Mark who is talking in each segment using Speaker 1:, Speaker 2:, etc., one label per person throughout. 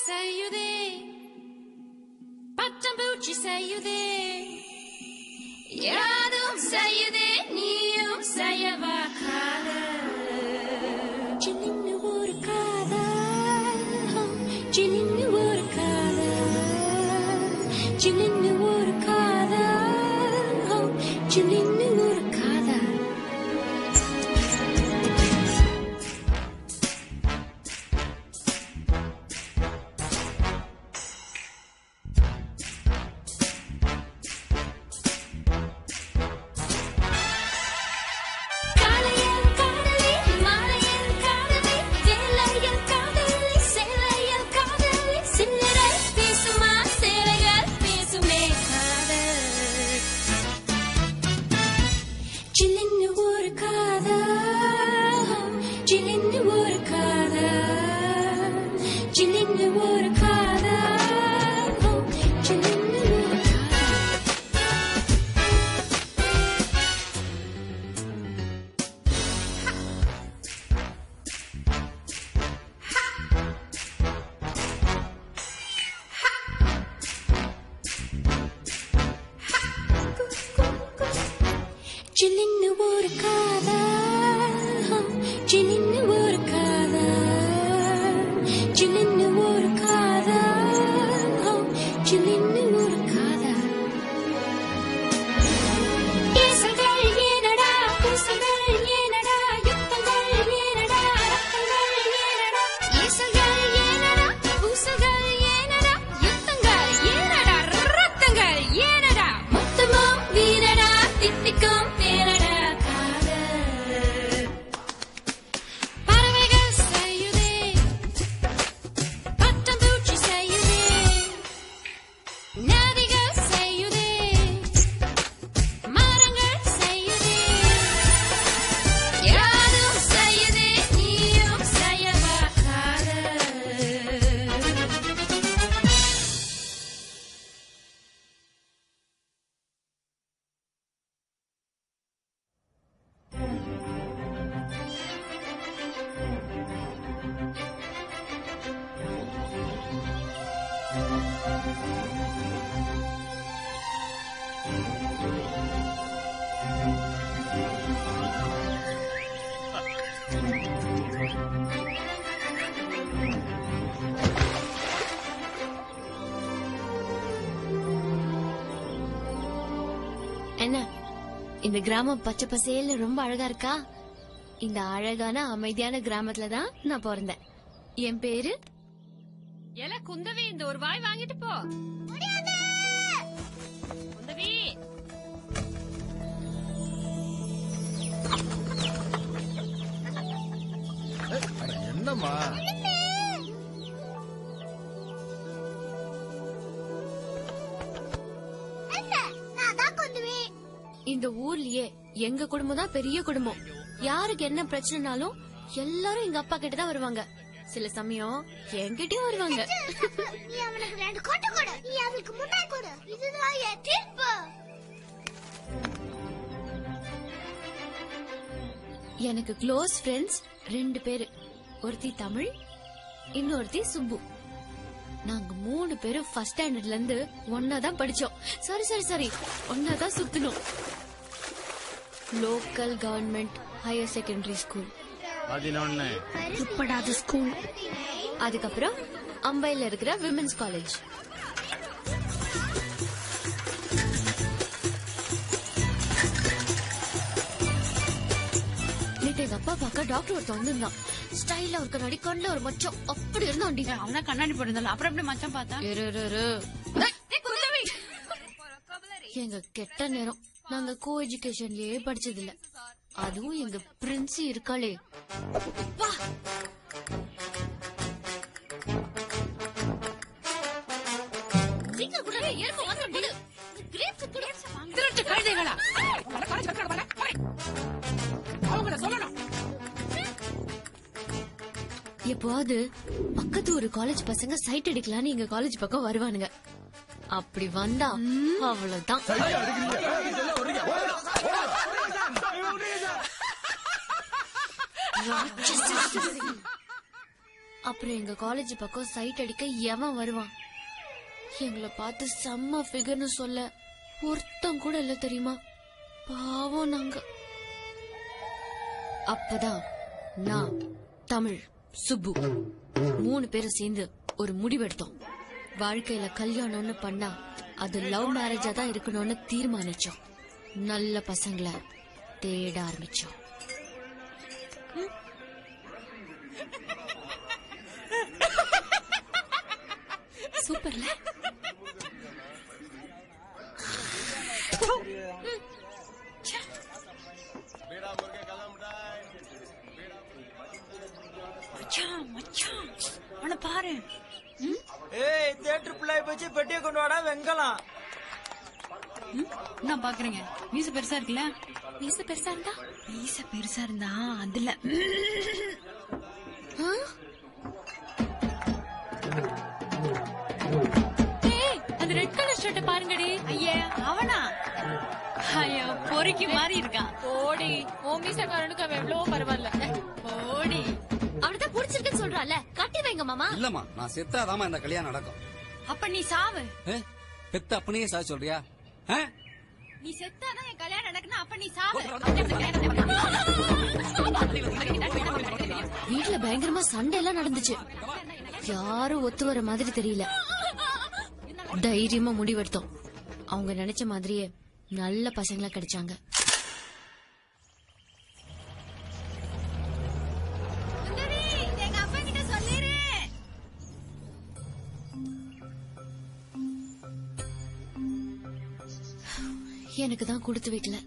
Speaker 1: செய்யுதே பட்டம்பூச்சி செய்யுதே யாரும் செய்யுதே நீயும் செய்யவா சின்ன ஒரு காதல் சின்ன ஒரு காதல் சின்ன ஒரு காதல் சின்ன ஒரு காதல் காலையில் காதலி மாலையில் காதலி வேலையில் காதலி சேலையில் காதலி சில்லறை பேசுமா சேலைகள் பேசுமே காதல் சில்லின்னு ஒரு காதல் சில்லின்னு ஒரு காதல் சில்லின்னு ஒரு காதல் சில்லின்னு ஒரு காதல் சில்லின்னு ஒரு காதல் சில்லின்னு ஒரு காதல் சில்லின்னு ஒரு காதல் சில்லின்னு ஒரு காதல் கேசங்கள் ஏனடா கூசல்கள் ஏனடா யுத்தங்கள் ஏனடா ரத்தங்கள் ஏனடா ஏசல்கள் ஏனடா கூசல்கள் ஏனடா யுத்தங்கள் ஏனடா ரத்தங்கள் ஏனடா மொத்தமும் வீரடா தித்திக்கும் தேரடா காதல் பறவைகள் செய்யுதே பட்டம்பூச்சி செய்யுதே நதிகள் செய்யுதே மரங்கள் செய்யுதே யாரும் செய்யுதே நீயும் செய்யவா காதல்
Speaker 2: என்ன இந்த கிராமம் பச்சை பசேல்னு ரொம்ப அழகா இருக்கா இந்த அழகான அமைதியான கிராமத்துல தான் நான் பிறந்தேன் என் பேரு
Speaker 1: எல குந்தவி இந்த ஒரு வாய் வாங்கிட்டு போ குந்தவி
Speaker 3: அட, என்னம்மா
Speaker 2: இந்த ஊர்லயே எங்க குடும்பம் தான் பெரிய குடும்பம் யாருக்கு என்ன பிரச்சனைனாலும் எல்லாரும் எங்க அப்பா கிட்ட தான் வருவாங்க சில சமயம் என்கிட்டயும் வருவாங்க
Speaker 4: நீ அவனுக்கு ரெண்டு கொட்டு கொடு நீ அவளுக்கு முன்னாடி கொடு இதுதான் என் தீர்ப்பு
Speaker 2: எனக்கு க்ளோஸ் ஃப்ரெண்ட்ஸ் ரெண்டு பேரு ஒருத்தி தமிழ் இன்னொருத்தி சுப்பு நாங்க மூணு பேரும் ஃபர்ஸ்ட் ஸ்டாண்டர்ட்ல இருந்து ஒன்னா தான் படிச்சோம் சாரி சாரி சாரி ஒன்னா தான் சுத்தணும் local government higher secondary school
Speaker 3: பதினொன்னு
Speaker 2: உட்படாத ஸ்கூல் அதுக்கப்புறம் அம்பைல இருக்கிற விமென்ஸ் காலேஜ் நேத்து எங்க அப்பா பார்க்க டாக்டர் ஒருத்தன் வந்திருந்தான் ஸ்டைலா ஒரு கண்ணாடி கண்ணுல ஒரு மச்சம் அப்படி இருந்தாண்டி
Speaker 5: அவனா கண்ணாடி போட்டிருந்தாலும் அப்புறம் எப்படி மச்சான் பார்த்தா
Speaker 2: இரு, இரு, இரு. எங்க கெட்ட நேரம் நாங்க கோ எஜுகேஷன்லயே படிச்சது இல்ல அதுவும் எங்க பிரின்சி இருக்காளே வா. சீக்கிரம் குடு, எறும்பு வந்து குடு. grapes குடு.
Speaker 5: திருட்டு கழுதைகளா அவங்கள சொல்லணும்
Speaker 2: எப்போவாது பக்கத்து ஒரு காலேஜ் பசங்க சைட் அடிக்கலான்னு எங்க காலேஜ் பக்கம் வருவானுங்க அப்படி வந்தா அவ்வளவுதான் ராட்சசி. அப்புறம் எங்க காலேஜ் பக்கம் சைட் அடிக்க எவன் வருவான் எங்களை பார்த்து செம்ம ஃபிகர்னு சொல்ல ஒருத்தன் கூட இல்ல தெரியுமா பாவம் நாங்க அப்பதான் நான் தமிழ் சுப்பு மூணு பேரும் சேர்ந்து ஒரு முடிவெடுத்தோம் வாழ்க்கையில கல்யாணம்னு பண்ணா அது லவ் மேரேஜா தான் இருக்கணும்னு தீர்மானிச்சோம் நல்ல பசங்களை தேட ஆரம்பிச்சோம் சூப்பர்ல
Speaker 5: மச்சான் மச்சான் அவனை பாரு
Speaker 6: ஏய் தேட்டர் பிள்ளை போச்சு பெட்டியை கொண்டு வாடா வெங்கலாம்
Speaker 5: ம், என்ன பாக்குறீங்க மீச பெருசா இருக்குல்ல
Speaker 2: மீச பெருசா இருந்தா
Speaker 5: மீச பெருசா இருந்தா அதுல
Speaker 2: ஆ?
Speaker 1: ஏய் அந்த ரெட் கலர் ஷர்ட்டை பாருங்கடி
Speaker 5: ஐயே அவனா ஐயோ பொறுக்கி மாதிரி இருக்கான்
Speaker 1: ஓடி ஓ மீசக்காரனுக்கு அவன் எவ்வளவோ பரவாயில்ல
Speaker 5: ஓடி
Speaker 2: அவனைதான் புடிச்சிருக்குன்னு சொல்றான்ல கட்டி வைங்க மாமா
Speaker 7: இல்லம்மா நான் செத்தாதாம்மா இந்த கல்யாணம் நடக்கும்
Speaker 5: அப்ப நீ சாவு
Speaker 7: ஏ, பெத்த அப்பனையே சாக சொல்றியா ஆ?
Speaker 5: நீ செத்தாதான் என் கல்யாணம் நடக்கணும் அப்ப நீ சாவு
Speaker 2: வீட்ல பயங்கரமா சண்டை எல்லாம் நடந்துச்சு யாரும் ஒத்து வர மாதிரி தெரியல தைரியமா முடிவெடுத்தோம் அவங்க நினைச்ச மாதிரியே நல்ல பசங்களா கிடைச்சாங்க
Speaker 5: எங்க அப்பா கிட்ட சொல்லிரு
Speaker 2: எனக்கு தான் கொடுத்து வைக்கல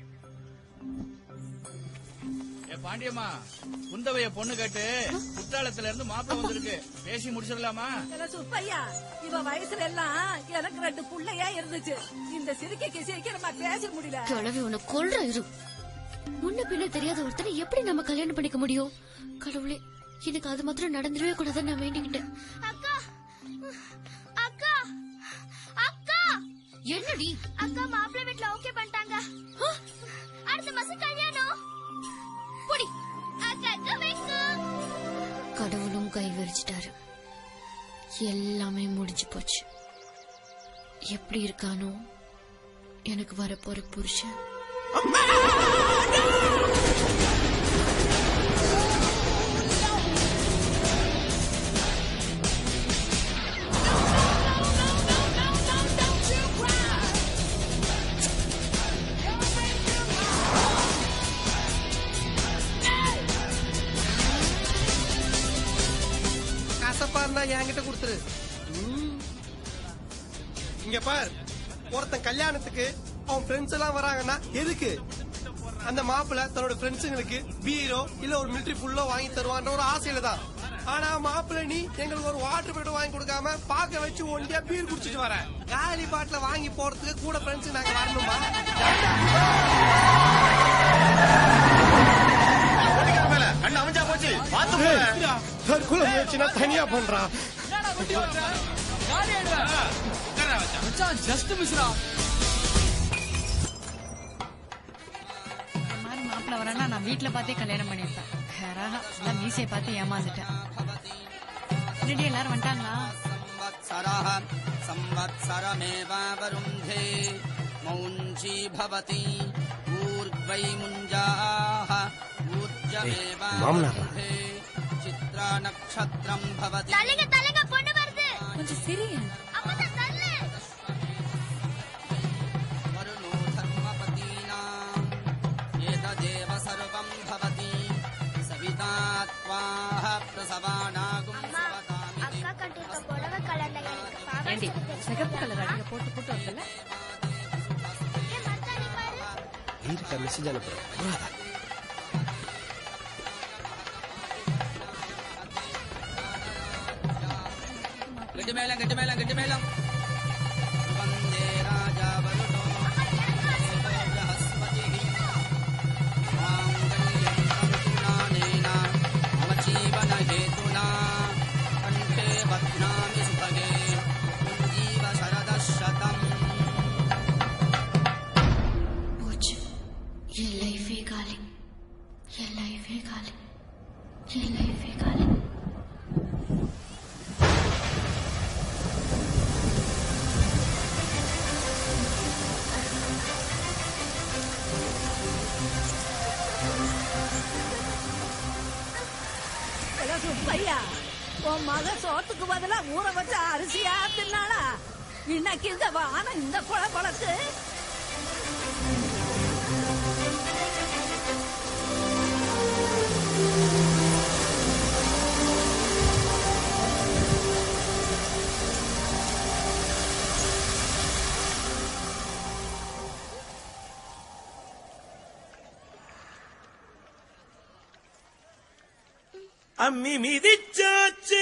Speaker 3: ஏ பாண்டியம்மா குந்தவைய பொண்ணு கேட்டு குற்றாலத்துல இருந்து மாப்பிள்ள வந்திருக்கு பேசி முடிச்சிடலாமா
Speaker 8: இல்ல சுப்பையா இவ வயசுல எல்லாம் எனக்கு ரெண்டு புள்ளையா இருந்துச்சு இந்த சிரிக்கைக்கு சீக்கிரமா பேச முடியல
Speaker 2: கிழவி உன்னை கொல்ற இரு முன்ன பின்ன தெரியாத ஒருத்தரை எப்படி நம்ம கல்யாணம் பண்ணிக்க முடியும் கடவுளே எனக்கு அது மாத்திரம் நடந்துடவே கூடாதுன்னு நான் வேண்டிக்கிட்டேன்
Speaker 4: அக்கா அக்கா அக்கா
Speaker 2: என்னடி
Speaker 4: அக்கா மாப்பிள்ளை வீட்ல ஓகே பண்ணிட்டாங்க அடுத்த மாசம் கல்யாணம் புடி அக்கா அக்கா வைக்கு
Speaker 2: கடவுளும் கை விரிச்சிட்டாரு எல்லாமே முடிஞ்சு போச்சு எப்படி இருக்கானோ எனக்கு வரப்போற புருஷன்
Speaker 9: கசப்பா இருந்தா என்கிட்ட கொடுத்துரு ம். இங்க பார் ஒருத்தன் கல்யாணத்துக்கு அவன் ஃப்ரெண்ட்ஸ் எல்லாம் வராங்கன்னா எதுக்கு அந்த மாப்பிள்ள தன்னோட ஃப்ரெண்ட்ஸுங்களுக்கு பீரோ இல்ல ஒரு மிலிட்டரி புல்லோ வாங்கி தருவான்ற ஒரு ஆசையில தான் ஆனா மாப்பிள்ள நீ எங்களுக்கு ஒரு வாட்டர் பாட்டில் வாங்கி கொடுக்காம பாக்க வச்சு ஒண்டியா பீர் குடிச்சிட்டு வர காலி பாட்டில வாங்கி போறதுக்கு கூட ஃப்ரெண்ட்ஸ் நாங்க வரணுமா
Speaker 3: கண்ணு அமைஞ்சா போச்சு பாத்து
Speaker 9: தற்கொலை முயற்சினா தனியா பண்றான்
Speaker 6: ஜஸ்ட் மிஸ்ரா
Speaker 5: இந்த மாதிரி மாப்பிள்ள வரேன்னா நான் வீட்டுல பார்த்தே கல்யாணம் பண்ணிருப்பேன் கரகா எல்லாம் மீசையை பார்த்து ஏமாந்துட்டேன் ரெடி எல்லாரும் வந்துட்டாங்களா
Speaker 7: संवत्सरः संवत्सरमेवावरुन्धे मौञ्जी भवति ऊर्ध्वै मुञ्जाः ऊर्जमेवावरुन्धे चित्रा नक्षत्रम् भवति
Speaker 4: தள்ளுங்க தள்ளுங்க பொண்ணு வருது
Speaker 5: கொஞ்சம் சிரிங்க
Speaker 4: அப்பதான் தள்ளு
Speaker 7: वरुणो धर्मपतीनाम् एतदेव सर्वम् भवति सविता त्वाः प्रसवानागुम्
Speaker 4: அம்மா
Speaker 7: सवतामिति
Speaker 4: அக்கா கட்டிருக்க புடவை கலர்ல எனக்கு பாவாடை
Speaker 5: ஏண்டி
Speaker 4: சட்டை தைச்சு
Speaker 5: சிகப்பு கலர் அடிக்க போட்டு போட்டு வரல
Speaker 4: ஏன் மருதாணி பாரு
Speaker 9: வீட்டுக்கு மெசேஜ் அனுப்புறேன்
Speaker 7: गट्टिमेलं गट्टिमेलं गट्टिमेलं वन्दे राजा वरुणो बृहस्पतिः माङ्गल्यं तन्तुनानेन मम जीवनहेतुना कण्ठे बध्नामि सुभगे जीव शरदः शतम्
Speaker 2: போச்சு என் லைஃபே காலி என் லைஃபே காலி என் லைஃபே காலி
Speaker 8: சுப்பையா உன் மக சோத்துக்கு பதிலா ஊற வச்ச அரிசியா தின்னாளா இன்னைக்கு இந்த வானம் இந்த குழப்பழக்கு
Speaker 6: அம்மி மிதிச்சாச்சு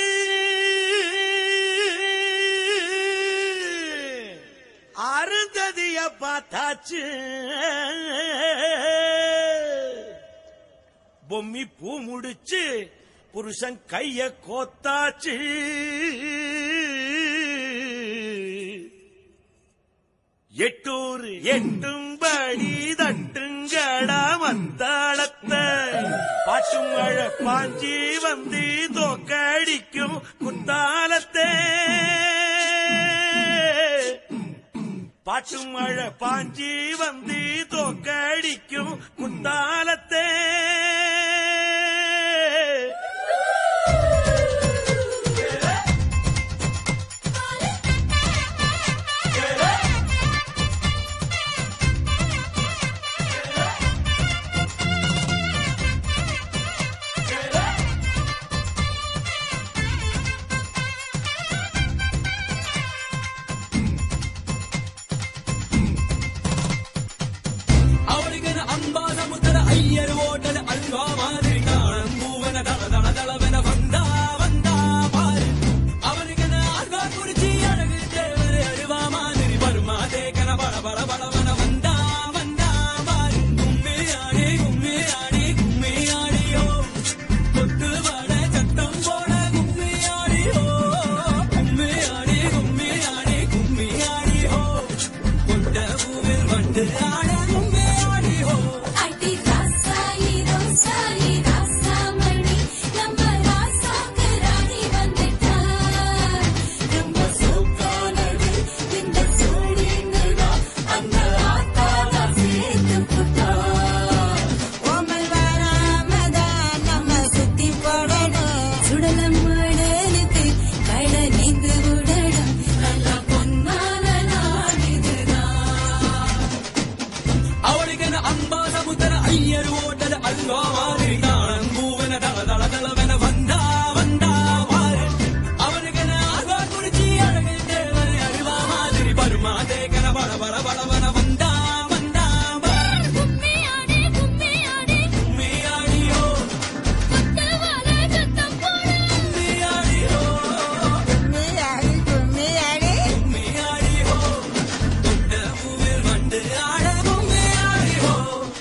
Speaker 6: அருந்ததிய பார்த்தாச்சு பொம்மி பூ முடிச்சு புருஷன் கைய கோத்தாச்சு எட்டூர் எட்டும்படி தட்டுங்கடா மத்தாளத்தை பாட்டும் மழை பாஞ்சி வந்து தோக்கடிக்கும் குத்தாலத்தே பாட்டும் மழை பாஞ்சி வந்து தோக்கடிக்கும் குத்தாலத்தே
Speaker 10: அவளிகன அம்பா சமுத்திர ஐயர் ஓட்டல் அல்வா மாதிரி நாணம் பூவன தள தள தளவென வந்தா வந்தா பாரு அவனுக்கென அல்வா குறிச்சி அழகு தேவரை அழுவா மாதிரி வருமா தேக்கன பட பட படவன வந்தா வந்தா பாரு கும்மி ஆடி கும்மி ஆடி கும்மி ஆடியோ கொத்து வட சத்தம் போட கும்மி ஆடியோ கும்மி ஆடி கும்மி ஆடி கும்மி ஆடியோ கொண்ட பூவில் வண்டு ஆட கும்மி ஆடியோ
Speaker 4: அடி ராசாயி ரோசாயி ராசாமணி நம்ம ராசாக்கு ராணி வந்துட்டா ரொம்ப சோக்கானது இந்த சூழினுடா அந்த ஆத்தால சேர்த்து புட்டா ஓமல் வராமதான் நம்ம சுத்தி போடணும் சுடலம் மடலுக்கு கட நீந்து விடணும் நல்ல பொன்னால நாள் இதுதான்
Speaker 10: அவளுக்கென அம்பா சமுத்திர ஐயர் ஓட்டல் அல்வா மாதிரி நாணம் பூவன தள தள தளவென வந்தா வந்தா பாரு அவனுக்கென அல்வா குடிச்சி அழகு தேவரை அழுவா மாதிரி வருமா தேக்கன பட பட படவன வந்தா வந்தா பாரு
Speaker 4: கும்மி ஆடி கும்மி ஆடி
Speaker 10: கும்மி ஆடியோ
Speaker 4: குத்தவால சத்தம் போடு
Speaker 10: கும்மி ஆடியோ
Speaker 4: கும்மி ஆடி கும்மி ஆடி
Speaker 10: கும்மி ஆடியோ தொட்ட பூவில் வண்டு ஆட கும்மி ஆடியோ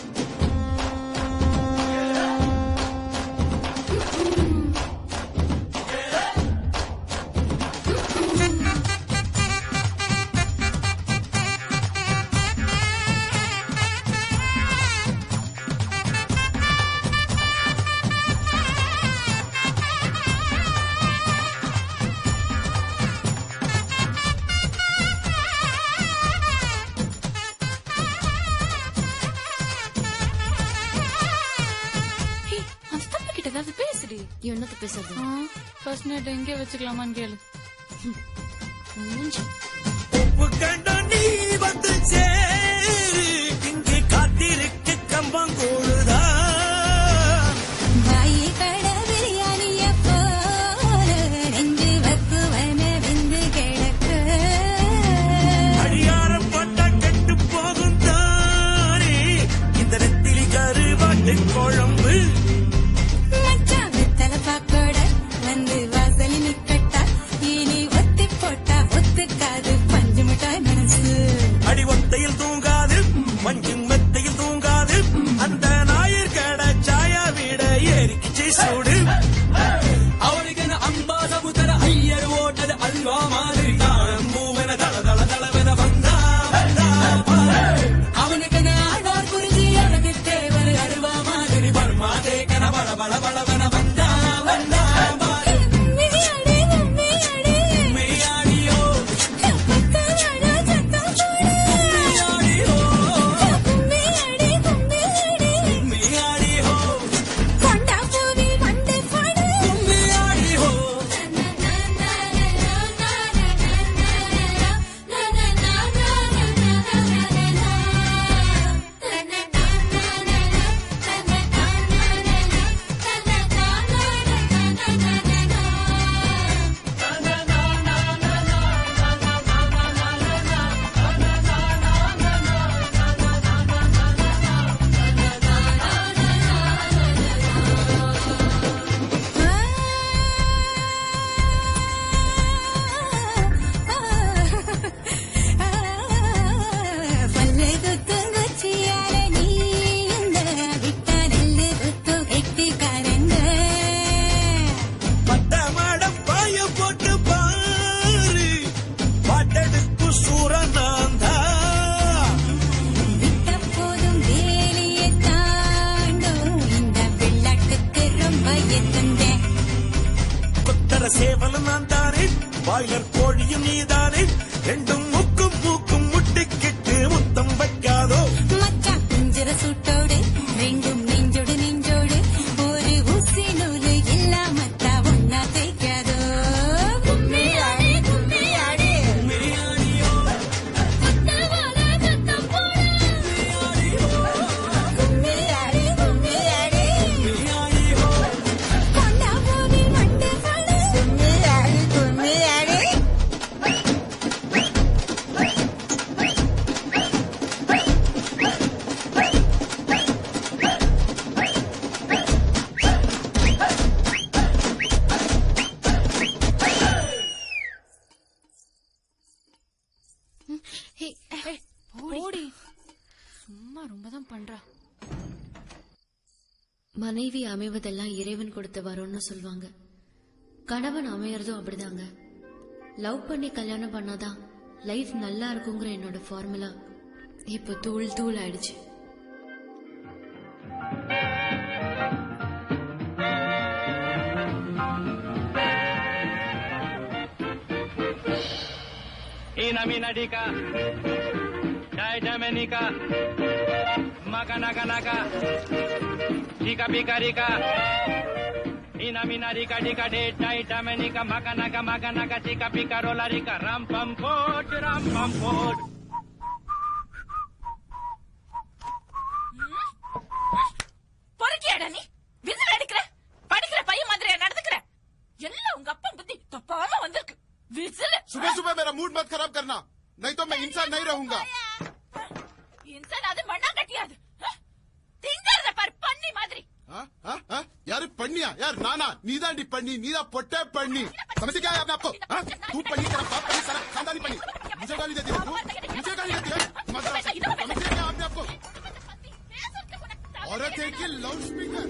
Speaker 2: அந்த தம்பி கிட்ட ஏதாவது பேசுடி என்னத்த பேசுறது
Speaker 5: ஃபர்ஸ்ட் நைட் எங்கே வச்சுக்கலாமான்னு கேளு
Speaker 2: மூஞ்சி.
Speaker 6: உப்பு கண்ட நீ வந்து சேரு இங்கு காத்திருக்க கம்பங்கூழுதா
Speaker 4: வாயி கட பிரியாணிய போல நெஞ்சு வக்குவன விந்து கிடக்க
Speaker 6: அடியாரம் போட்டா கெட்டு போகும் தானே இந்த நெத்திலி கருவாட்டு குழம்பு
Speaker 4: மச்சான் வெத்தல பாக்கோட வந்து வாசலி நிக்கட்டா இனி ஒத்தி போட்டா ஒத்துக்காது பஞ்சு மிட்டாய் மனசு
Speaker 6: அடி ஒத்தையில் தூங்காது மஞ்சு மெத்தையில் தூங்காது அந்த ஞாயிறு கடை சாயா விட ஏறிக்கிச்சு சூடு
Speaker 10: அவளுக்கென அம்பா சமுத்திர ஐயர் ஓட்டல் அல்வா மாதிரி நாணம் பூவன தள தள தளவென வந்தா வந்தா பாரு அவனுக்கென ஆழ்வார் குறிஞ்சி அழகு தேவர் அருவா மாதிரி வருமா தேக்கன பட பட படவன வந்தா வந்தா பாரு
Speaker 4: கும்மி ஆடி கும்மி ஆடி
Speaker 10: கும்மி ஆடியோ
Speaker 4: குத்தவால சத்தம் போடு
Speaker 10: கும்மி ஆடியோ
Speaker 4: கும்மி ஆடி கும்மி ஆடி
Speaker 10: கும்மி ஆடியோ
Speaker 4: கொண்டா பூவில் வண்டு பாடு
Speaker 10: கும்மி
Speaker 6: சேவலும் நான் தானே பாய்லர் கோழியும் நீதானே ரெண்டும் முக்கும் மூக்கும் முட்டிக்கிட்டு முத்தம் வைக்காதோ
Speaker 11: மச்சான் குஞ்சர சூட்டோடு ரெண்டும் நெஞ்சோடு நெஞ்சோடு ஒரு ஊசி நூலு இல்லாமத்தா ஒன்னா தேய்க்காதோ கும்மியாடி கும்மியாடி கும்மியாடி கும்மியாடி கொண்டா போவி மண்டை பாடு கும்மியாடி கும்மியாடி
Speaker 5: போடி சும்மா ரொம்ப தான் பண்றா
Speaker 2: மனைவி அமைவதெல்லாம் இறைவன் கொடுத்த வரம்னு சொல்லுவாங்க கணவன் அமையறதும் அப்படிதாங்க லவ் பண்ணி கல்யாணம் பண்ணாதான் லைஃப் நல்லா இருக்குங்கிற என்னோட ஃபார்முலா இப்ப தூள் தூள் ஆயிடுச்சு
Speaker 12: Ina mina dika. Dai damenika. Maka naka naka. Dika pika dika. Ina mina dika dika de dai damenika. Maka naka maka naka. Dika pika rola dika. Ram pam pot ram pam pot.
Speaker 13: பொறுக்கியாடா நீ whistle அடிக்கிற படிக்கிற பையன் மாதிரி நடந்துக்கிற எல்லாம் உங்க அப்பா புத்தி தப்பாம வந்திருக்கு விசில்
Speaker 14: सुबह सुबह मेरा मूड मत खराब करना नहीं तो मैं इंसान नहीं रहूंगा
Speaker 13: இன்சான் அது மண்ணா கட்டியாது திங்கறத பாரு பண்ணி மாதிரி
Speaker 14: हाँ? हाँ? हाँ? यार पन्निया यार नाना नीदा डी पन्नी नीदा पोटे पन्नी समझ क्या है आपने आपको हाँ? तू पन्नी तेरा बाप पन्नी सारा खानदानी पन्नी मुझे गाली देती है तू मुझे गाली देती है मजा समझ क्या आपने आपको औरत है कि loud speaker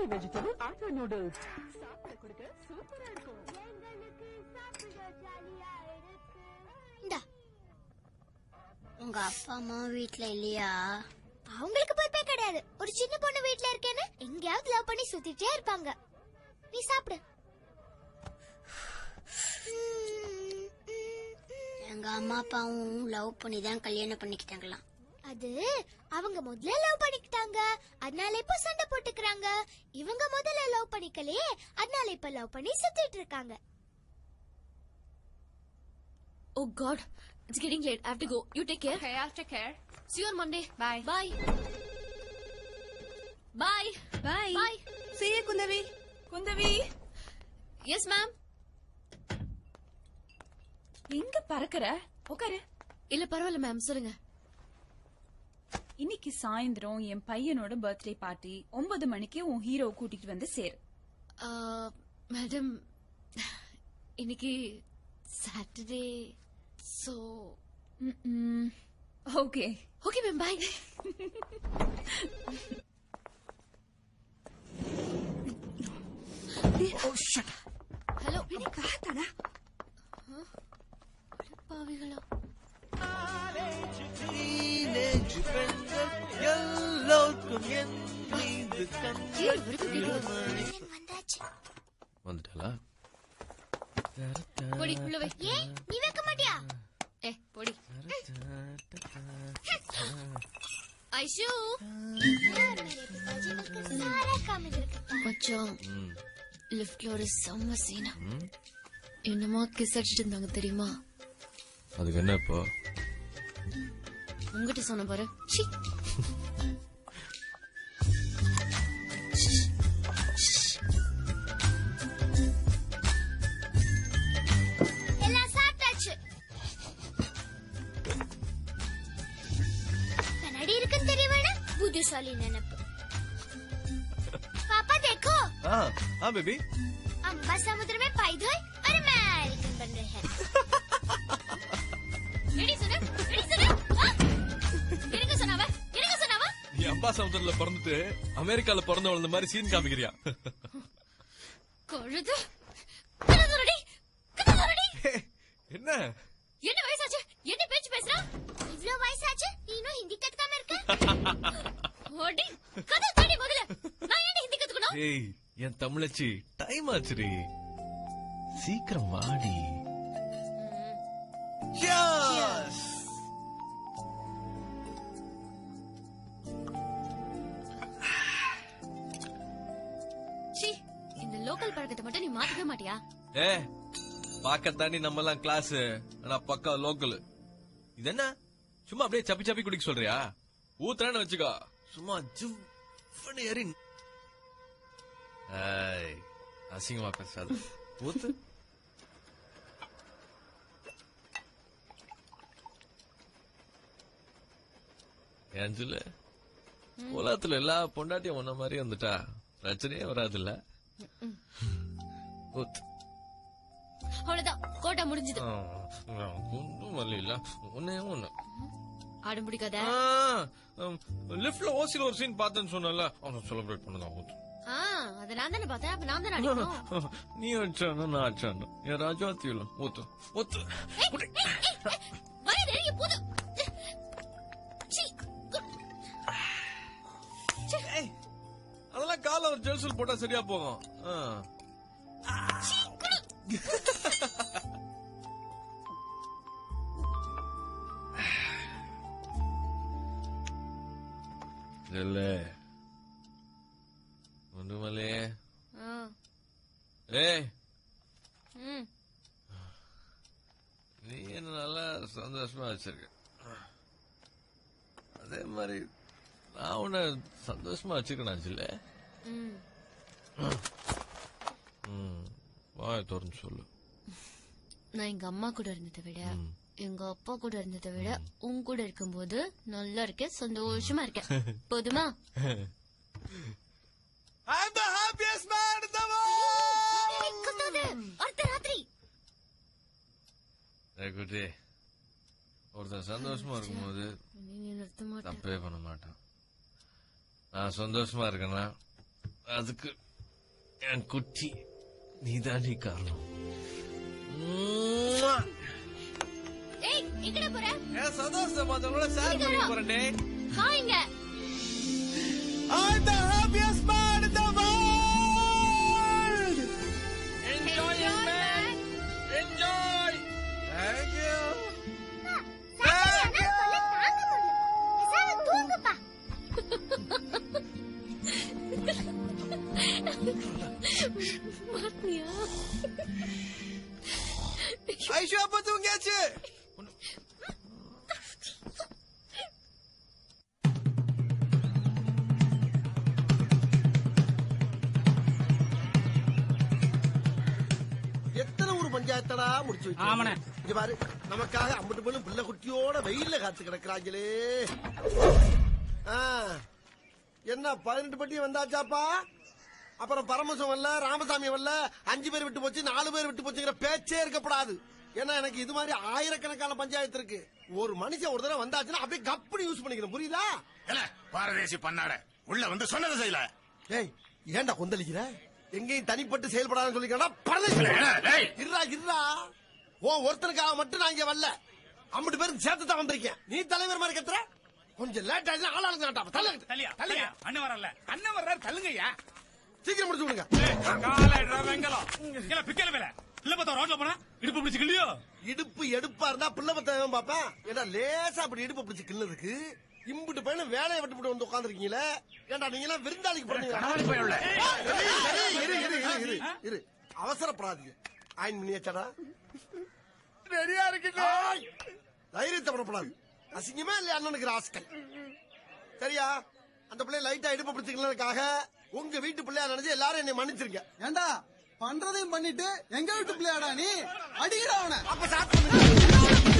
Speaker 15: gravy vegetable auto noodles சாப்பிட கொடுக்க சூப்பரா இருக்கும்
Speaker 4: இந்தா உங்க அப்பா அம்மா வீட்ல இல்லையா அவங்களுக்கு பொறுப்பே கிடையாது ஒரு சின்ன பொண்ணு வீட்ல இருக்கேன்னு எங்கேயாவது லவ் பண்ணி சுத்திட்டே இருப்பாங்க நீ சாப்பிடு எங்க அம்மா அப்பாவும் லவ் பண்ணி தான் கல்யாணம் பண்ணிக்கிட்டாங்களாம் அது அவங்க முதல்ல லவ் பண்ணிக்கிட்டாங்க அதனால இப்ப சண்டை போட்டுக்கிறாங்க இவங்க முதல்ல லவ் பண்ணிக்கலையே அதனால இப்ப லவ் பண்ணி சுத்திட்டு இருக்காங்க
Speaker 2: Oh God, it's getting late. I have to go. You take care.
Speaker 5: Okay, I'll take care.
Speaker 2: See you on Monday.
Speaker 5: Bye.
Speaker 2: Bye. Bye.
Speaker 5: Bye.
Speaker 2: Bye.
Speaker 5: See you, Kundavai Kundavai
Speaker 2: Yes, ma'am.
Speaker 13: எங்க பறக்குற உட்காரு
Speaker 2: இல்ல பரவாயில்ல ma'am சொல்லுங்க
Speaker 13: இன்னைக்கு சாயந்தரம் என் பையனோட பர்த்டே பார்ட்டி ஒன்பது மணிக்கு உன் ஹீரோ கூட்டிட்டு வந்து சேரு
Speaker 2: மேடம் இன்னைக்கு Saturday so
Speaker 13: okay
Speaker 2: okay ma'am bye hello
Speaker 13: காத்தாடா
Speaker 2: பாவிகளா
Speaker 16: டீனேஜ் பெண்கள் எல்லோருக்கும் என் மீது
Speaker 17: வந்துட்டாளா
Speaker 2: பொடி உள்ள வை
Speaker 4: ஏன் நீ வைக்க மாட்டியா
Speaker 2: ஏ பொடி ஐஷு
Speaker 4: सारा काम इधर करता
Speaker 2: மச்சான் லிஃப்ட்ல ஒரு செம்ம சீனா என்னமா கிஸ் அடிச்சிட்டு இருந்தாங்க தெரியுமா
Speaker 17: அதுக்கு என்ன இப்போ
Speaker 2: உங்ககிட்ட சொன்ன பாரு ஷீ.
Speaker 4: எல்லாம் சாப்பிட்டாச்சு கண்ணாடி இருக்குன்னு தெரிய வேணாம் புத்திசாலி நினைப்பு पापा देखो
Speaker 17: हाँ हाँ बेबी
Speaker 4: अम्बा समुद्र में पाई धोई और अमेरिकन बन रहे हैं
Speaker 2: ரெடி சொன்ன ரெடி சொன்ன ஆ! இருங்க சொன்னாவ இருங்க சொன்னாவ
Speaker 17: நீ அம்பா சமுத்திரத்துல பிறந்துட்டு அமெரிக்கால பிறந்து வளர்ந்த மாதிரி சீன் காமிக்கிறியா
Speaker 2: கழுது கழுதுரடி கழுதுரடி
Speaker 17: என்ன
Speaker 2: என்ன வயசாச்சு என்ன பேச்சு பேசுறா
Speaker 4: இவ்ளோ வயசாச்சு நீ இன்னும் ஹிந்தி கத்துக்காம இருக்க
Speaker 2: ஓடி கதை தாடி முதல்ல நான் ஏன் ஹிந்தி கத்துக்கணும்
Speaker 17: ஏய் என் தமிழச்சி டைம் ஆச்சுடி சீக்கிரம் வாடி
Speaker 2: சீ இந்த லோக்கல் பழக்கத்தை மட்டும் நீ மாத்திக்க மாட்டியா
Speaker 17: ஏ பாக்கத்தாண்டி நம்ம எல்லாம் கிளாஸ் ஆனா பக்கா லோக்கல் இது என்ன சும்மா அப்படியே சப்பி சப்பி குடிக்க சொல்றியா ஊத்துறேன்னு வச்சுக்கோ சும்மா ஜிவ்னு ஏறி ஏய், அசிங்கமா பேசாத ஊத்து ஏன் சொல்லு உலகத்துல எல்லா பொண்டாட்டியும் உன்ன மாதிரி வந்துட்டா பிரச்சனையே வராதுல்ல ஊத்து
Speaker 2: அவ்வளவுதான் கோட்டா முடிஞ்சது
Speaker 17: ஒன்றும் வரல இல்ல ஒன்னே ஒண்ணு
Speaker 2: ஆடம் பிடிக்காத
Speaker 17: லிஃப்ட்ல ஓசில ஒரு சீன் பார்த்தேன்னு சொன்னல அவனை செலிப்ரேட் பண்ணதான் ஊத்து
Speaker 2: ஆ அத நான் தானே பார்த்தேன் அப்ப நான் தானே அடிக்கணும்
Speaker 17: நீ அடிச்சானா நான் அடிச்சானா என் ராஜாத்தியில ஊத்து ஊத்து
Speaker 2: வர நெருங்கி போது சீ, கு-
Speaker 17: அதெல்லாம் கால ஒரு ஜெல்சல் போட்டா சரியா போகும் ஆ. இல்ல ஒன்றுமல்லே
Speaker 2: ஆ,
Speaker 17: ஏய்
Speaker 2: ம்.
Speaker 17: நீ என்ன நல்லா சந்தோஷமா வச்சிருக்க அதே மாதிரி நான் உன்னை சந்தோஷமா வச்சுக்கணும் இல்ல
Speaker 2: ம்.
Speaker 17: ம் வாய திறந்து சொல்லு
Speaker 2: நான் எங்க அம்மா கூட இருந்ததை விட எங்க அப்பா கூட இருந்ததை விட உன் கூட இருக்கும்போது நல்லா இருக்கேன் சந்தோஷமா இருக்கேன் போதுமா
Speaker 16: I'm the happiest man in the
Speaker 2: கத்தாத அர்த்தராத்திரி
Speaker 17: ஏய் குட்டி ஒருத்தன் சந்தோஷமா இருக்கும்போது
Speaker 2: நீ நிறுத்த மாட்டேன்
Speaker 17: தப்பே பண்ண மாட்டான் நான் சந்தோஷமா இருக்கேன்னா அதுக்கு என் குட்டி நீதாண்டி காரணம்
Speaker 2: ஏய் எங்கடா போற
Speaker 17: என் சந்தோஷத்தை மத்தவங்களோட ஷேர் பண்ணிக்க போறேன்டே
Speaker 2: வா இங்க
Speaker 16: I'm the happiest man in the world!
Speaker 3: Enjoy, man! Enjoy! Thank you!
Speaker 2: மாட்டியா
Speaker 16: ஐஷு அப்ப தூங்கியாச்சு
Speaker 18: எத்தனை ஊர் பஞ்சாயத்தடா முடிச்சு வச்சு
Speaker 3: ஆமாண்ணே.
Speaker 18: இங்க பாரு நமக்காக அம்பட்டு பொண்ணு பிள்ளை குட்டியோட வெயில்ல காத்து கிடக்குறாங்களே ஆ, என்ன பதினெட்டு பட்டி வந்தாச்சாப்பா அப்புறம் பரமசம் வரல ராமசாமி வரல அஞ்சு பேர் விட்டு போச்சு நாலு பேர் விட்டு போச்சுங்கிற பேச்சே இருக்கப்படாது ஏன்னா எனக்கு இது மாதிரி ஆயிரக்கணக்கான பஞ்சாயத்து இருக்கு ஒரு மனுஷன் ஒரு தடவை வந்தாச்சுன்னா அப்படியே கப்படி யூஸ் பண்ணிக்கிறேன் புரியுதா
Speaker 14: பாரதேசி பண்ணாட உள்ள வந்து சொன்னதை செய்யல
Speaker 18: ஏய் ஏன்டா கொந்தளிக்கிற எங்கேயும் தனிப்பட்டு செயல்படாதுன்னு சொல்லிக்கிறா
Speaker 14: ஏய்.
Speaker 18: இருடா இருடா ஓ ஒருத்தனுக்காக மட்டும் நான் இங்க வரல அம்பட்டு பேருக்கு சேர்த்து தான் வந்திருக்கேன் நீ தலைவர் மாதிரி கத்துற கொஞ்சம் லேட் ஆயிடுச்சு ஆளாளுங்க வேண்டாம் தள்ள
Speaker 3: தள்ளியா தள்ளியா அண்ணன் வரல அண்ணன் வர்றாரு தள்ளுங்கய்யா
Speaker 18: சீக்கிரம் முடிச்சு விடுங்க
Speaker 3: காலைடா வெங்கலம் இல்ல பிக்கல வேற இல்ல பார்த்தா ரோட்ல போனா இடுப்பு பிடிச்சு கிள்ளியோ
Speaker 18: இடுப்பு எடுப்பா இருந்தா பிள்ளை பத்தவன் பாப்பேன் ஏன்னா லேசா அப்படி இடுப்பு பிடிச்சு கிள்ளுறதுக்கு இம்புட்டு பையனும் வேலையை விட்டு விட்டு வந்து உட்காந்துருக்கீங்களே ஏன்டா நீங்க எல்லாம் விருந்தாளிக்கு
Speaker 14: கனவாடி பயனுள்ள.
Speaker 18: போறீங்க இரு இரு இரு இரு இரு அவசரப்படாதீங்க ஆயின் பண்ணியாச்சாடா
Speaker 16: ரெடியா இருக்குங்க
Speaker 18: ஆய்! தைரியத்தை படப்படாது அசிங்கமே இல்லையா அண்ணனுக்கு ராஸ்கல் சரியா அந்த பிள்ளை லைட்டா இடுப்பு பிடிச்சிக்கிறதுக்காக உங்க வீட்டு பிள்ளையா நினைச்சு எல்லாரும் என்னை மன்னிச்சிருங்க
Speaker 19: ஏண்டா பண்றதையும் பண்ணிட்டு எங்க வீட்டு பிள்ளையாடா நீ அடிக்கிறா அவனை
Speaker 18: அப்ப சாப்பிட்டு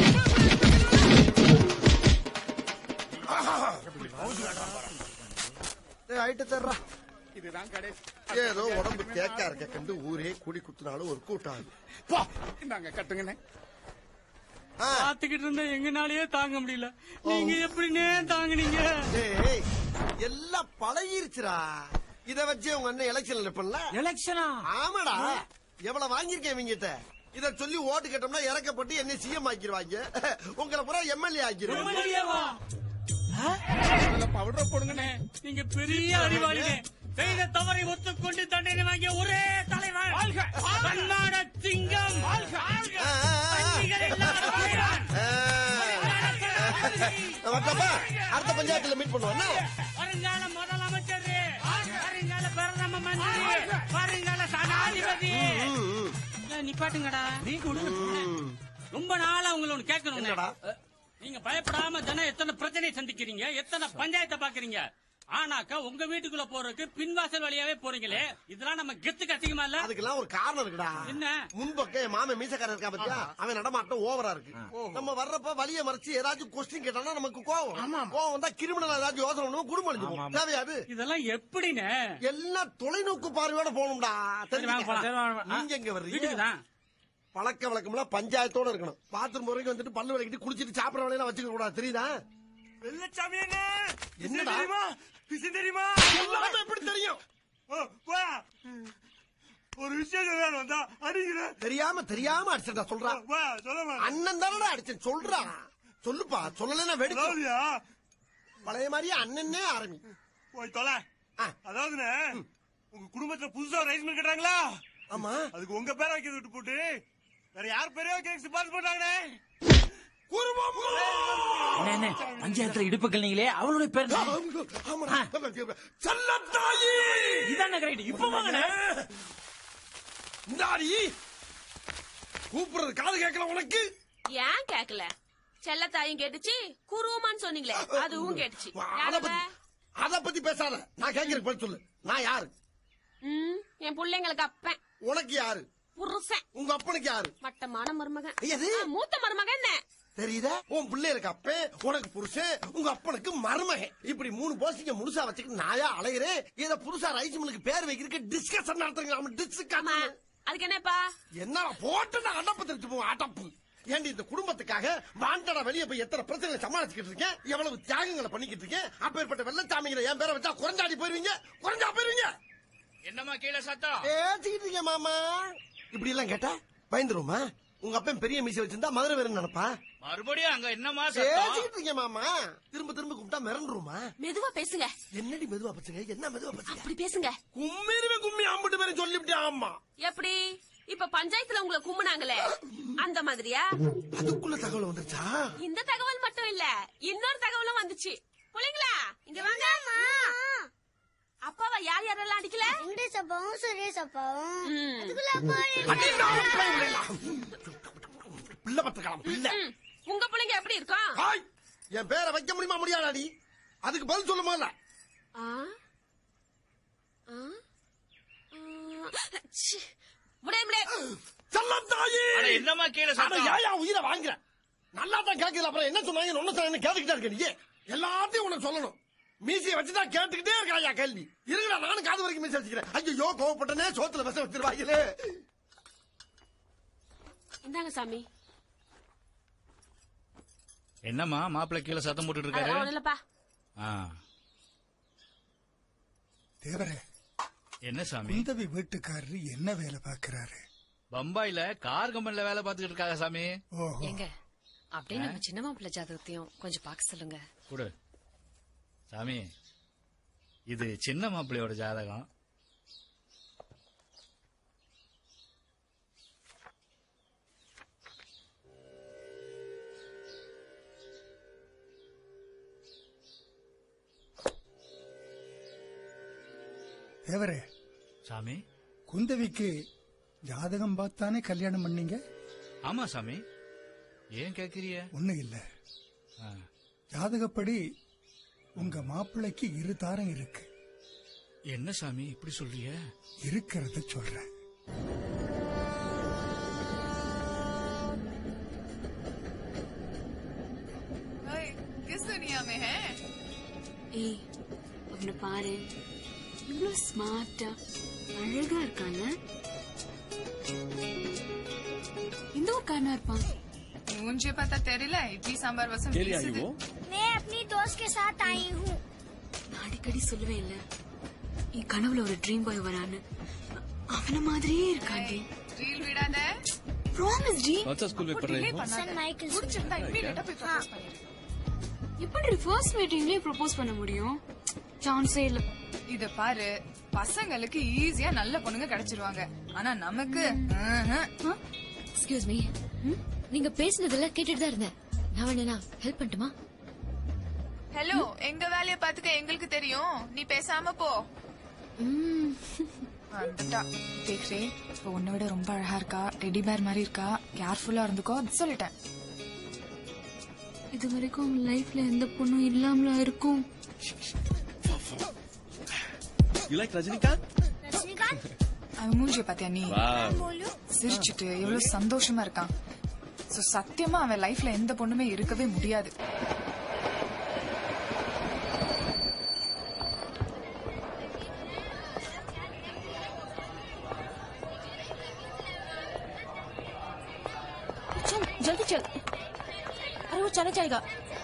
Speaker 18: ஐட்ட தர்றா
Speaker 3: இதுதான் கடைசி
Speaker 18: ஏதோ உடம்பு தேக்கா இருக்க கண்டு ஊரே கூடி குத்துனாலும் ஒரு கூட்டம் ஆகுது
Speaker 3: போ இந்தாங்க கட்டுங்கண்ணே
Speaker 20: பாத்துக்கிட்டு இருந்தா எங்கனாலயே தாங்க முடியல நீங்க எப்படின்னே தாங்குனீங்க
Speaker 18: டேய் எல்லாம் பழகிருச்சுடா இத வச்சு உங்க அண்ணன் எலெக்ஷன் நிப்பல
Speaker 20: எலெக்ஷனா
Speaker 18: ஆமாடா எவ்வளவு வாங்கியிருக்கேன் இவங்கிட்ட இத சொல்லி ஓட்டு கேட்டோம்னா இறக்கப்பட்டு என்ன சிஎம் ஆக்கிடுவாங்க உங்களை பூரா எம்எல்ஏ ஆக்கிடுவாங்க
Speaker 20: பவுடர் போடுங்கண்ணே நீங்க பெரிய அறிவாளிங்க செய்த தவறை ஒத்துக்கொண்டு தண்டனை வாங்கிய ஒரே தலைவர் கர்நாட சிங்கம் பண்டிகள் இல்லாத தலைவன்.
Speaker 18: மத்தப்ப அடுத்த பஞ்சாயத்துல மீட் பண்ணுவோம்
Speaker 20: வருங்கால முதலமைச்சர் வருங்கால பிரதம மந்திரி வருங்கால சனாதிபதி ஏய், நிப்பாட்டுங்கடா நீங்க விடுங்க ரொம்ப நாளா உங்களை ஒண்ணு கேட்கணும் நீங்க பயப்படாம தினம் எத்தனை பிரச்சனையை சந்திக்கிறீங்க எத்தனை பஞ்சாயத்தை பாக்குறீங்க ஆனாக்கா உங்க வீட்டுக்குள்ள போறதுக்கு பின்வாசல் வழியாவே போறீங்களே இதெல்லாம் நம்ம கெத்துக்கு அதிகமா இல்ல
Speaker 18: அதுக்கெல்லாம் ஒரு காரணம் இருக்குடா
Speaker 20: என்ன
Speaker 18: முன்பக்கம் என் மாமன் மீசக்காரன் இருக்கா பத்தியா அவன் நடமாட்டம் ஓவரா இருக்கு நம்ம வர்றப்ப வழிய மறைச்சு ஏதாச்சும் கொஸ்டின் கேட்டானா நமக்கு கோவம் கோவம் வந்தா கிரிமினல் ஏதாச்சும் யோசனை பண்ணுவோம் குடும்பம் அழிஞ்சு போகும். தேவையாது
Speaker 20: இதெல்லாம் எப்படின்னு
Speaker 18: எல்லாம் தொலைநோக்கு பார்வையோட போகணும்டா
Speaker 20: சரி, வாங்க போலாம். சரி, வாங்க, வாங்க.
Speaker 18: நீங்க எங்க வர்றீங்க
Speaker 20: வீட்டுக்கு தான்.
Speaker 18: பழக்க வழக்கம்லாம் பஞ்சாயத்தோட இருக்கணும் பாத்ரூம் வரைக்கும் வந்துட்டு பல்லு விளக்கிட்டு குளிச்சிட்டு சாப்பிடற வேலையெல்லாம் வச்சுக்க கூடாது தெரியுதா
Speaker 16: வெள்ளச்சாமி என்ன
Speaker 18: என்னடா?
Speaker 16: தெரியுமா விஷயம் தெரியுமா
Speaker 18: எல்லாமே எப்படி தெரியும்
Speaker 16: ஓ, வா. ஒரு விஷயம் சொல்ல வந்தா அடிக்கிற
Speaker 18: தெரியாம தெரியாம அடிச்சா சொல்றா
Speaker 16: வா சொல்ல
Speaker 18: அண்ணன் தானடா அடிச்சேன் சொல்றா சொல்லுப்பா சொல்லலைன்னா வெடிக்கும் பழைய மாதிரியே அண்ணனே ஆரம்பி
Speaker 16: போய் தொலை அதாவதுண்ணே உங்க குடும்பத்துல புதுசா ஒரு ரைஸ் மில் கட்டுறாங்களா
Speaker 18: ஆமா
Speaker 16: அதுக்கு உங்க பேரை வைக்கிறது விட்டு போட்டு வேற யார் பேரையோ கேக் சிபாரிசு பண்றாங்கண்ணே
Speaker 21: என்ன பஞ்சாயத்துல இடுப்பு கிளீங்களே அவளுடைய பேர்
Speaker 18: செல்லத்தாயி
Speaker 21: இதான கரெக்ட் இப்ப வாங்கண்ணே
Speaker 18: இந்தாடி கூப்பிடுறது காது கேட்கல உனக்கு
Speaker 13: ஏன் கேக்கல செல்லத்தாயும் கேட்டுச்சு குருவமான்னு சொன்னீங்களே அதுவும் கேட்டுச்சு
Speaker 18: அத
Speaker 13: யாரவ?
Speaker 18: பத்தி அத பத்தி பேசாத நான் கேட்கிறேன் பதில் சொல்லு நான் யாரு
Speaker 13: ம், என் பிள்ளைங்களுக்கு அப்பன்
Speaker 18: உனக்கு யாரு
Speaker 13: புருஷன்
Speaker 18: உங்க அப்பனுக்கு யாரு
Speaker 13: மட்டமான மருமகன்
Speaker 18: எது?
Speaker 13: ஆ, மூத்த மருமகன் என்ன
Speaker 18: தெரியுதா உன் பிள்ளைகளுக்கு அப்பன் உனக்கு புருஷன் உங்க அப்பனுக்கு மருமகன் இப்படி மூணு போஸ்டிங்க முழுசா வச்சுக்கிட்டு நாயா அலையிறேன் இத புதுசா ரைஸ் மில்லுக்கு பேர் வைக்கிறதுக்கு டிஸ்கஷன் நடத்துறீங்க நம்ம டிஸ்கஷன்
Speaker 13: அதுக்கு என்னப்பா
Speaker 18: என்ன போட்டு நான் அடப்பு தெரிச்சு போவோம் அடப்பு ஏண்டி இந்த குடும்பத்துக்காக வாண்டடா வெளியே போய் எத்தனை பிரச்சனை சமாளிச்சுக்கிட்டு இருக்கேன் எவ்வளவு தியாகங்களை பண்ணிக்கிட்டு இருக்கேன் அப்பேற்பட்ட வெள்ளச்சாமிகளை என் பேரை வச்சா குறைஞ்சாடி போயிருவீங்க குறைஞ்சா போயிருவீங்க
Speaker 3: என்னம்மா கீழே சத்தம்
Speaker 18: பேசிக்கிட்டு இருக்கேன் மாமா இப்படி எல்லாம் கேட்டா பயந்துருமா உங்க அப்பன் பெரிய மீசை வச்சிருந்தா மதுரை வேற நினைப்பா
Speaker 3: மறுபடியும் அங்க என்னம்மா சத்தம்
Speaker 18: பேசிக்கிட்டு இருக்கேன் மாமா திரும்ப திரும்ப கூப்பிட்டா மிரண்டுருமா
Speaker 13: மெதுவா பேசுங்க
Speaker 18: என்னடி மெதுவா பச்சுங்க என்ன மெதுவா பச்சுங்க
Speaker 13: அப்படி பேசுங்க
Speaker 18: கும்மிருவே கும்மி அம்பிட்டு பேரும் சொல்லிவிட்டேன் ஆமா
Speaker 13: எப்படி இப்ப பஞ்சாயத்துல உங்களை கும்பினாங்களே அந்த மாதிரியா
Speaker 18: அதுக்குள்ள தகவல் வந்துருச்சா
Speaker 13: இந்த தகவல் மட்டும் இல்ல இன்னொரு தகவலும் வந்துச்சு புள்ளைங்களா இங்க வாங்க அப்பாவை யார் யாரெல்லாம் அடிக்கல
Speaker 4: வெங்கடேஷ் அப்பாவும் சுரேஷ் அப்பாவும்
Speaker 13: ம்.
Speaker 4: அதுக்குள்ள அப்பா
Speaker 18: பிள்ளை பத்துக்கலாம் பிள்ளை
Speaker 13: ம். உங்க பிள்ளைங்க எப்படி இருக்கும்
Speaker 18: ஹாய் என் பேரை வைக்க முடியுமா முடியாதாடி அதுக்கு பதில் சொல்ல முதல்ல
Speaker 13: ஆ? ஆ? ஆ. ச்சீ. முடியாது, முடியாது.
Speaker 18: செல்லத்தாயி
Speaker 3: அட, என்னம்மா கீழே
Speaker 18: அட,
Speaker 3: சத்தம்
Speaker 18: ஏயா உயிரை வாங்குற நல்லா தான் கேட்கல அப்புறம் என்ன சொன்னாங்க ஒண்ணு சொன்னாங்க கேட்டுக்கிட்டே இருக்க நீ எல்லாத்தையும் உனக்கு சொல்லணும் மீசியை வச்சுதான் கேட்டுக்கிட்டே இருக்காயா கேள்வி இருங்கடா நானும் காது வரைக்கும் மீசி வச்சுக்கிறேன் ஐயோ கோவப்பட்டனே சோத்துல விஷம் வச்சிருவாங்களே
Speaker 13: இந்தாங்க சாமி
Speaker 3: என்னம்மா மாப்பிள்ளை கீழே சத்தம் போட்டுட்டு இருக்காரு
Speaker 13: அதெல்லாம் ஒண்ணும் இல்லப்பா
Speaker 3: ஆ,
Speaker 1: தேவரே
Speaker 3: என்ன சாமி
Speaker 1: குந்தவி வீட்டுக்காரரு என்ன வேலை பாக்குறாரு
Speaker 3: பம்பாயில கார் கம்பெனில வேலை பார்த்துக்கிட்டு இருக்காங்க சாமி
Speaker 1: ஓஹோ
Speaker 5: எங்க அப்படியே நம்ம சின்ன மாப்பிள்ளை ஜாதகத்தையும் கொஞ்சம் பார்க்க சொல்லுங்க
Speaker 3: கொடு சாமி இது சின்ன மாப்பிள்ளையோட ஜாதகம்
Speaker 1: தேவரே
Speaker 3: சாமி
Speaker 1: குந்தவிக்கு ஜாதகம் பார்த்தானே கல்யாணம் பண்ணீங்க
Speaker 3: ஆமா சாமி ஏன் கேக்குறிய
Speaker 1: ஒண்ணு இல்ல ஜாதகப்படி உங்க மாப்பிள்ளைக்கு இரு தாரம் இருக்கு
Speaker 3: என்ன சாமி இப்படி சொல்றிய
Speaker 1: இருக்கிறத சொல்றேன்
Speaker 22: किस दुनिया में है
Speaker 2: ஏய் அவனை பாரு இவ்வளவு ஸ்மார்ட்டா அழகா இருக்கான்ல இந்த ஒரு காரனா இருப்பான்
Speaker 22: मुझे पता तेरे लिए इडली सांभर वसम
Speaker 4: मैं अपनी दोस्त के साथ आई हूँ
Speaker 2: நான் அடிக்கடி சொல்லுவேன் இல்ல என் கனவுல ஒரு ட்ரீம் பாய் வரான்னு அவன மாதிரியே இருக்காண்டி
Speaker 22: रील विड़ा दे
Speaker 2: ப்ராமிஸ் டி
Speaker 17: कौन सा स्कूल में पढ़ रही हो
Speaker 4: सन माइकल
Speaker 22: முடிச்சிருந்தா இமீடியட்டா போய் ப்ரப்போஸ் பண்ணிரு
Speaker 2: எப்படி ஃபர்ஸ்ட் மீட்டிங்லயே ப்ரொபோஸ் பண்ண முடியும் சான்ஸே இல்ல
Speaker 22: இத பாரு பசங்களுக்கு ஈஸியா நல்ல பொண்ணுங்க கிடைச்சிருவாங்க ஆனா நமக்கு ஆஹா.
Speaker 2: எக்ஸ்கியூஸ் மீ நீங்க பேசுனதெல்லாம் கேட்டுட்டு தான் இருந்தேன் நான் வேணா ஹெல்ப் பண்ணட்டுமா
Speaker 22: ஹலோ எங்க வேலைய பாத்துக்க எங்களுக்கு தெரியும் நீ பேசாம போ
Speaker 2: ம்.
Speaker 22: வந்துட்டா தேக்ரே இப்போ உன்னை விட ரொம்ப அழகா இருக்கா டெடி பேர் மாதிரி இருக்கா கேர்ஃபுல்லா இருந்துக்கோ சொல்லிட்டேன்
Speaker 2: இது வரைக்கும் லைஃப்ல எந்த பொண்ணும் இல்லாமலா இருக்கும்
Speaker 17: You like Rajinikanth?
Speaker 4: रजनीकांत
Speaker 22: அவன் மூஞ்சிய பாத்தியா நீ
Speaker 17: Wow.
Speaker 4: बोलो
Speaker 22: சிரிச்சுட்டு எவ்வளவு சந்தோஷமா இருக்கான் சோ சத்தியமா அவன் லைஃப்ல எந்த பொண்ணுமே இருக்கவே முடியாது
Speaker 13: चल जल्दी चल अरे वो चला जाएगा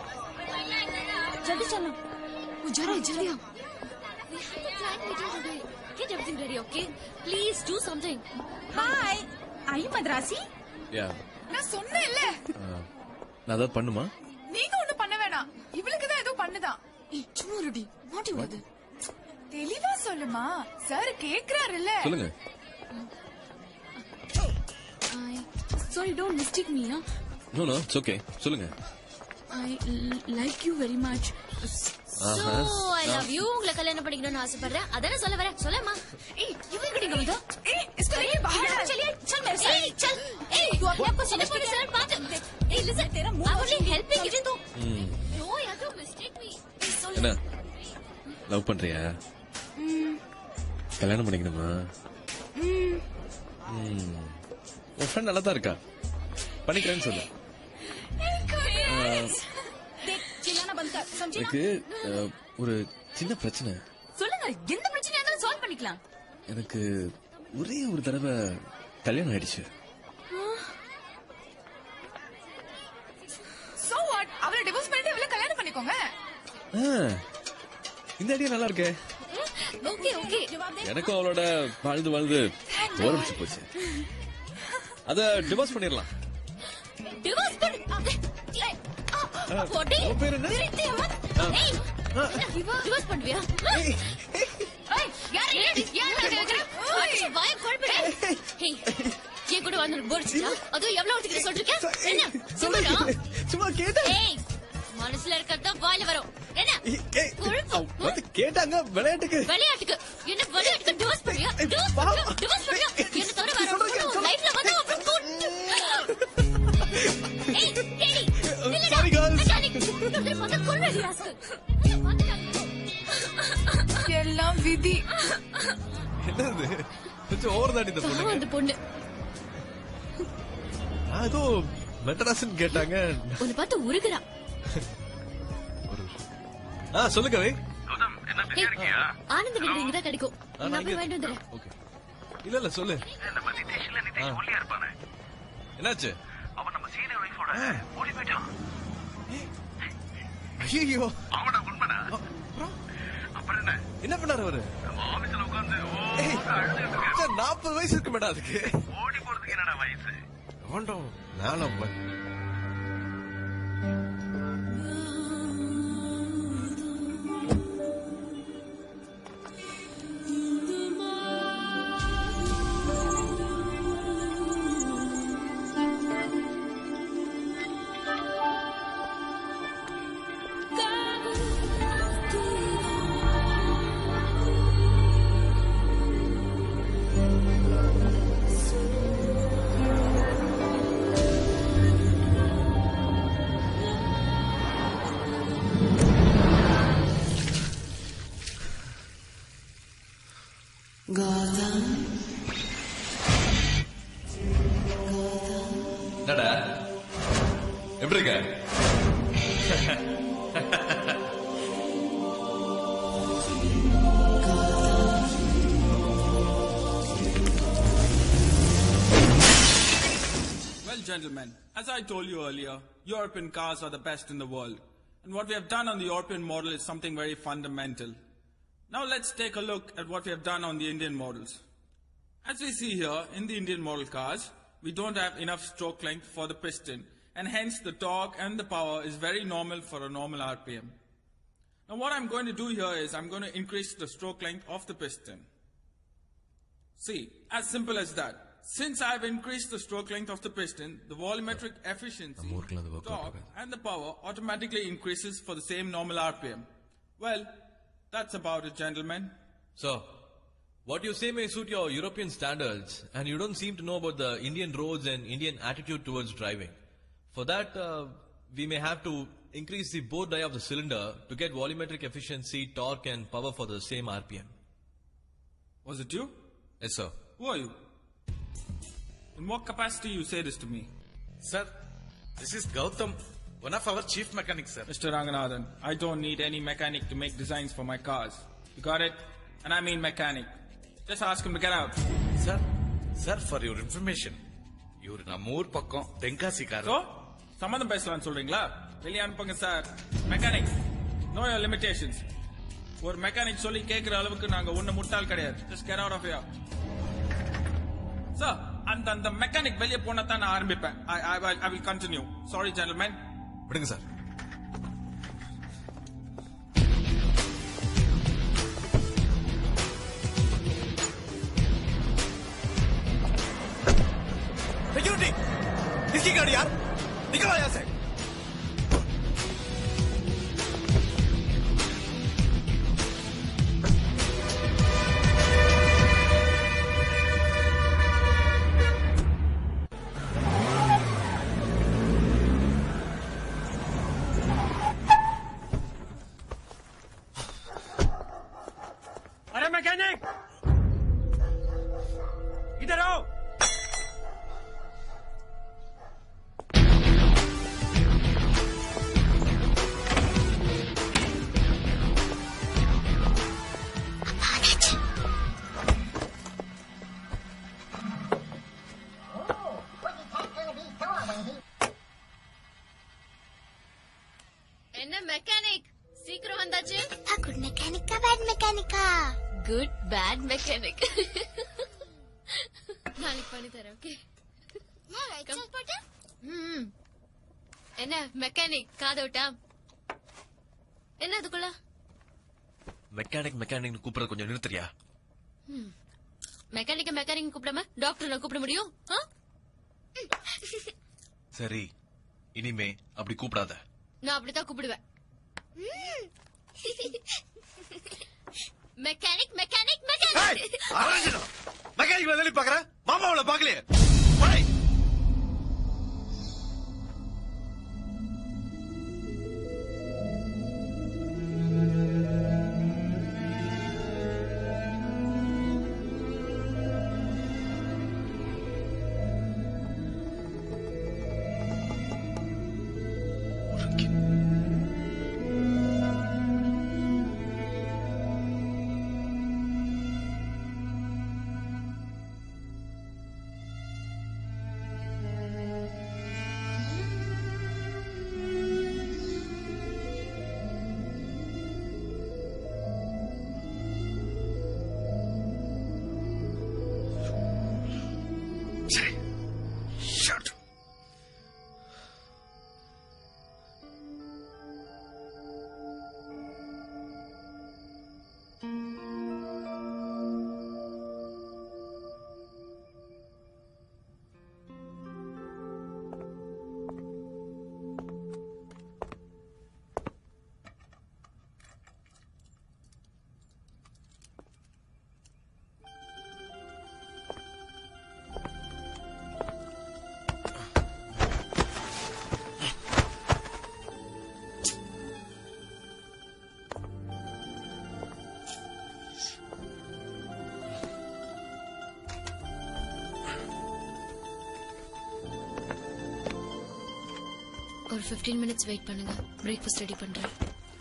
Speaker 13: जल्दी चलो
Speaker 2: वो जा रहा है जल्दी आओ We have a client meeting today. Get everything ready, okay? Please do something.
Speaker 13: Hi I Madrasi
Speaker 17: Yeah.
Speaker 22: நான் சொன்னேன்ல
Speaker 17: Uh, நான் ஏதாவது பண்ணுமா
Speaker 22: நீங்க ஒண்ணு பண்ண வேணாம் இவளுக்கு தான் ஏதோ பண்ணுதான்
Speaker 2: சும்மா ரெடி மாட்டி விடாது
Speaker 22: தெளிவா சொல்லுமா சார் கேக்குறாருல்ல
Speaker 17: சொல்லுங்க
Speaker 2: I sorry, don't mistake me, huh?
Speaker 17: No no it's okay சொல்லுங்க
Speaker 2: I l- like you very much. So,
Speaker 17: ஆஹா.
Speaker 2: I love you. உங்களை கல்யாணம் பண்ணிக்கணும்னு ஆசைப்படுறேன் அதானே சொல்ல வரேன் சொல்லமா ஏய் இவன் கிட்ட வந்து
Speaker 22: ஏய் इसको लेके बाहर आ
Speaker 2: चलिए चल मेरे साथ ஏய் चल ஏய் तू अपने आप को समझ के सर बात ஏய் listen तेरा मुंह I was helping you तू
Speaker 17: ம்.
Speaker 2: no यार don't mistake me
Speaker 17: என்ன லவ் பண்றியா கல்யாணம் பண்ணிக்கணுமா ம். உன் ஃப்ரெண்ட் நல்லா தான் இருக்கா பண்ணிக்கிறேன்னு சொல்லு
Speaker 13: देख चिल्लाना बंद कर समझे ना
Speaker 17: எனக்கு அஹ், ஒரு சின்ன பிரச்சனை
Speaker 13: சொல்லுங்க எந்த பிரச்சனையா இருந்தாலும் சால்வ் பண்ணிக்கலாம்
Speaker 17: எனக்கு ஒரே ஒரு தடவை கல்யாணம் ஆயிடுச்சு ஆ, இந்த ஐடியா நல்லா இருக்கே
Speaker 2: ஓகே ஓகே
Speaker 17: எனக்கும் அவளோட வாழ்ந்து வாழ்ந்து ஓரடிச்சு போச்சு அத டிவோர்ஸ் பண்ணிடலாம்
Speaker 2: டிவோர்ஸ் பண்ணு
Speaker 17: ஆ,
Speaker 2: போடி
Speaker 17: உன் பேர் என்ன?
Speaker 2: திருத்தி அம்மா ஏய் டிவோர்ஸ் பண்ணுவியா ஏய் யார் யார் யார் கேக்குற அடிச்சு வாய குழப்பிடு ஏய் ஏன் கூட வந்து போர்ச்சுடா அதுவும் எவ்வளவு ஒருத்தர் சொல்லிருக்க என்ன சொல்லுடா
Speaker 17: சும்மா கேட்டா
Speaker 2: ஏய் மனசுல இருக்கறத வாயில வரும் என்ன குழப்பம்
Speaker 17: வந்து கேட்டாங்க விளையாட்டுக்கு
Speaker 2: விளையாட்டுக்கு என்ன விளையாட்டுக்கு டிவோர்ஸ் பண்ணியா டிவோர்ஸ் பண்ணியா டிவோர்ஸ் பண்ணியா என்ன தவிர வேற ஒருத்தர் லைஃப்ல வந்து அப்புறம் கொண்டு ஏய் ஏய் இல்லடா
Speaker 17: Sorry, girls.
Speaker 2: மெக்கானிக் உன்னை பார்த்தா கொல்வேடி ராஸ்கல்
Speaker 22: எல்லாம் விதி
Speaker 17: என்னது கொஞ்சம் ஓவர் தாண்டி இந்த
Speaker 2: பாவம்
Speaker 17: பொண்ணு
Speaker 2: அந்த பொண்ணு
Speaker 17: நான் ஏதோ மெட்ராஸ்ன்னு கேட்டாங்க
Speaker 2: உன்னை பார்த்து உருகுறா
Speaker 17: ஆ சொல்லு கவி
Speaker 2: ஏய், ஆனந்த விடுதி இங்கதான் கிடைக்கும்
Speaker 17: ஆ,
Speaker 2: நான்
Speaker 17: நான்
Speaker 2: போய்
Speaker 17: இங்க-
Speaker 2: வாங்கிட்டு வந்துடுறேன்
Speaker 17: ஓகே இல்ல இல்ல சொல்லு ஆ. என்னாச்சு
Speaker 7: அவன் நம்ம சீனியர் ஒய்ஃபோட ஓடி போயிட்டான்
Speaker 17: ஐயோ
Speaker 7: அவன உண்மைனா அப்புறம் என்ன
Speaker 17: என்ன பண்ணாரு அவரு
Speaker 7: ஆபீஸ்ல உட்கார்ந்து
Speaker 17: நாற்பது வயசு இருக்கு மேடம் அதுக்கு
Speaker 7: ஓடி போறதுக்கு என்னடா வயசு
Speaker 17: வேண்டாம் நானும் என்னடா எப்படி இருக்க
Speaker 9: Well, gentlemen, as I told you earlier, European cars are the best in the world. And what we have done on the European model is something very fundamental. Now let's take a look at what we have done on the Indian models. As we see here, in the Indian model cars, we don't have enough stroke length for the piston, and hence the torque and the power is very normal for a normal RPM. Now what I'm going to do here is I'm going to increase the stroke length of the piston. See, as simple as that. Since I've increased the stroke length of the piston, the volumetric efficiency, torque, and the power automatically increases for the same normal RPM. Well, that's about it, gentlemen.
Speaker 17: So, what you say may suit your European standards, and you don't seem to know about the Indian roads and Indian attitude towards driving. For that, uh, we may have to increase the bore die of the cylinder to get volumetric efficiency, torque, and power for the same RPM.
Speaker 9: Was it you?
Speaker 17: Yes, sir.
Speaker 9: Who are you? In what capacity you say this to me?
Speaker 7: Sir, this is Gautam, one of our chief mechanics, sir.
Speaker 9: Mr. Ranganathan, I don't need any mechanic to make designs for my cars. You got it? And I mean mechanic. Just ask him to get out.
Speaker 7: Sir, sir, for your information, இவரு நம்ம ஊர் பக்கம் தென்காசிக்காரர்
Speaker 9: So, சம்மந்தம் பேசலாம்னு சொல்றீங்களா வெளியே அனுப்புங்க sir mechanic no your limitations ஒரு மெக்கானிக் சொல்லி கேட்கிற அளவுக்கு நாங்க ஒண்ணு முட்டாள் கிடையாது just get out of yeah sir அந்த அந்த மெக்கானிக் வெளியே போனா தான் நான் ஆரம்பிப்பேன் I will continue sorry gentleman
Speaker 17: விடுங்க சார்
Speaker 6: सिक्योरिटी किसकी गाड़ी यार निकलो यहाँ से
Speaker 16: अरे मैकेनिक इधर आओ
Speaker 2: என்ன மெக்கானிக் சீக்கிரம் வந்தாச்சு
Speaker 4: குட் மெக்கானிக்கா பேட் மெக்கானிக்கா
Speaker 2: குட் பேட் மெக்கானிக் நாளைக்கு பண்ணி தரேன் ஓகே ம் என்ன மெக்கானிக் காதை விட்டா என்ன அதுக்குள்ள
Speaker 17: மெக்கானிக் மெக்கானிக் கூப்பிடுறது கொஞ்சம் நிறுத்துறியா
Speaker 2: மெக்கானிக்க மெக்கானிக் கூப்பிடாம டாக்டர் நான் கூப்பிட முடியும் ஆ?
Speaker 17: சரி இனிமே அப்படி கூப்பிடாத
Speaker 2: நான் அப்படித்தான் கூப்பிடுவேன் மெக்கானிக் மெக்கானிக் மெக்கானிக்
Speaker 17: மெக்கானிக் வேலை பாக்குற மாமாவில பாக்கலையே Shut.
Speaker 2: ஒரு 15 மினிட்ஸ் வெயிட் பண்ணுங்க பிரேக்ஃபாஸ்ட் ரெடி பண்றேன்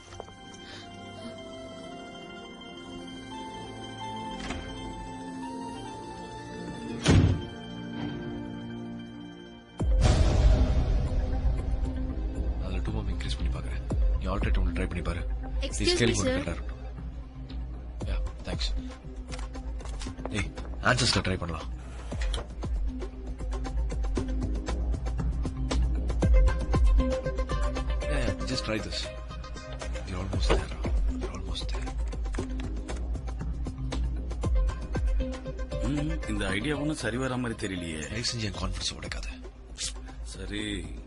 Speaker 17: அதுல டூ மம் இன்க்ரீஸ் பண்ணி பாக்குறேன் நீ ஆல்ரெடி ஒன்று ட்ரை பண்ணி பாரு
Speaker 2: Excuse me,
Speaker 17: ஸ்கேல்
Speaker 2: sir.
Speaker 17: கரெக்டா இருக்கட்டும் யா தேங்க்ஸ் ஏய் ஆன்சர்ஸ்ல ட்ரை பண்ணலாம் Yeah, yeah, just try this. You're almost there. You're almost there.
Speaker 8: ம், இந்த ஐடியா ஒன்றும் சரி வர மாதிரி தெரியலையே
Speaker 17: தயவு செஞ்சு என் கான்ஃபிடன்ஸ் உடைக்காத
Speaker 8: சரி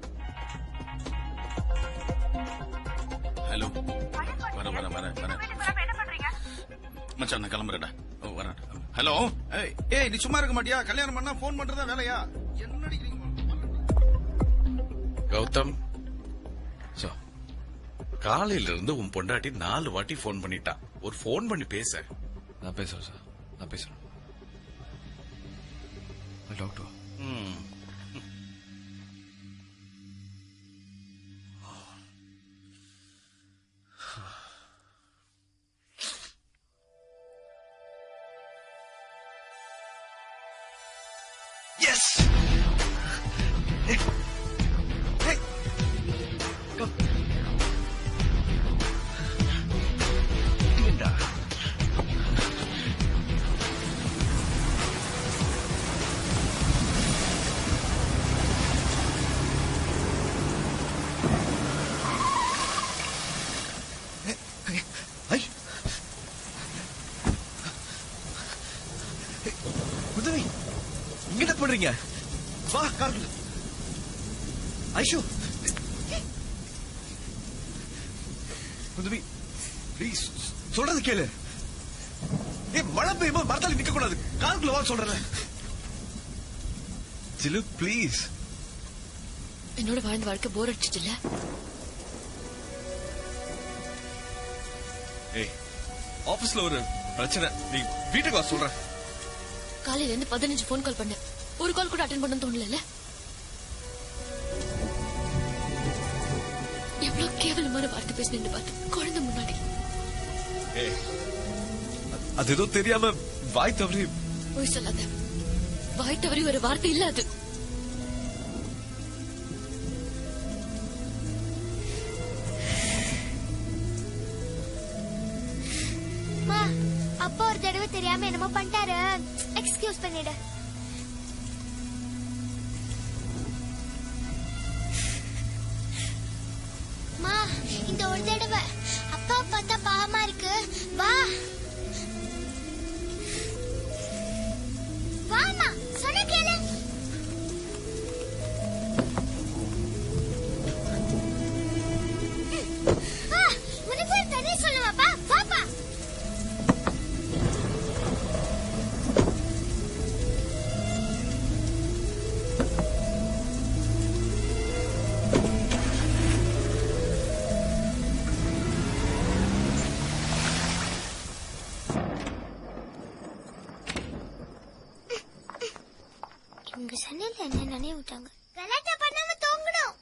Speaker 8: ஹலோ வர வர வர வர மச்சான் நான் கிளம்புறேன்டா ஓ வரேன் ஹலோ ஏய் ஏய் நீ சும்மா இருக்க மாட்டியா கல்யாணம் பண்ணா ஃபோன் பண்றதா வேலையா
Speaker 7: கௌதம் சோ காலையில இருந்து உன் பொண்டாட்டி நாலு வாட்டி ஃபோன் பண்ணிட்டா ஒரு ஃபோன் பண்ணி பேச
Speaker 17: நான் பேசுறேன் சார் நான் பேசுறேன் டாக்டர்
Speaker 7: ம்.
Speaker 17: Yes! Hey! Hey! Come. Linda. ஐ உதவி இங்க என்ன பண்றீங்க வா கார்ல ஐஷு உதவி ப்ளீஸ் சொல்றது கேளு ஏ மழை பெய்யும்போது மரத்தால நிக்க கூடாது காருக்குள்ள வா சொல்றேன் சிலு ப்ளீஸ்
Speaker 2: என்னோட வாழ்ந்த வாழ்க்கை போர் அடிச்சிட்டுல
Speaker 17: ஏய் ஆபீஸ்ல ஒரு பிரச்சனை நீ வீட்டுக்கு வா சொல்றேன்
Speaker 2: காலையில இருந்து பதினஞ்சு ஃபோன் கால் பண்ணேன் ஒரு கால் கூட அட்டன் பண்ண தோணல எவ்வளவு கேவலமான வார்த்தை பேசினு பார்த்து குழந்தை முன்னாடி
Speaker 17: ஏய் அது- அது ஏதோ தெரியாம வாய் தவறி
Speaker 2: போய் சொல்லாத வாய் தவறி ஒரு வார்த்தை இல்ல அது
Speaker 4: தெரியாம என்னமோ பண்ணிட்டாரு எக்ஸ்கியூஸ் பண்ணிடு மா இந்த ஒரு தடவை அப்பா பார்த்தா பாவமா இருக்கு வா வாமா சொன்ன கேளு ஆ, உனக்கு ஒரு தண்ணி சொல்லுவாப்பா வாப்பா இவங்க சண்டையில என்ன நினைவு விட்டாங்க கலாட்டா பண்ணாம தூங்கணும்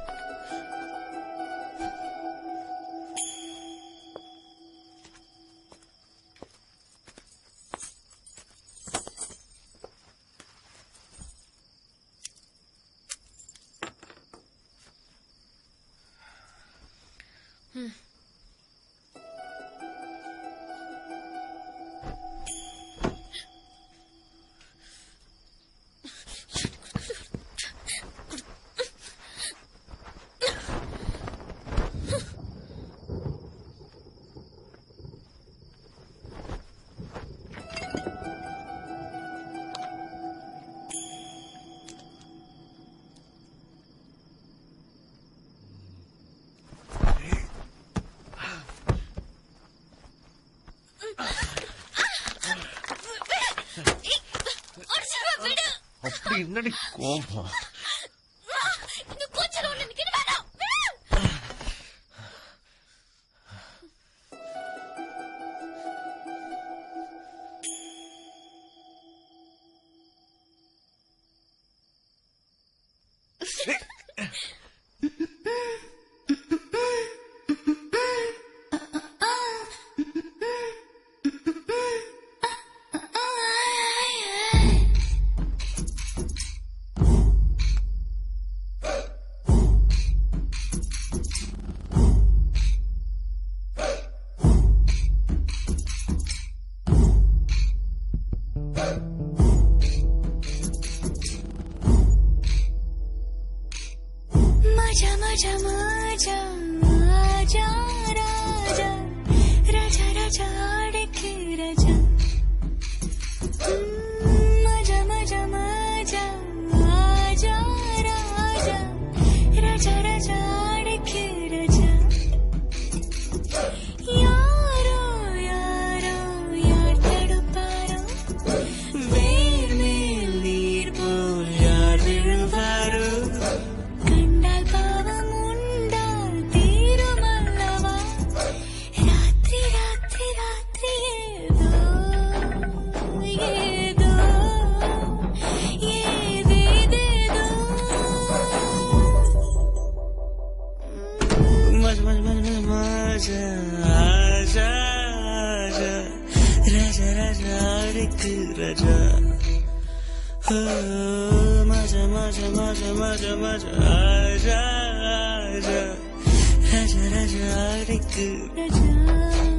Speaker 10: அப்படி என்னடி கோபம்
Speaker 4: இந்த கூச்சல் ஒண்ணு நிக்கிட்டு வேணாம்
Speaker 11: मजा मजा मजा आजा राजा राजा राजा आडके राजा हम्म, मजा मजा मजा आजा राजा राजा राजा आडके राजा यारो यारो यार तड़पारो வேர்மேல் நீர் போல் யார் விழுவாரோ கண்டால் பாவம் உண்டால் தீருமல்லவா ராத்திரி ராத்திரி ராத்திரி ஏதோ ஏதோ ஏதேதேதோ
Speaker 6: मज मज मज मज मजा आजा आजा राजा राजा अड़क राजा हो मजा मजा मजा मजा मजा आजा आजा राजा राजा अड़क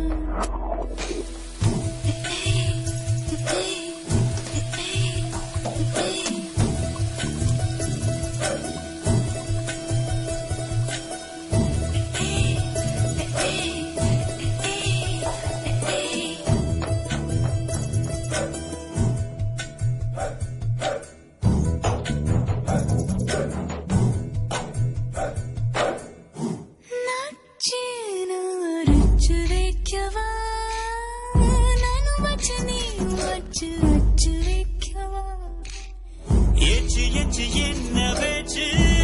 Speaker 11: நச்சினு அரைச்சு வைக்கவா நானும் வச்சு நீ வச்சு வச்சு வைக்கவா
Speaker 6: எச்சு எச்சு என்ன பேச்சு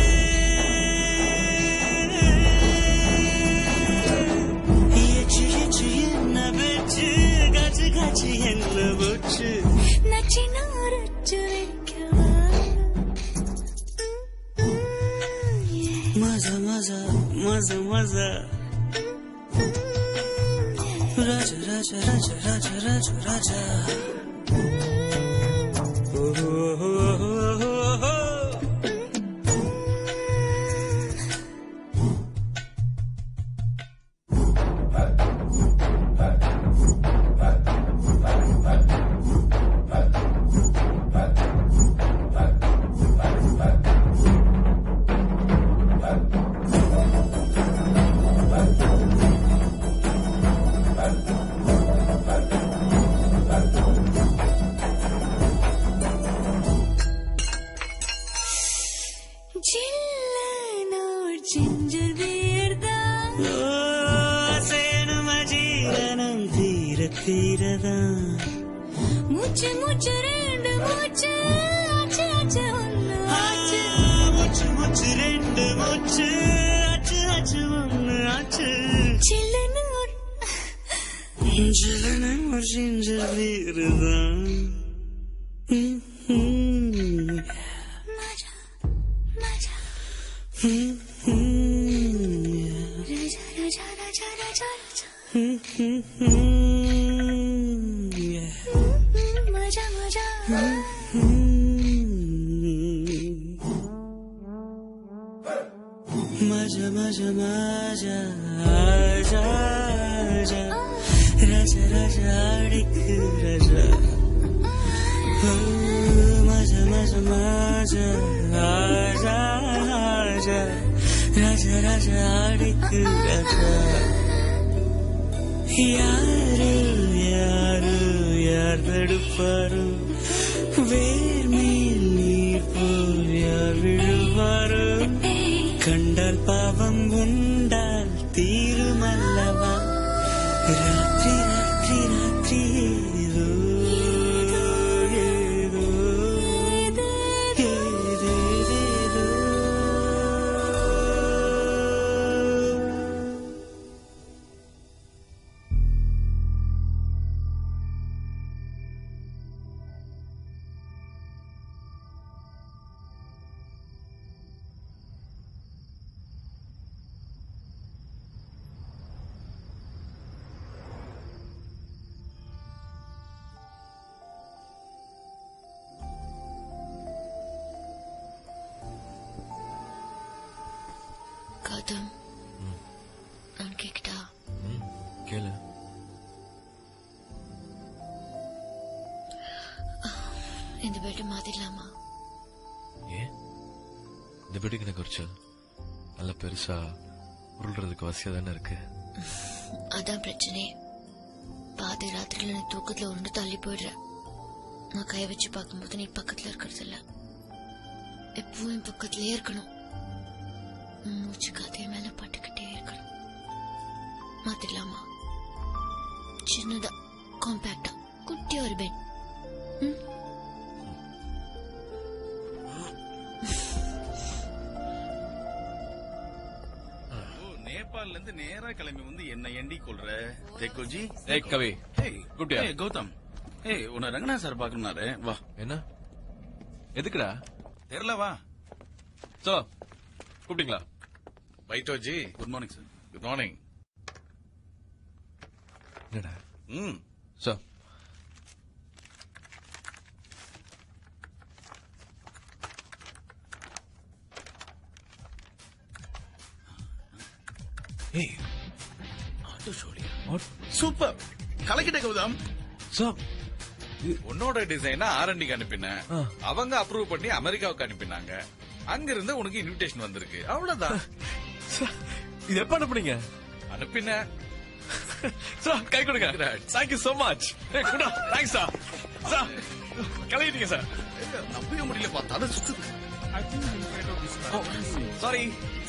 Speaker 6: எச்சு எச்சு என்ன பேச்சு காச்சு காச்சு என்ன போச்சு
Speaker 11: நச்சினு அரைச்சு வைக்கவா
Speaker 6: மசா மசா மசா மசா ராஜா ராஜா ராஜா ராஜா ராஜா ராஜா ஓ ஹோ ஹோ ஹோ ஹோ
Speaker 11: ஆ ചില്ലനോട് ജിഞ്ചർ ബിയർദാ
Speaker 6: சேனும் அஜீரணம் தீர தீரதான்
Speaker 11: മൂച്ച് മൂച്ച് രണ്ട് മൂച്ച് ആച്ച് ആച്ച് ഒന്ന് ആച്ച്
Speaker 6: மூச்சு மூச்சு ரெண்டு மூச்சு அச்சு அச்சு ஒண்ணு ஆச்சு
Speaker 11: ചില്ലനോട്
Speaker 6: ஜலனம் ஒரு சிஞ்சர் வீருதான்
Speaker 11: രാജാ രാജാ രാജാ രാജാ മജാ മജാ
Speaker 6: மஜா மஜா மஜா ஆஜா ஆஜா ராஜா ராஜா அடிக்கு ராஜா ஓ, மஜா மஜா மஜா ஆஜா ஆஜா ராஜா ராஜா அடிக்கு ராஜா யாரு யாரு யார் தடுப்பாரு வேர் மேல் நீர் போல் யார் விழுவாரு கண்டால் பாவம் உண்டால் தீருமல்லவா ராத்திரி ராத்திரி ராத்திரி ஏதோ ஏதோ ஏதேதேதோ.
Speaker 2: கௌதம் நான் கேக்கட்டா
Speaker 17: கேளு
Speaker 2: இந்த பெட் மாத்திடலாமா
Speaker 17: ஏன் இந்த பெட்டுக்கு எனக்கு குறைச்சல் நல்ல பெருசா உருள்றதுக்கு வசதியா தானே இருக்கு
Speaker 2: அதான் பிரச்சனை பாதி ராத்திரில நீ தூக்கத்துல உருண்டு தள்ளி போயிடுற நான் கைய வச்சு பார்க்கும்போது நீ பக்கத்துல இருக்கிறது இல்ல எப்பவும் என் பக்கத்திலே இருக்கணும் உன் மூச்சு காத்தைய மேல பட்டுக்கிட்டே இருக்கணும் மாத்திடலாமா சின்னதா காம்பேக்டா குட்டியா ஒரு பெட்
Speaker 8: ஓ, நேபாள்ல இருந்து நேரா கிளம்பி வந்து என்ன எண்டி கொள்ற தேக்கோஜி
Speaker 17: ஏய், கவி.
Speaker 8: ஏய்,
Speaker 17: கூப்பிட்டியா?
Speaker 8: ஏய், கௌதம் ஏய் உன்னை ரங்கநாத் சார் பாக்கணும்னாரு வா
Speaker 17: என்ன எதுக்குடா
Speaker 8: தெரியல வா
Speaker 17: சோ கூப்பிட்டீங்களா
Speaker 7: பைட்டோஜி
Speaker 8: good morning sir
Speaker 7: good morning
Speaker 17: என்னடா
Speaker 7: ம்
Speaker 17: சோ ஏய்
Speaker 8: ஆட்டோ ஷோலியா சூப்பர் கலக்கிட்ட கௌதம்
Speaker 17: சோ
Speaker 7: உன்னோட டிசைனை ஆர்என்டிக்கு அனுப்பினேன் அவங்க அப்ரூவ் பண்ணி அமெரிக்காவுக்கு அனுப்பினாங்க அங்க இருந்து உனக்கு இன்விடேஷன் வந்திருக்கு அவ்வளவுதான்
Speaker 17: இது எப்ப அனுப்புனீங்க
Speaker 7: அனுப்பினேன்
Speaker 17: சார் கை கொடுங்க தேங்க்யூ சோ மச் ஏய் குடா தேங்க்ஸ் சார் சார் கலையிட்டீங்க சார்
Speaker 8: நம்பவே முடியலப்பா தலை சுத்துது
Speaker 17: சாரி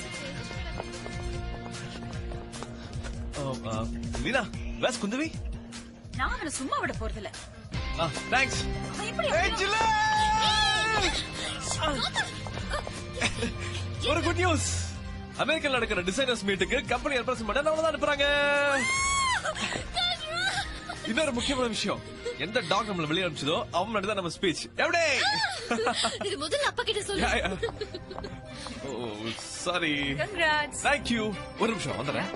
Speaker 17: லீனா வேஸ் குந்தவி
Speaker 13: நான் அவனை சும்மா விட போறதில்ல
Speaker 17: தேங்க்ஸ்
Speaker 13: அவன் எப்படி
Speaker 17: ஒரு குட் நியூஸ் அமெரிக்கால நடக்கிற டிசைனர்ஸ் மீட்டுக்கு கம்பெனி ரெப்ரசன்ட் பண்ண நம்ம தான் அனுப்புறாங்க இன்னொரு முக்கியமான விஷயம் எந்த டாக் நம்மள வெளியே அனுப்பிச்சதோ அவன் மட்டும் தான் நம்ம ஸ்பீச் எப்படி
Speaker 2: இது முதல்ல அப்பா கிட்ட சொல்லு
Speaker 17: Yeah, yeah. ஓ சாரி
Speaker 13: Congrats.
Speaker 17: தேங்க்யூ ஒரு நிமிஷம் வந்துடுறேன்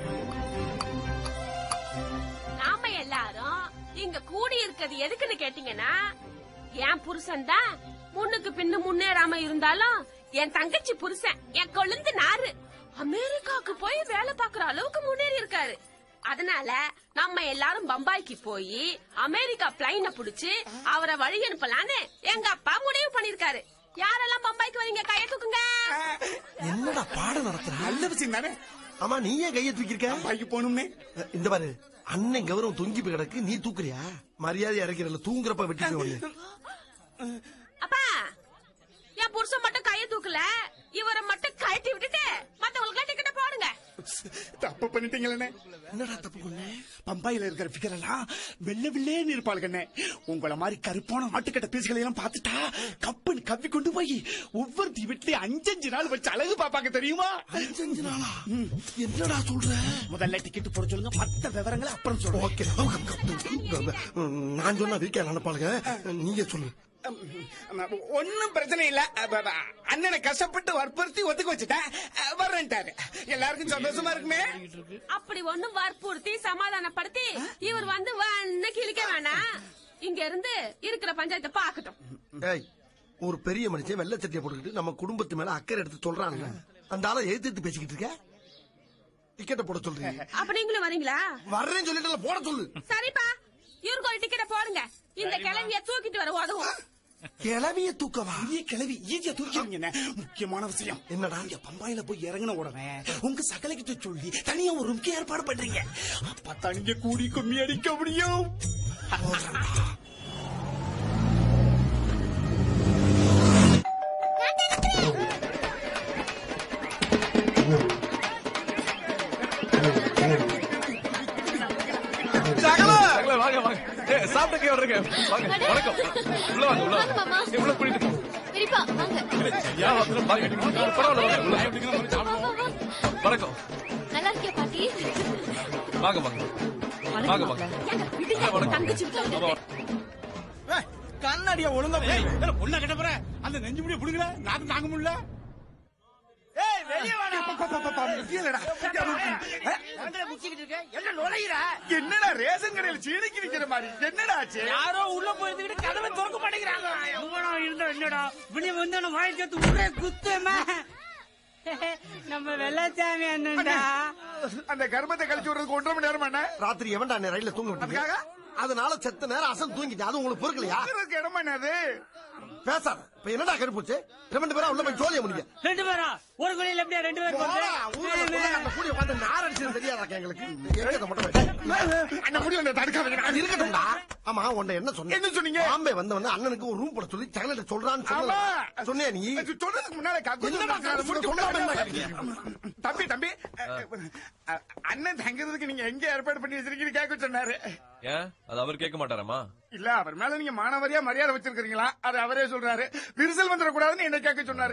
Speaker 12: நாம எல்லாரும் இங்க கூடி இருக்கிறது எதுக்குன்னு கேட்டீங்கன்னா என் புருஷன் தான் முன்னுக்கு பின்னு முன்னேறாம இருந்தாலும் என் தங்கச்சி புருஷன் என் கொழுந்து நாரு அமெரிக்காவுக்கு போய் வேலை பார்க்கற அளவுக்கு முன்னேறி இருக்காரு அதனால நம்ம எல்லாரும் பம்பாய்க்கு போய் அமெரிக்கா பிளைன புடிச்சு அவரை வழி அனுப்பலான்னு எங்க அப்பா முடிவு பண்ணிருக்காரு யாரெல்லாம் பம்பாய்க்கு வரீங்க கைய தூக்குங்க
Speaker 18: என்னடா பாடம் நடத்துற நல்ல விஷயம் தானே ஆமா நீ ஏன் கையை தூக்கிருக்க பைக்கு போகணும்னே இந்த பாரு அண்ணன் கௌரவம் தொங்கி போய் கிடக்கு நீ தூக்குறியா மரியாதை இறக்கிறல தூங்குறப்ப வெட்டி ஒண்ணு
Speaker 12: அப்பா என் புருஷன் மட்டும் கைய தூக்கல
Speaker 14: தப்பு பண்ணிட்டீங்களே
Speaker 18: என்னடா தப்பு பண்ண
Speaker 14: பம்பாயில இருக்கிற ஃபிகர் எல்லாம் வெள்ளை வெள்ளேன்னு இருப்பாளுங்கண்ணே உங்கள மாதிரி கருப்பான ஆட்டுக்கட்ட பீஸ்களை எல்லாம் பார்த்துட்டா கப்புன்னு கவ்வி கொண்டு போய் ஒவ்வொரு வீட்லயும் அஞ்சஞ்சு நாள் வச்சு அழகு பாப்பாங்க தெரியுமா
Speaker 18: அஞ்சஞ்சு நாளா என்னடா சொல்ற
Speaker 14: முதல்ல டிக்கெட் போட சொல்லுங்க மத்த விவரங்களை அப்புறம் சொல்றேன்
Speaker 18: ஓகே நான் சொன்னா வீக்கா நினைப்பாளுங்க நீங்க சொல்லு
Speaker 14: ஒன்னும் பிரச்சனை இல்ல அப்ப, அப்ப, அண்ணனை கஷ்டப்பட்டு வற்புறுத்தி ஒத்துக்க வச்சுட்டேன் அஹ், வர்றேன்ட்டாரு எல்லாருக்கும் சந்தோஷமா இருக்குமே
Speaker 12: அப்படி ஒண்ணும் வற்புறுத்தி சமாதானப்படுத்தி இவர் வந்து வன்னு கிழிக்க வேணாம் இங்க இருந்து இருக்கிற பஞ்சாயத்தை பாக்கட்டும்
Speaker 18: ஏய் ஒரு பெரிய மனுஷன் வெள்ளை சட்டியை போட்டுக்கிட்டு நம்ம குடும்பத்து மேல அக்கறை எடுத்து சொல்றானுங்க அந்த ஆளை எழுத்து பேசிக்கிட்டு இருக்க டிக்கெட்டை போட சொல்றீங்க
Speaker 12: அப்ப நீங்களும் வரீங்களா
Speaker 18: வர்றேன்னு சொல்லிட்டு போட சொல்லு
Speaker 12: சரிப்பா இவருக்கு ஒரு டிக்கெட்டை போடுங்க இந்த கிளவிய தூக்கிட்டு வர உதவும்
Speaker 18: கிளவிய தூக்கவா
Speaker 14: பெரிய கிளவி ஈஸியா தூக்கிடுங்க முக்கியமான விஷயம்
Speaker 18: என்னடா
Speaker 14: இங்க பம்பாயில போய் இறங்கின உடனே உங்க சகலைகிட்ட சொல்லி தனியா ஒரு ரூம்க்கு ஏற்பாடு பண்றீங்க அப்பதான் நீங்க கூடி கும்மி அடிக்க முடியும்
Speaker 17: சகல வாங்க வாங்க ஏ சாப்பிட்டுக்கே வர்றீங்க வாங்க வணக்கம் உள்ள வாங்க உள்ள
Speaker 2: வாங்க, மாமா.
Speaker 17: வாங்க உள்ள கூட்டிட்டு போ.
Speaker 2: பெரியப்பா வாங்க
Speaker 17: ஐயா வந்து வாங்க பரவாயில்ல வாங்க உள்ள வணக்கம்
Speaker 2: நல்லா இருக்கியா பாட்டி
Speaker 17: வாங்க வாங்க வாங்க வாங்க ஆ, வணக்கம் ஆமா.
Speaker 14: கண்ணாடிய ஒழுங்கா பொண்ண கட்ட போற அந்த நெஞ்சு முடிய புடுங்கல நாக்கு தாங்க முடியல ஏய் வெளிய வாடா என்னடா ரேஷன் கடையில சீனிக்கு விக்கிற மாதிரி என்னடா ஆச்சு
Speaker 20: யாரோ உள்ள போயிருந்துகிட்டு கதவை திறக்க மாட்டேங்கிறாங்க இவனா இருந்தா என்னடா வினி வந்து வாய் சேர்த்து உள்ளே குத்துமா நம்ம வெள்ளச்சாமி அண்ணன்டா
Speaker 14: அந்த கர்மத்தை கழிச்சு விடுறதுக்கு ஒன்றரை மணி நேரம் என்ன
Speaker 18: ராத்திரி எவன்டா நீ ரயில்ல தூங்க விட்டீங்க அதனால செத்த நேரம் அசன் தூங்கிட்டேன் அது உங்களுக்கு பொறுக்கலையா
Speaker 14: இடமா என்னது
Speaker 18: பேசாத இப்ப என்னடா கருப்புச்சு ரெண்டு பேரா உள்ள போய் ஜோலிய முடியும்
Speaker 20: ரெண்டு பேரா ஒரு குழியில எப்படியா ரெண்டு பேர்
Speaker 18: போடா, ஊர்ல போய் அந்த கூடிய பார்த்து நார் அடிச்சது தெரியாதா எங்களுக்கு எங்க மட்டும் வை.
Speaker 14: அந்த முடி வந்து தடுக்காதீங்க
Speaker 18: அது இருக்கட்டும்டா ஆமா உன்னை என்ன சொன்ன
Speaker 14: என்ன சொன்னீங்க?
Speaker 18: பாம்பே வந்த வந்து அண்ணனுக்கு ஒரு ரூம் போட சொல்லி சகலிட்ட சொல்றான்னு
Speaker 14: ஆமா.
Speaker 18: சொன்ன சொன்னியா நீ
Speaker 14: சொல்றதுக்கு முன்னால கக்கு
Speaker 18: என்னடா
Speaker 14: அதை முடிச்சு
Speaker 18: சொல்லாம
Speaker 14: விடாம
Speaker 18: என்ன
Speaker 14: இருந்தா தம்பி தம்பி அஹ், அண்ணன் தங்குறதுக்கு நீங்க எங்க ஏற்பாடு பண்ணி வச்சிருக்கீங்க கேட்க சொன்னாரு
Speaker 17: ஏன் அது அவர் கேட்க மாட்டாராமா
Speaker 14: இல்ல அவர் மேல நீங்க மானவரியா மரியாதை வச்சிருக்கீங்களா அது அவரே சொல்றாரு விரிசல் வந்துடக்கூடாதுன்னு என்ன கேட்க சொன்னாரு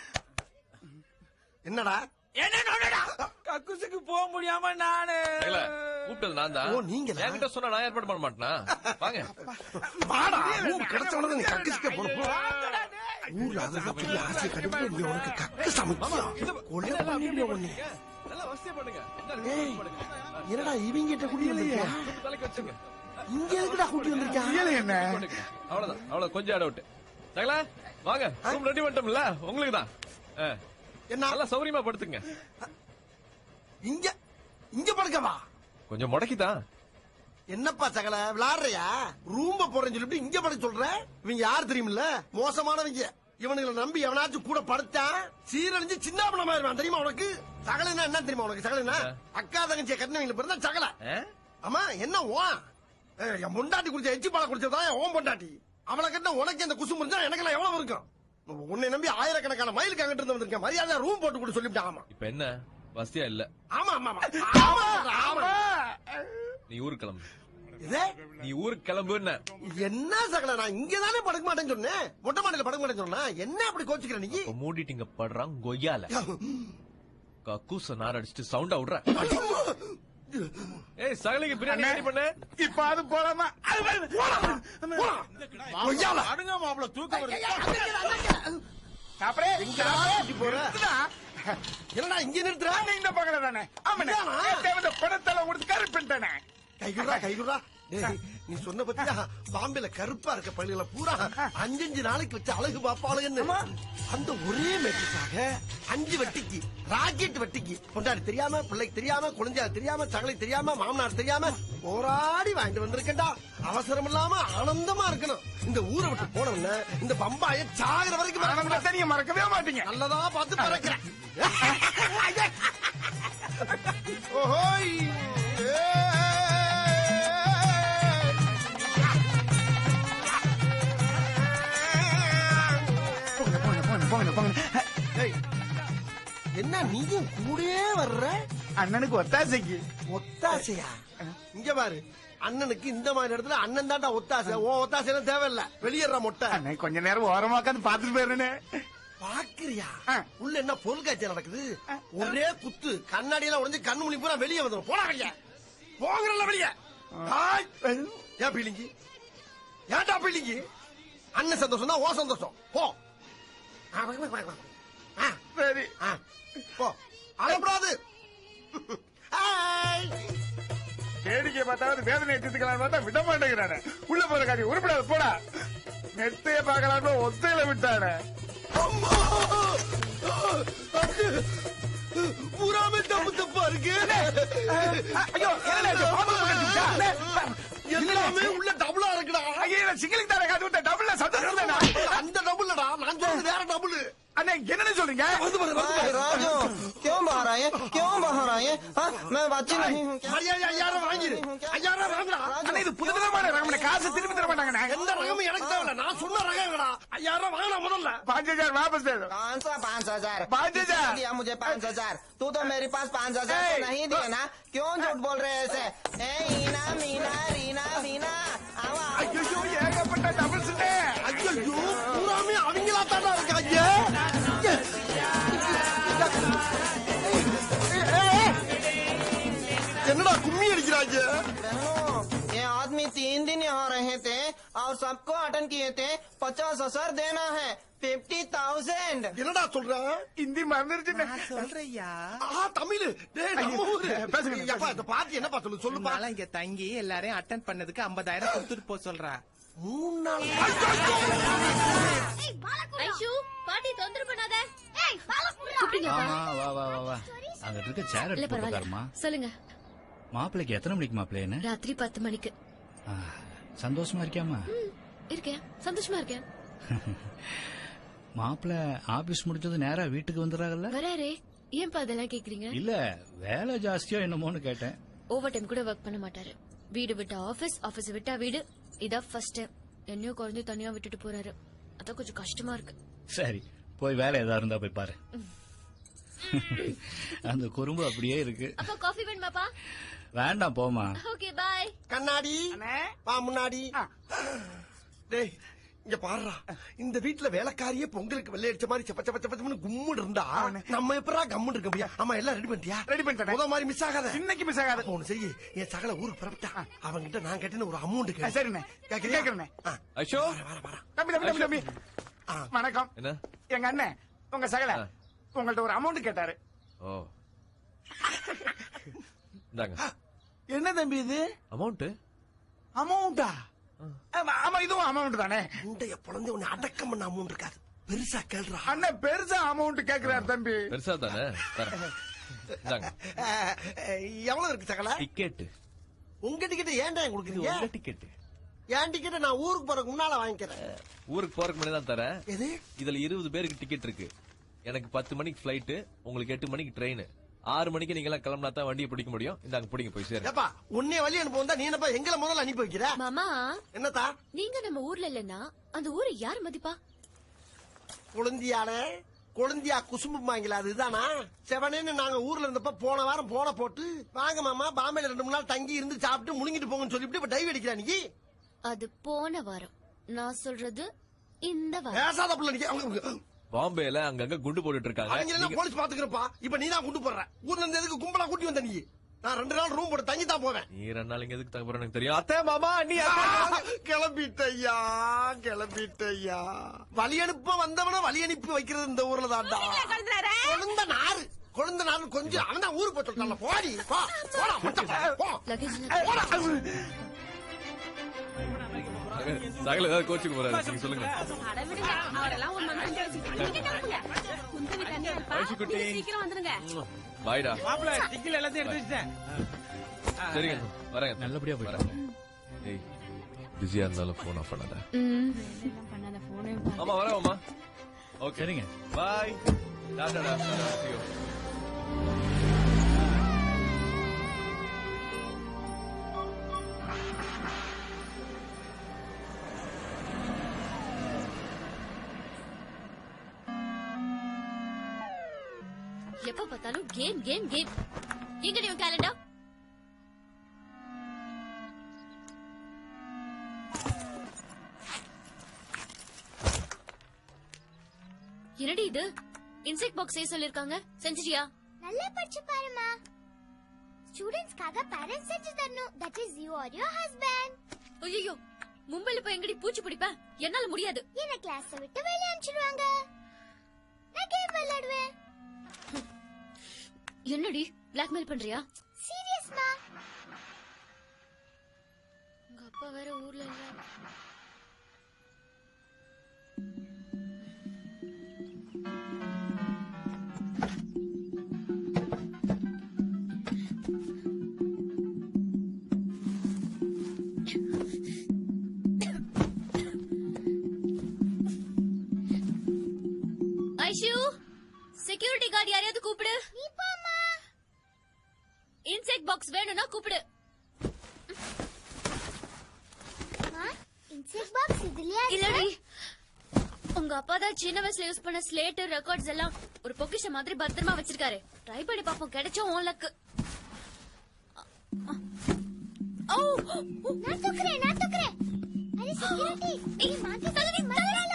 Speaker 18: என்னடா
Speaker 20: என்ன நோடடா கக்குசுக்கு போக முடியாம நானு
Speaker 17: சகல கூப்பிட்டது நான் தான்
Speaker 18: ஓ, நீங்களா?
Speaker 17: என்கிட்ட சொன்னா நான் ஏற்பாடு பண்ண மாட்டேனா வாங்க
Speaker 18: வாடா ரூம் கிடைச்ச உடனே நீ கக்கிச்சுக்க போகணும் ஊர்ல அதெல்லாம் பெரிய ஆசை கடுப்பு நீ உனக்கு கக்கு சமைச்சியா கொலை பண்ணிடுவே உன்னை
Speaker 17: நல்லா வசதியா பண்ணுங்க
Speaker 18: ஏய், என்னடா இவங்க கிட்ட கூட்டி வந்திருக்கியா
Speaker 17: தலைக்கு வச்சுங்க
Speaker 18: இங்க எதுக்குடா கூட்டி வந்திருக்கா
Speaker 14: என்ன
Speaker 17: அவ்வளவுதான் அவ்வளவு கொஞ்சம் இடம் விட்டு சகல வாங்க ரூம் ரெடி பண்ணிட்டோம்ல உங்களுக்கு தான்
Speaker 18: என்ன
Speaker 17: நல்லா சௌரியமா படுத்துங்க
Speaker 18: இங்க இங்க படுக்கவா
Speaker 17: கொஞ்சம் முடக்கிதான்
Speaker 18: என்னப்பா சகல விளாடுறியா ரூம்ப போறேன்னு சொல்லிட்டு இங்க படுக்க சொல்ற இவங்க யார் தெரியுமில்ல மோசமானவங்க இவனுங்களை நம்பி எவனாச்சும் கூட படுத்தான் சீரழிஞ்சு சின்ன பணமாயிருவான் தெரியுமா உனக்கு சகலன்னா என்ன தெரியுமா உனக்கு சகலனா அக்கா தங்கச்சிய கட்டினவங்களை பிறந்தா சகல ஆமா என்ன ஓ என் பொண்டாட்டி குடிச்ச எச்சி பாலை குடிச்சதா ஓன் பொண்டாட்டி அவளை கட்டின உனக்கு இந்த குசும் இருந்தா எனக்கு எல்லாம் எவ்வளவு இருக்கும் உன்னை நம்பி ஆயிரக்கணக்கான மயிலுக்கு அங்கிட்டு இருந்து வந்திருக்கேன் மரியாதை ரூம் போட்டு கூட சொல்லிவிட்டான் ஆமா
Speaker 17: இப்ப என்ன வசதியா இல்ல
Speaker 18: ஆமா ஆமா ஆமா ஆமா ஆமா
Speaker 17: நீ ஊருக்கு கிளம்பு
Speaker 18: இதே
Speaker 17: நீ ஊருக்கு கிளம்பு என்ன
Speaker 18: என்ன சகல நான் இங்க தானே படுக்க மாட்டேன்னு சொன்னேன் மொட்டை மாடியில படுக்க மாட்டேன்னு சொன்னா என்ன அப்படி கோச்சுக்கிற நீ
Speaker 17: இப்ப மூடிட்டிங்க படுறான் கொய்யால கக்கூச நார் அடிச்சுட்டு சவுண்டா விடுற ஏய் சகலிக்கு பிரியாணி ரெடி பண்ணு
Speaker 14: இப்ப அது போலாமா
Speaker 18: கொய்யால.
Speaker 14: அடுங்க மாப்பிள தூக்கம் வருது சாப்பிடே
Speaker 18: போற? என்னடா இங்க நிறுத்துற
Speaker 14: இந்த பக்கத்துல தானே ஆமாண்ணே தேவத பணத்தெல்லாம் கொடுத்து கருப்பின்ட்டானே
Speaker 18: கைகுறா கைகுறா டேய், நீ சொன்ன பத்தியா பாம்பேல கருப்பா இருக்க பள்ளிகளை பூரா அஞ்சஞ்சு நாளைக்கு வச்சு அழகு பாப்பாளுன்னு அந்த ஒரே மேட்டுக்காக அஞ்சு வட்டிக்கு ராக்கெட் வட்டிக்கு கொண்டாடி தெரியாம பிள்ளைக்கு தெரியாம குழந்தையா தெரியாம சகலை தெரியாம மாமனார் தெரியாம போராடி வாங்கிட்டு வந்திருக்கேன்டா அவசரம் இல்லாம ஆனந்தமா இருக்கணும் இந்த ஊரை விட்டு போனவன இந்த பம்பாய சாகிற வரைக்கும்
Speaker 14: ஆனந்தத்தை
Speaker 18: மறக்க
Speaker 14: நீங்க மறக்கவே மாட்டீங்க
Speaker 18: நல்லதா பார்த்து பறக்கிறேன் ஓஹோய்
Speaker 14: போங்க போங்க போங்க போங்க
Speaker 18: ஏய், என்ன நீயும் கூடயே வர்ற
Speaker 14: அண்ணனுக்கு ஒத்தாசைக்கு
Speaker 18: ஒத்தாசையா இங்க பாரு அண்ணனுக்கு இந்த மாதிரி இடத்துல அண்ணன் தான்டா ஒத்தாசை ஓ ஒத்தாசை தேவையில்ல வெளியேற மொட்டை
Speaker 14: அண்ணே கொஞ்ச நேரம் ஓரமா உட்காந்து பாத்துட்டு போயிருந்தே
Speaker 18: பாக்குறியா உள்ள என்ன பொருள் காட்சி நடக்குது ஒரே குத்து கண்ணாடி எல்லாம் உடைஞ்சு கண்ணு முழி பூரா வெளியே வந்துடும் போடா வெளியே போங்கறல வெளியே ஹாய். ஏன் பீலிங்கி ஏன்டா பீலிங்கி அண்ணன் சந்தோஷம் தான் ஓ சந்தோஷம் போ ஆ, வா, வா, வா, வா. ஆ,
Speaker 14: சரி
Speaker 18: ஆ, போ அழப்படாது ஹாய்.
Speaker 14: வேடிக்கை பார்த்தாவது வேதனை எடுத்துக்கலாம் பார்த்தா விட மாட்டேங்கிறானே உள்ள போற காரியம் உருப்படாது போடா நெத்தைய பாக்கலாம்னு ஒத்தையில விட்டானே
Speaker 18: பூராமே தப்பு தப்பா இருக்கு
Speaker 14: ஐயோ என்ன இது? பாம்பு கடிச்சிச்சா?
Speaker 18: எல்லாமே உள்ள டபுளா இருக்குடா
Speaker 14: ஐயோ சிங்கிளுக்கு தானே காது விட்ட டபுள்ல சந்தோஷம் தானே
Speaker 18: அந்த டபுள்டா நான் சொல்றது வேற டபுள்
Speaker 14: அண்ணே என்னன்னு சொல்றீங்க
Speaker 18: வந்து பாரு வந்து பாரு
Speaker 15: राजू क्यों बाहर आए क्यों बाहर आए हाँ, मैं बच्ची नहीं हूँ क्या
Speaker 18: ஐயா ஐயாயிரம் வாங்கிரு ஐயாயிரம் வாங்குடா
Speaker 14: அண்ணே இது புது விதமான ரகம் காசு திருப்பி தர மாட்டாங்கண்ணே
Speaker 18: எந்த ரகமும் எனக்கு தேவையில்ல நான் சொன்ன ரகங்கடா ஐயாயிரம் வாங்கினா முதல்ல
Speaker 14: पाँच हजार वापस दे दो
Speaker 15: कौन सा पाँच हजार
Speaker 14: पाँच हजार।
Speaker 15: किसने दिया मुझे पाँच हजार तू तो मेरे पास पाँच हजार तो नहीं दिया ना क्यों झूठ बोल रहे हैं ऐसे ए ईना मीना रीना वीना आवा
Speaker 14: ஐயோ ஏகப்பட்ட டபுள்ஸ்
Speaker 18: ஐயோ பூராமே அவங்களா தாண்டா இருக்காங்க என்னடா கும்மி அடிக்கிறாங்க
Speaker 15: बहनों ये आदमी तीन दिन यहाँ रहे थे और सबको अटेंड किए थे पचास हजार देना है फिफ्टी थाउजेंड
Speaker 18: என்னடா சொல்ற
Speaker 14: ஹிந்தி மறந்துருச்சுன்னு
Speaker 19: சொல்றையா
Speaker 18: ஆ தமிழ் டேய் நம்ம ஊரு
Speaker 14: பேசுங்க,
Speaker 18: எப்பா இந்த பாட்டு என்னப்பா சொல்லு சொல்லுப்பா
Speaker 19: நாளா இங்க தங்கி எல்லாரையும் அட்டன் பண்ணதுக்கு ஐம்பதாயிரம் கொடுத்துட்டு போக சொல்றா
Speaker 18: மூணு நாள்
Speaker 2: ஐஷு பாட்டி தொந்தரவு பண்ணாத
Speaker 23: ஆமா
Speaker 2: கூப்பிட்டீங்களா
Speaker 23: வா வா வா வா அங்க இருக்க சேர்
Speaker 2: இல்ல
Speaker 23: எடுத்து
Speaker 2: பரவாயில்ல
Speaker 23: போட்டுக்காருமா
Speaker 2: சொல்லுங்க
Speaker 23: மாப்பிள்ளைக்கு எத்தனை மணிக்கு மாப்பிள்ளைன்னு
Speaker 2: ராத்திரி பத்து மணிக்கு
Speaker 23: சந்தோஷமா இருக்கியாமா
Speaker 2: ம், இருக்கேன் சந்தோஷமா இருக்கேன்
Speaker 23: மாப்பிள்ளை ஆபீஸ் முடிச்சது நேரா வீட்டுக்கு வந்துடுறாங்கல்ல
Speaker 2: வராரே ஏன்பா அதெல்லாம் கேக்குறீங்க
Speaker 23: இல்ல வேலை ஜாஸ்தியோ என்னமோன்னு கேட்டேன்
Speaker 2: ஓவர் டைம் கூட ஒர்க் பண்ண மாட்டாரு வீடு விட்டா ஆபீஸ் ஆபீஸ் விட்டா வீடு இதான் ஃபர்ஸ்ட் டைம் என்னையும் குழந்தையும் தனியா விட்டுட்டு போறாரு அதான் கொஞ்சம் கஷ்டமா இருக்கு
Speaker 23: சரி போய் வேலை ஏதா இருந்தா போய் பாரு அந்த குறும்பு அப்படியே இருக்கு
Speaker 2: அப்பா காஃபி வேணுமாப்பா
Speaker 23: வேண்டாம் போமா
Speaker 2: ஓகே பாய்
Speaker 18: கண்ணாடி வா முன்னாடி டேய் இங்க பாருடா இந்த வீட்டுல வேலைக்காரியே பொங்கலுக்கு வெள்ளை அடிச்ச மாதிரி செப்ப செப்ப செப்பன்னு கும்முன்னு இருந்தா நம்ம எப்படா கம்முன்னு இருக்க முடியா ஆமா எல்லாம் ரெடி பண்ணிட்டியா
Speaker 14: ரெடி பண்ணிட்டேன்
Speaker 18: முத மாதிரி மிஸ் ஆகாத
Speaker 14: இன்னைக்கு மிஸ் ஆகாது
Speaker 18: ஒண்ணு செய்ய என் சகல ஊருக்கு புறப்பட்டா அவன்கிட்ட நான் கேட்டேன்னு ஒரு அமௌண்ட்
Speaker 14: ஆ, சரிண்ணே கேக்குறேண்ணே
Speaker 17: ஐஷோ
Speaker 14: தம்பி தம்பி தம்பி தம்பி வணக்கம்
Speaker 17: என்ன
Speaker 14: எங்க அண்ணன் உங்க சகல உங்கள்ட்ட ஒரு அமௌண்ட் கேட்டாரு
Speaker 17: ஓ இந்தாங்க
Speaker 14: என்ன தம்பி இது
Speaker 17: அமௌண்ட்
Speaker 14: அமௌண்டா ஆமா இதுவும் அமௌண்ட் தானே
Speaker 18: இந்த குழந்தை உன்னை அடக்கம் பண்ண அமௌண்ட் இருக்காது பெருசா கேள்றா
Speaker 14: அண்ணன் பெருசா அமௌண்ட் கேக்குறாரு தம்பி
Speaker 17: பெருசா தானே தரேன் இந்தாங்க
Speaker 18: எவ்வளவு இருக்கு சகல
Speaker 17: டிக்கெட்
Speaker 18: உங்க டிக்கெட் ஏன்டா
Speaker 17: உங்க
Speaker 18: கொடுக்குறீங்க
Speaker 17: டிக்கெட்
Speaker 18: என் டிக்கெட் நான் ஊருக்கு போறதுக்கு முன்னால வாங்கிக்கிறேன்
Speaker 17: ஊருக்கு போறதுக்கு முன்னாடி தான் தரேன்
Speaker 18: எது
Speaker 17: இதுல இருபது பேருக்கு டிக்கெட் இருக்கு எனக்கு பத்து மணிக்கு ஃபிளைட் உங்களுக்கு எட்டு மணிக்கு ட்ரெயின் ஆறு மணிக்கு நீங்க எல்லாம் கிளம்பினா தான் வண்டியை பிடிக்க முடியும் இந்தாங்க பிடிங்க போய் சேருங்க
Speaker 18: ஏப்பா உன்னை வழி அனுப்ப வந்தா நீ என்னப்பா எங்களை முதல்ல அனுப்பி வைக்கிற
Speaker 2: மாமா
Speaker 18: என்னத்தா
Speaker 2: நீங்க நம்ம ஊர்ல இல்லன்னா அந்த ஊரை யார் மதிப்பா
Speaker 18: குழந்தையால குழந்தையா குசும்புமாங்களா அதுதானா செவனேன்னு நாங்க ஊர்ல இருந்தப்ப போன வாரம் போன போட்டு வாங்க மாமா பாம்பேல ரெண்டு மூணு நாள் தங்கி இருந்து சாப்பிட்டு முழுங்கிட்டு போங்கன்னு சொல்லிட்டு இப்ப டைவ் அடிக்கிறா நீ
Speaker 2: அது போன வாரம் நான் சொல்றது இந்த வாரம்
Speaker 18: பேசாத புள்ள நீ அவங்க
Speaker 17: பாம்பேல அங்கங்க குண்டு போட்டுட்டு இருக்காங்க
Speaker 18: அவங்க எல்லாம்
Speaker 17: நீங்க-
Speaker 18: போலீஸ் பாத்துக்கிறப்பா இப்ப நீ தான் கொண்டு போடுற ஊர்ல இருந்து எதுக்கு கும்பலா கூட்டி வந்த நீ நான் ரெண்டு நாள் ரூம் போட்டு தங்கி தான் போவேன்
Speaker 17: நீ ரெண்டு நாளைக்கு எதுக்கு தங்க போறேன்னு எனக்கு தெரியும் அத்தை மாமா நீ
Speaker 18: கிளம்பிட்டய்யா கிளம்பிட்டய்யா வழி அனுப்ப வந்தவன வழி அனுப்பி வைக்கிறது இந்த ஊர்ல தான்டா குழந்த நாறு குழந்த நாறு கொஞ்சம் அவன் தான் ஊருக்கு போய் சொல்லிட்டான் போடி போ போடா முட்டை போ, போ போடா.
Speaker 17: சகல ஏதாவது கோச்சுக்கு போறாரு நீங்க சொல்லுங்க
Speaker 12: அட விடுங்க அவரெல்லாம் ஒரு மனுஷன் பேசிட்டு நீங்க கிளம்புங்க குந்தவி தனியா இருப்பா
Speaker 17: ஐஷுக்குட்டி.
Speaker 12: நீங்க சீக்கிரம் வந்துருங்க
Speaker 17: பாய்டா
Speaker 20: மாப்பிள்ள டிக்கில் எல்லாத்தையும் எடுத்து வச்சிட்டேன்
Speaker 17: சரிங்க வரேங்க
Speaker 23: நல்லபடியா
Speaker 17: வரேன் ஏய் பிஸியா இருந்தாலும் போன் ஆஃப் பண்ணாத
Speaker 5: பண்ணாத போனே
Speaker 17: ஆமா வரேன் அம்மா ஓகே
Speaker 23: சரிங்க
Speaker 17: பாய் டாடா டாடா see you.
Speaker 2: எப்ப பார்த்தாலும் கேம் கேம் கேம் எங்கடி உன் கேலண்டர் என்னடி இது இன்செக்ட் பாக்ஸ் செய்ய சொல்லிருக்காங்க செஞ்சிட்டியா
Speaker 4: நல்லா படிச்சு பாருமா ஸ்டூடெண்ட்ஸ்க்காக பேரண்ட்ஸ் செஞ்சு தரணும் that is you are your husband
Speaker 2: ஐயோ மும்பைல போய் எங்கடி பூச்சி பிடிப்ப என்னால முடியாது
Speaker 4: என்ன கிளாஸ் விட்டு வெளிய அனுப்பிச்சிடுவாங்க நான் கேம் விளையாடுவேன்
Speaker 2: என்னடி பிளாக்மெயில் பண்றியா
Speaker 4: சீரியஸ்மா
Speaker 2: உங்க அப்பா வேற ஊர்ல இல்ல ஐஷு செக்யூரிட்டி கார்டு யாரையாவது கூப்பிடு
Speaker 4: நீ போமா
Speaker 2: இன்செக்ட் பாக்ஸ் வேணும்னா கூப்பிடு
Speaker 4: இன்செக்ட் பாக்ஸ் இதுலயா
Speaker 2: இல்லடி உங்க அப்பா தான் சின்ன வயசுல யூஸ் பண்ண ஸ்லேட் ரெக்கார்ட்ஸ் எல்லாம் ஒரு பொக்கிஷ மாதிரி பத்திரமா வச்சிருக்காரு ட்ரை பண்ணி பாப்போம் கிடைச்சோம் உன் லக்கு ஓ
Speaker 4: நான் தூக்குறேன் நான் தூக்குறேன் அரே செக்யூரிட்டி ஏய் மாத்தி தள்ளி மறறாலோ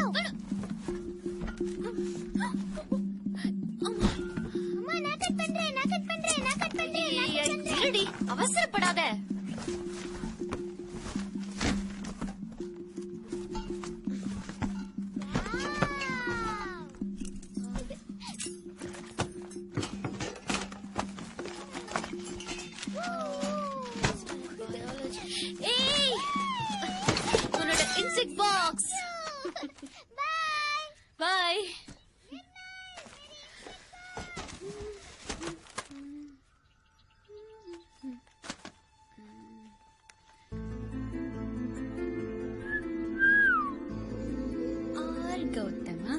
Speaker 4: அம்மா நான் கட் பண்றேன் நான் கட் பண்றேன் நான் கட் பண்றேன் நான் கட் பண்றேன்
Speaker 2: இருடி அவசரப்படாத ஏய் உன்னோட இன்செக்ட் பாக்ஸ் பை ஆர் கௌதமா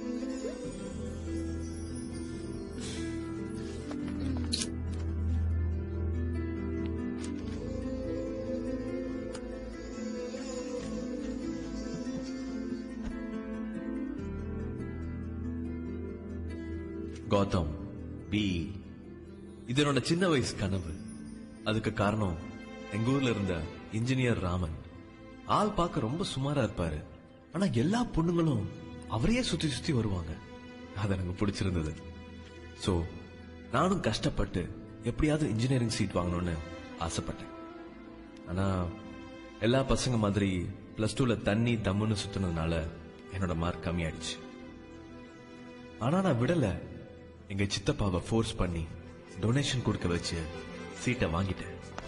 Speaker 17: கௌதம் பி இது என்னோட சின்ன வயசு கனவு அதுக்கு காரணம் எங்க ஊர்ல இருந்த இன்ஜினியர் ராமன் ஆள் பார்க்க ரொம்ப சுமாரா இருப்பாரு ஆனா எல்லா பொண்ணுங்களும் அவரையே சுத்தி சுத்தி வருவாங்க அது எனக்கு பிடிச்சிருந்தது சோ நானும் கஷ்டப்பட்டு எப்படியாவது இன்ஜினியரிங் சீட் வாங்கணும்னு ஆசைப்பட்டேன் ஆனா எல்லா பசங்க மாதிரி பிளஸ் டூல தண்ணி தம்முன்னு சுத்துனதுனால என்னோட மார்க் கம்மியாயிடுச்சு ஆனா நான் விடல எங்க சித்தப்பாவை ஃபோர்ஸ் பண்ணி டொனேஷன் கொடுக்க வச்சு சீட்டை வாங்கிட்டேன்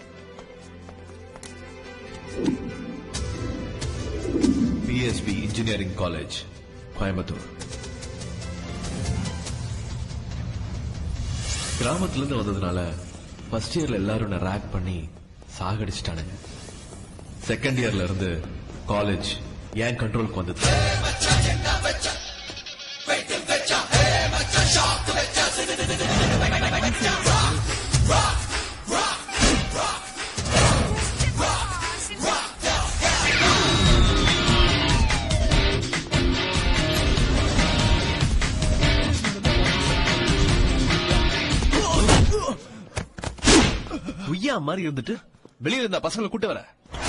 Speaker 17: பிஎஸ்பி இன்ஜினியரிங் காலேஜ் கோயம்புத்தூர் கிராமத்துல இருந்து வந்ததுனால ஃபர்ஸ்ட் இயர்ல எல்லாரும் என்ன ரேக் பண்ணி சாகடிச்சிட்டானுங்க செகண்ட் இயர்ல இருந்து காலேஜ் ஏன் கண்ட்ரோலுக்கு வந்தது உய்யா மாதிரி இருந்துட்டு வெளியில இருந்த பசங்களை கூட்டு வர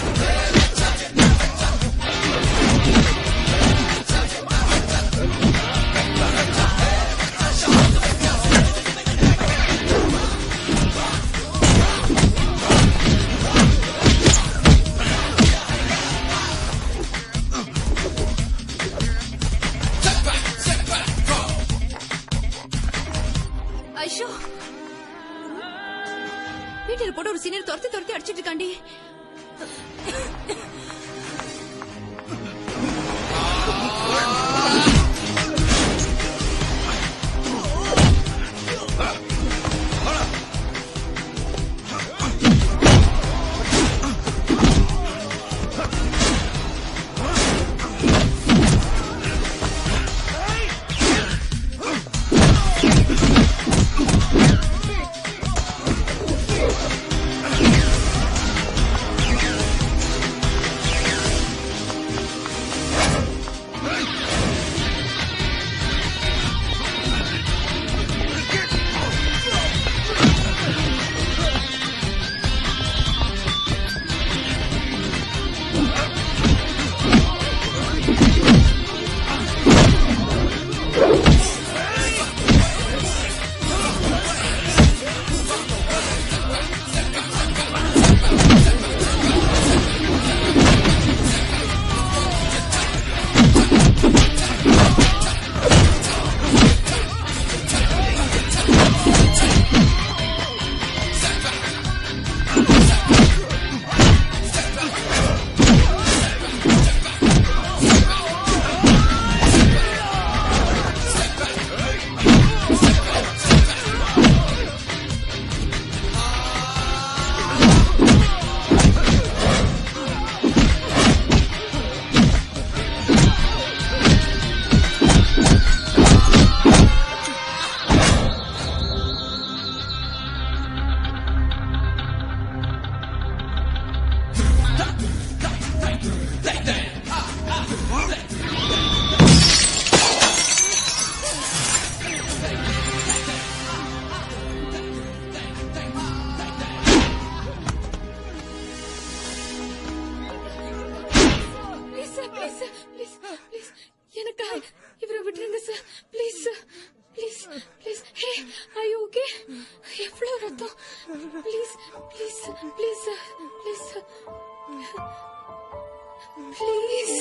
Speaker 2: ஐஷோ வீட்டில் போட்டு ஒரு சீனியர் துரத்தி துரத்தி அடிச்சிட்டு இருக்காண்டி
Speaker 11: Hey! எவ்வளவு ரத்தம் please please please please please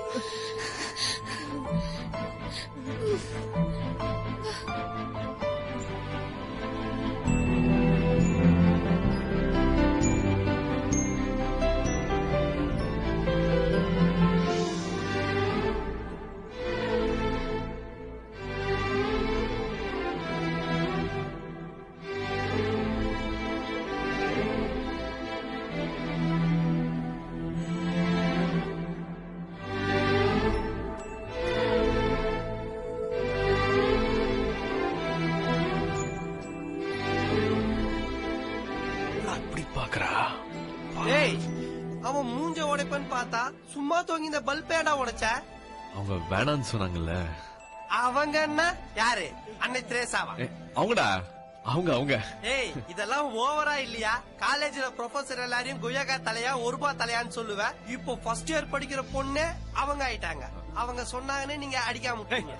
Speaker 10: அப்படி பாக்குறா
Speaker 15: ஏய் அவன் மூஞ்ச உடைப்பன்னு பார்த்தா சும்மா தூங்கி இந்த பல்ப் ஏடா உடைச்ச
Speaker 17: அவங்க வேணான்னு சொன்னாங்கல்ல
Speaker 15: அவங்க என்ன யாரு அன்னை திரேசாவா
Speaker 17: ஏ, அவங்கடா அவங்க அவங்க
Speaker 15: ஏய் இதெல்லாம் ஓவரா இல்லையா காலேஜ்ல ப்ரொஃபசர் எல்லாரையும் குயகா தலையா ஒரு ரூபா தலையான்னு சொல்லுவ இப்போ ஃபர்ஸ்ட் இயர் படிக்கிற பொண்ணு அவங்க ஆயிட்டாங்க அவங்க சொன்னாங்கன்னு நீங்க அடிக்காம விட்டீங்க.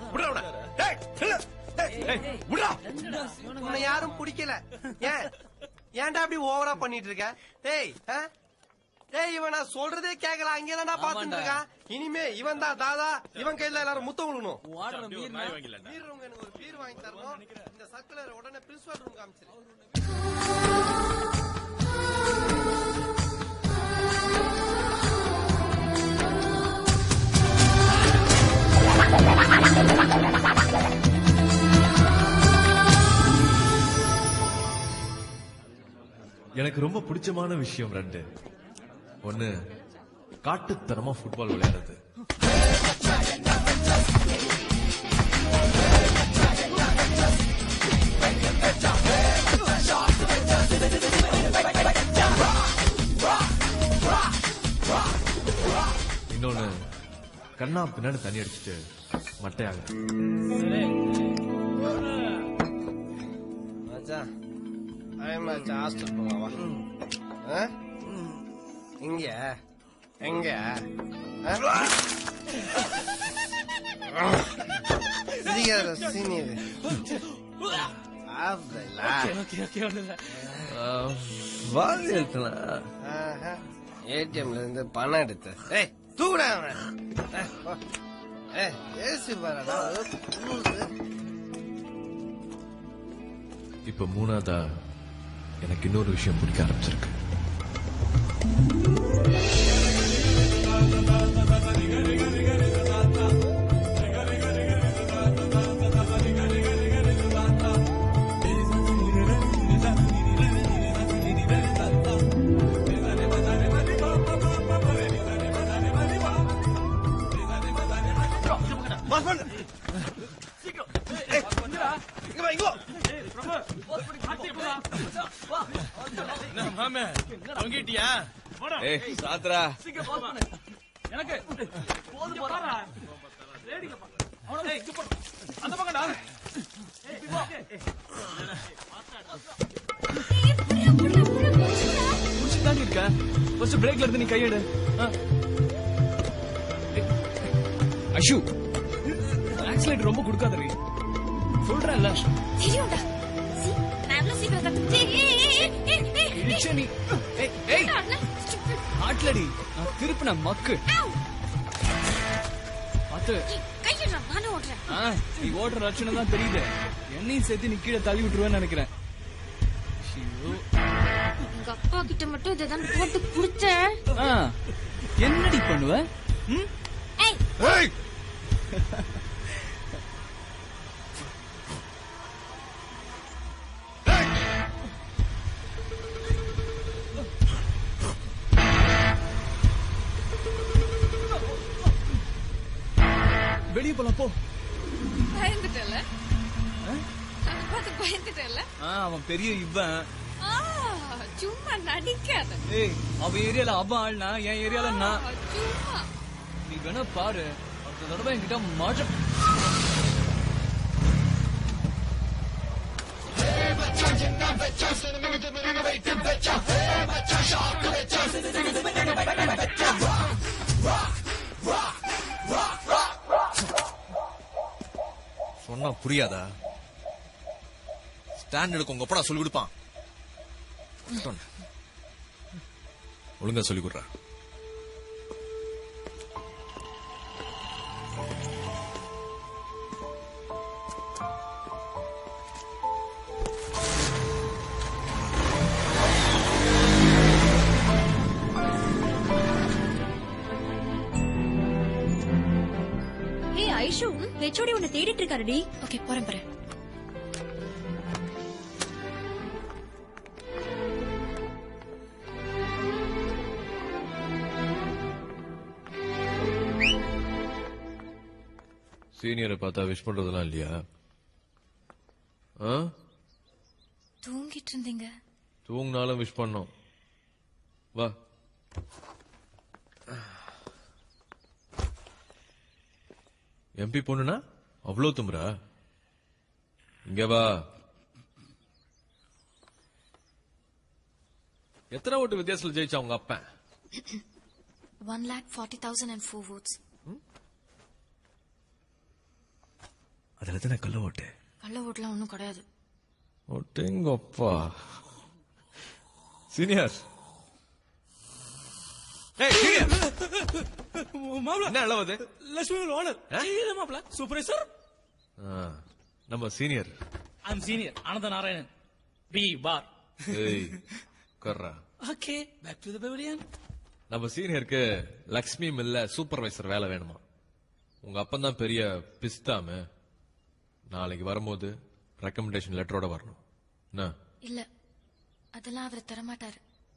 Speaker 15: உன்னை யாரும் பிடிக்கல ஏன் ஏன்டா அப்படி ஓவரா பண்ணிட்டு இருக்க ஏய் ஆ? ஏய் இவன் நான் சொல்றதே கேக்கல அங்கே தான்டா பாத்துட்டு இருக்கான் இனிமே இவன் தான் தாதா இவன் கையில எல்லாரும் முத்தம் கொடுக்கணும் மீறவங்க எனக்கு ஒரு பீர் வாங்கி தரணும் இந்த சர்க்குலர் உடனே பிரின்சிபல் ரூம் காமிச்சிரு
Speaker 17: எனக்கு ரொம்ப பிடிச்சமான விஷயம் ரெண்டு ஒண்ணு காட்டுத்தனமா ஃபுட்பால் விளையாடுறது இன்னொன்னு கண்ணா பின்னாடி தண்ணி அடிச்சுட்டு மட்டையாக
Speaker 15: மச்சான் ஐயம் மச்சான் ஹாஸ்டல் போவா ஆ? இங்க எங்க ஆ? சிரிக்காத சீனியர்
Speaker 17: வாதி எடுத்தலாம்
Speaker 15: ஏடிஎம்ல இருந்து பணம் எடுத்து ஏய் தூக்குடா அவனை. ஏய், போ. ஏய் ஏசி பாருடா
Speaker 17: இப்ப மூணாவதா எனக்கு இன்னொரு விஷயம் பிடிக்க ஆரம்பிச்சிருக்கு
Speaker 10: பாஸ் பண்ணு ஏய், இங்க வா, இங்க வா.
Speaker 16: மாமே தொங்கிட்டியா
Speaker 17: ஏய் சாத்ரா
Speaker 16: எனக்கு போது பாரா ரேடிங்க அவனே இங்க போ அந்த பக்கம்டா ஏய் இப்படி வா
Speaker 1: தாண்டி இருக்க ஃபர்ஸ்ட் பிரேக்ல இருந்து நீ கையெடு ஆ. ஏய், ஐஷு ஆக்சிலேட்டர் ரொம்ப கொடுக்காதடி சொல்றேன்ல
Speaker 11: தெரியும்டா சி, நான் எவ்வளவு சீக்கிரம் கத்துக்கிட்டேன் ஏய், ஏய், ஏய், ஏய், ஏய், ஏய்.
Speaker 1: இடிச்ச நீ ஏய் ஏய்
Speaker 11: என்னடா அண்ணா? stupid.
Speaker 1: ஆட்லடி நான் திருப்பின மக்கு பாத்து
Speaker 11: கையிடுறா, நானும் ஓடுறேன்
Speaker 1: ஆ, நீ ஓடுற லட்சணம் தான் தெரியுது என்னையும் சேர்த்து நீ கீழே தள்ளி விட்டுருவேன்னு நினைக்கிறேன் ஐயோ.
Speaker 11: எங்க அப்பா கிட்ட மட்டும் இதை தான் போட்டு குடுத்தேன்
Speaker 1: ஆ, என்னடி பண்ணுவ ம்?
Speaker 11: ஏய்
Speaker 1: வெளியே போலாம் போ
Speaker 22: பயந்துட்டல அதை பார்த்து பயந்துட்டல
Speaker 1: ஆ, அவன் பெரிய இவன்
Speaker 22: ஆ, சும்மா நடிக்காத
Speaker 1: ஏய் அவன் ஏரியால அவன் ஆள்னா என் ஏரியால நான்
Speaker 22: சும்மா
Speaker 1: நீ வேணா பாரு அடுத்த தடவை என்கிட்ட மாற்ற
Speaker 17: சொன்னா புரியாதா ஸ்டாண்டர்டுக்கு உங்க அப்பா சொல்லி கொடுப்பான் ஒழுங்கா சொல்லி கொடுறா
Speaker 11: ஹே ஐஷு ஹெச்ஓடி உன்னை தேடிட்டு இருக்காருடி
Speaker 2: ஓகே போறேன் போறேன்
Speaker 17: சீனியரை பார்த்தா விஷ் பண்றதெல்லாம் இல்லையா ஆ
Speaker 2: தூங்கிட்டு இருந்தீங்க
Speaker 17: தூங்கினாலும் விஷ் பண்ணோம் வா எம்பி பொண்ணுனா அவ்வளோ தும்புறா இங்க வா எத்தனை ஓட்டு வித்தியாசத்துல ஜெயிச்சா உங்க அப்பன்
Speaker 2: one lakh forty thousand and four votes
Speaker 17: அதுல எத்தனை கள்ள ஓட்டு
Speaker 2: கள்ள ஓட்டுலாம் ஒன்றும் கிடையாது
Speaker 17: ஒட்டேங்கப்பா சீனியர்
Speaker 16: மாப்ள
Speaker 17: என்ன அளவுது
Speaker 16: லட்சுமி ஓனர் இல்ல மாப்ள சூப்பர்வைசர்
Speaker 17: நம்ம சீனியர்
Speaker 16: ஐ அம் சீனியர் ஆனந்த நாராயணன் பி பார்
Speaker 17: ஏய் கர்றா
Speaker 16: okay back to the pavilion
Speaker 17: நம்ம சீனியருக்கு லக்ஷ்மி மில்ல சூப்பர்வைசர் வேலை வேணுமா உங்க அப்பன் தான் பெரிய பிஸ்தாமு நாளைக்கு வரும்போது ரெக்கமெண்டேஷன் லெட்டரோட வரணும் என்ன
Speaker 2: இல்ல அதெல்லாம் அவர் தரமாட்டாரு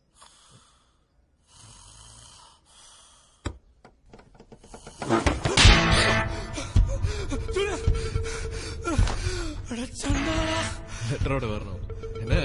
Speaker 17: லெட்டரோட வரணும் என்ன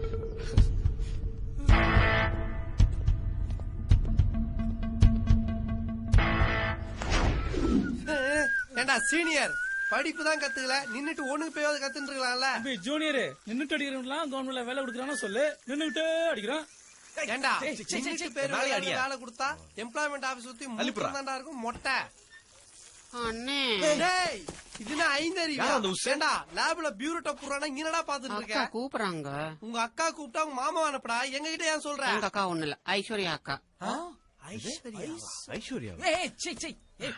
Speaker 15: ஏண்டா சீனியர் படிப்பு தான் கத்துக்கல நின்னுட்டு ஒண்ணுக்கு போயாவது கத்துட்டு இருக்கலாம்ல
Speaker 16: ஜூனியர் நின்னுட்டு அடிக்கிறவங்களாம் கவர்மெண்ட்ல வேலை கொடுக்குறான்னு சொல்லு நின்னுட்டு அடிக்கிறான்
Speaker 15: ஏண்டா
Speaker 16: ஏய், சே, சே, சே,
Speaker 15: நின்னுட்டு பேர்
Speaker 16: நாளை
Speaker 15: வேலை
Speaker 16: அடியா.
Speaker 15: வேலை கொடுத்தா எம்ப்ளாய்மெண்ட் ஆபீஸ் சுத்தி
Speaker 16: அள்ளிப்புறா.
Speaker 15: தான்டா இருக்கும் மொட்டை
Speaker 3: அண்ணே
Speaker 15: டேய் இதுனா ஐந்தறிவு
Speaker 3: யார் அந்த உஷா?
Speaker 15: ஏண்டா லேப்ல பியூரோட்ட புறானா இங்கடா பாத்துட்டு
Speaker 3: அக்கா
Speaker 15: இருக்க
Speaker 3: கூப்பிடுறாங்க
Speaker 15: உங்க அக்கா கூப்பிட்டா உங்க மாமா அனுப்புடா எங்க கிட்ட ஏன் சொல்ற
Speaker 3: எங்க அக்கா ஒண்ணு இல்ல ஐஸ்வர்யா அக்கா
Speaker 17: ஐஸ்வர்யா
Speaker 16: ஏய் சே சே ஏய்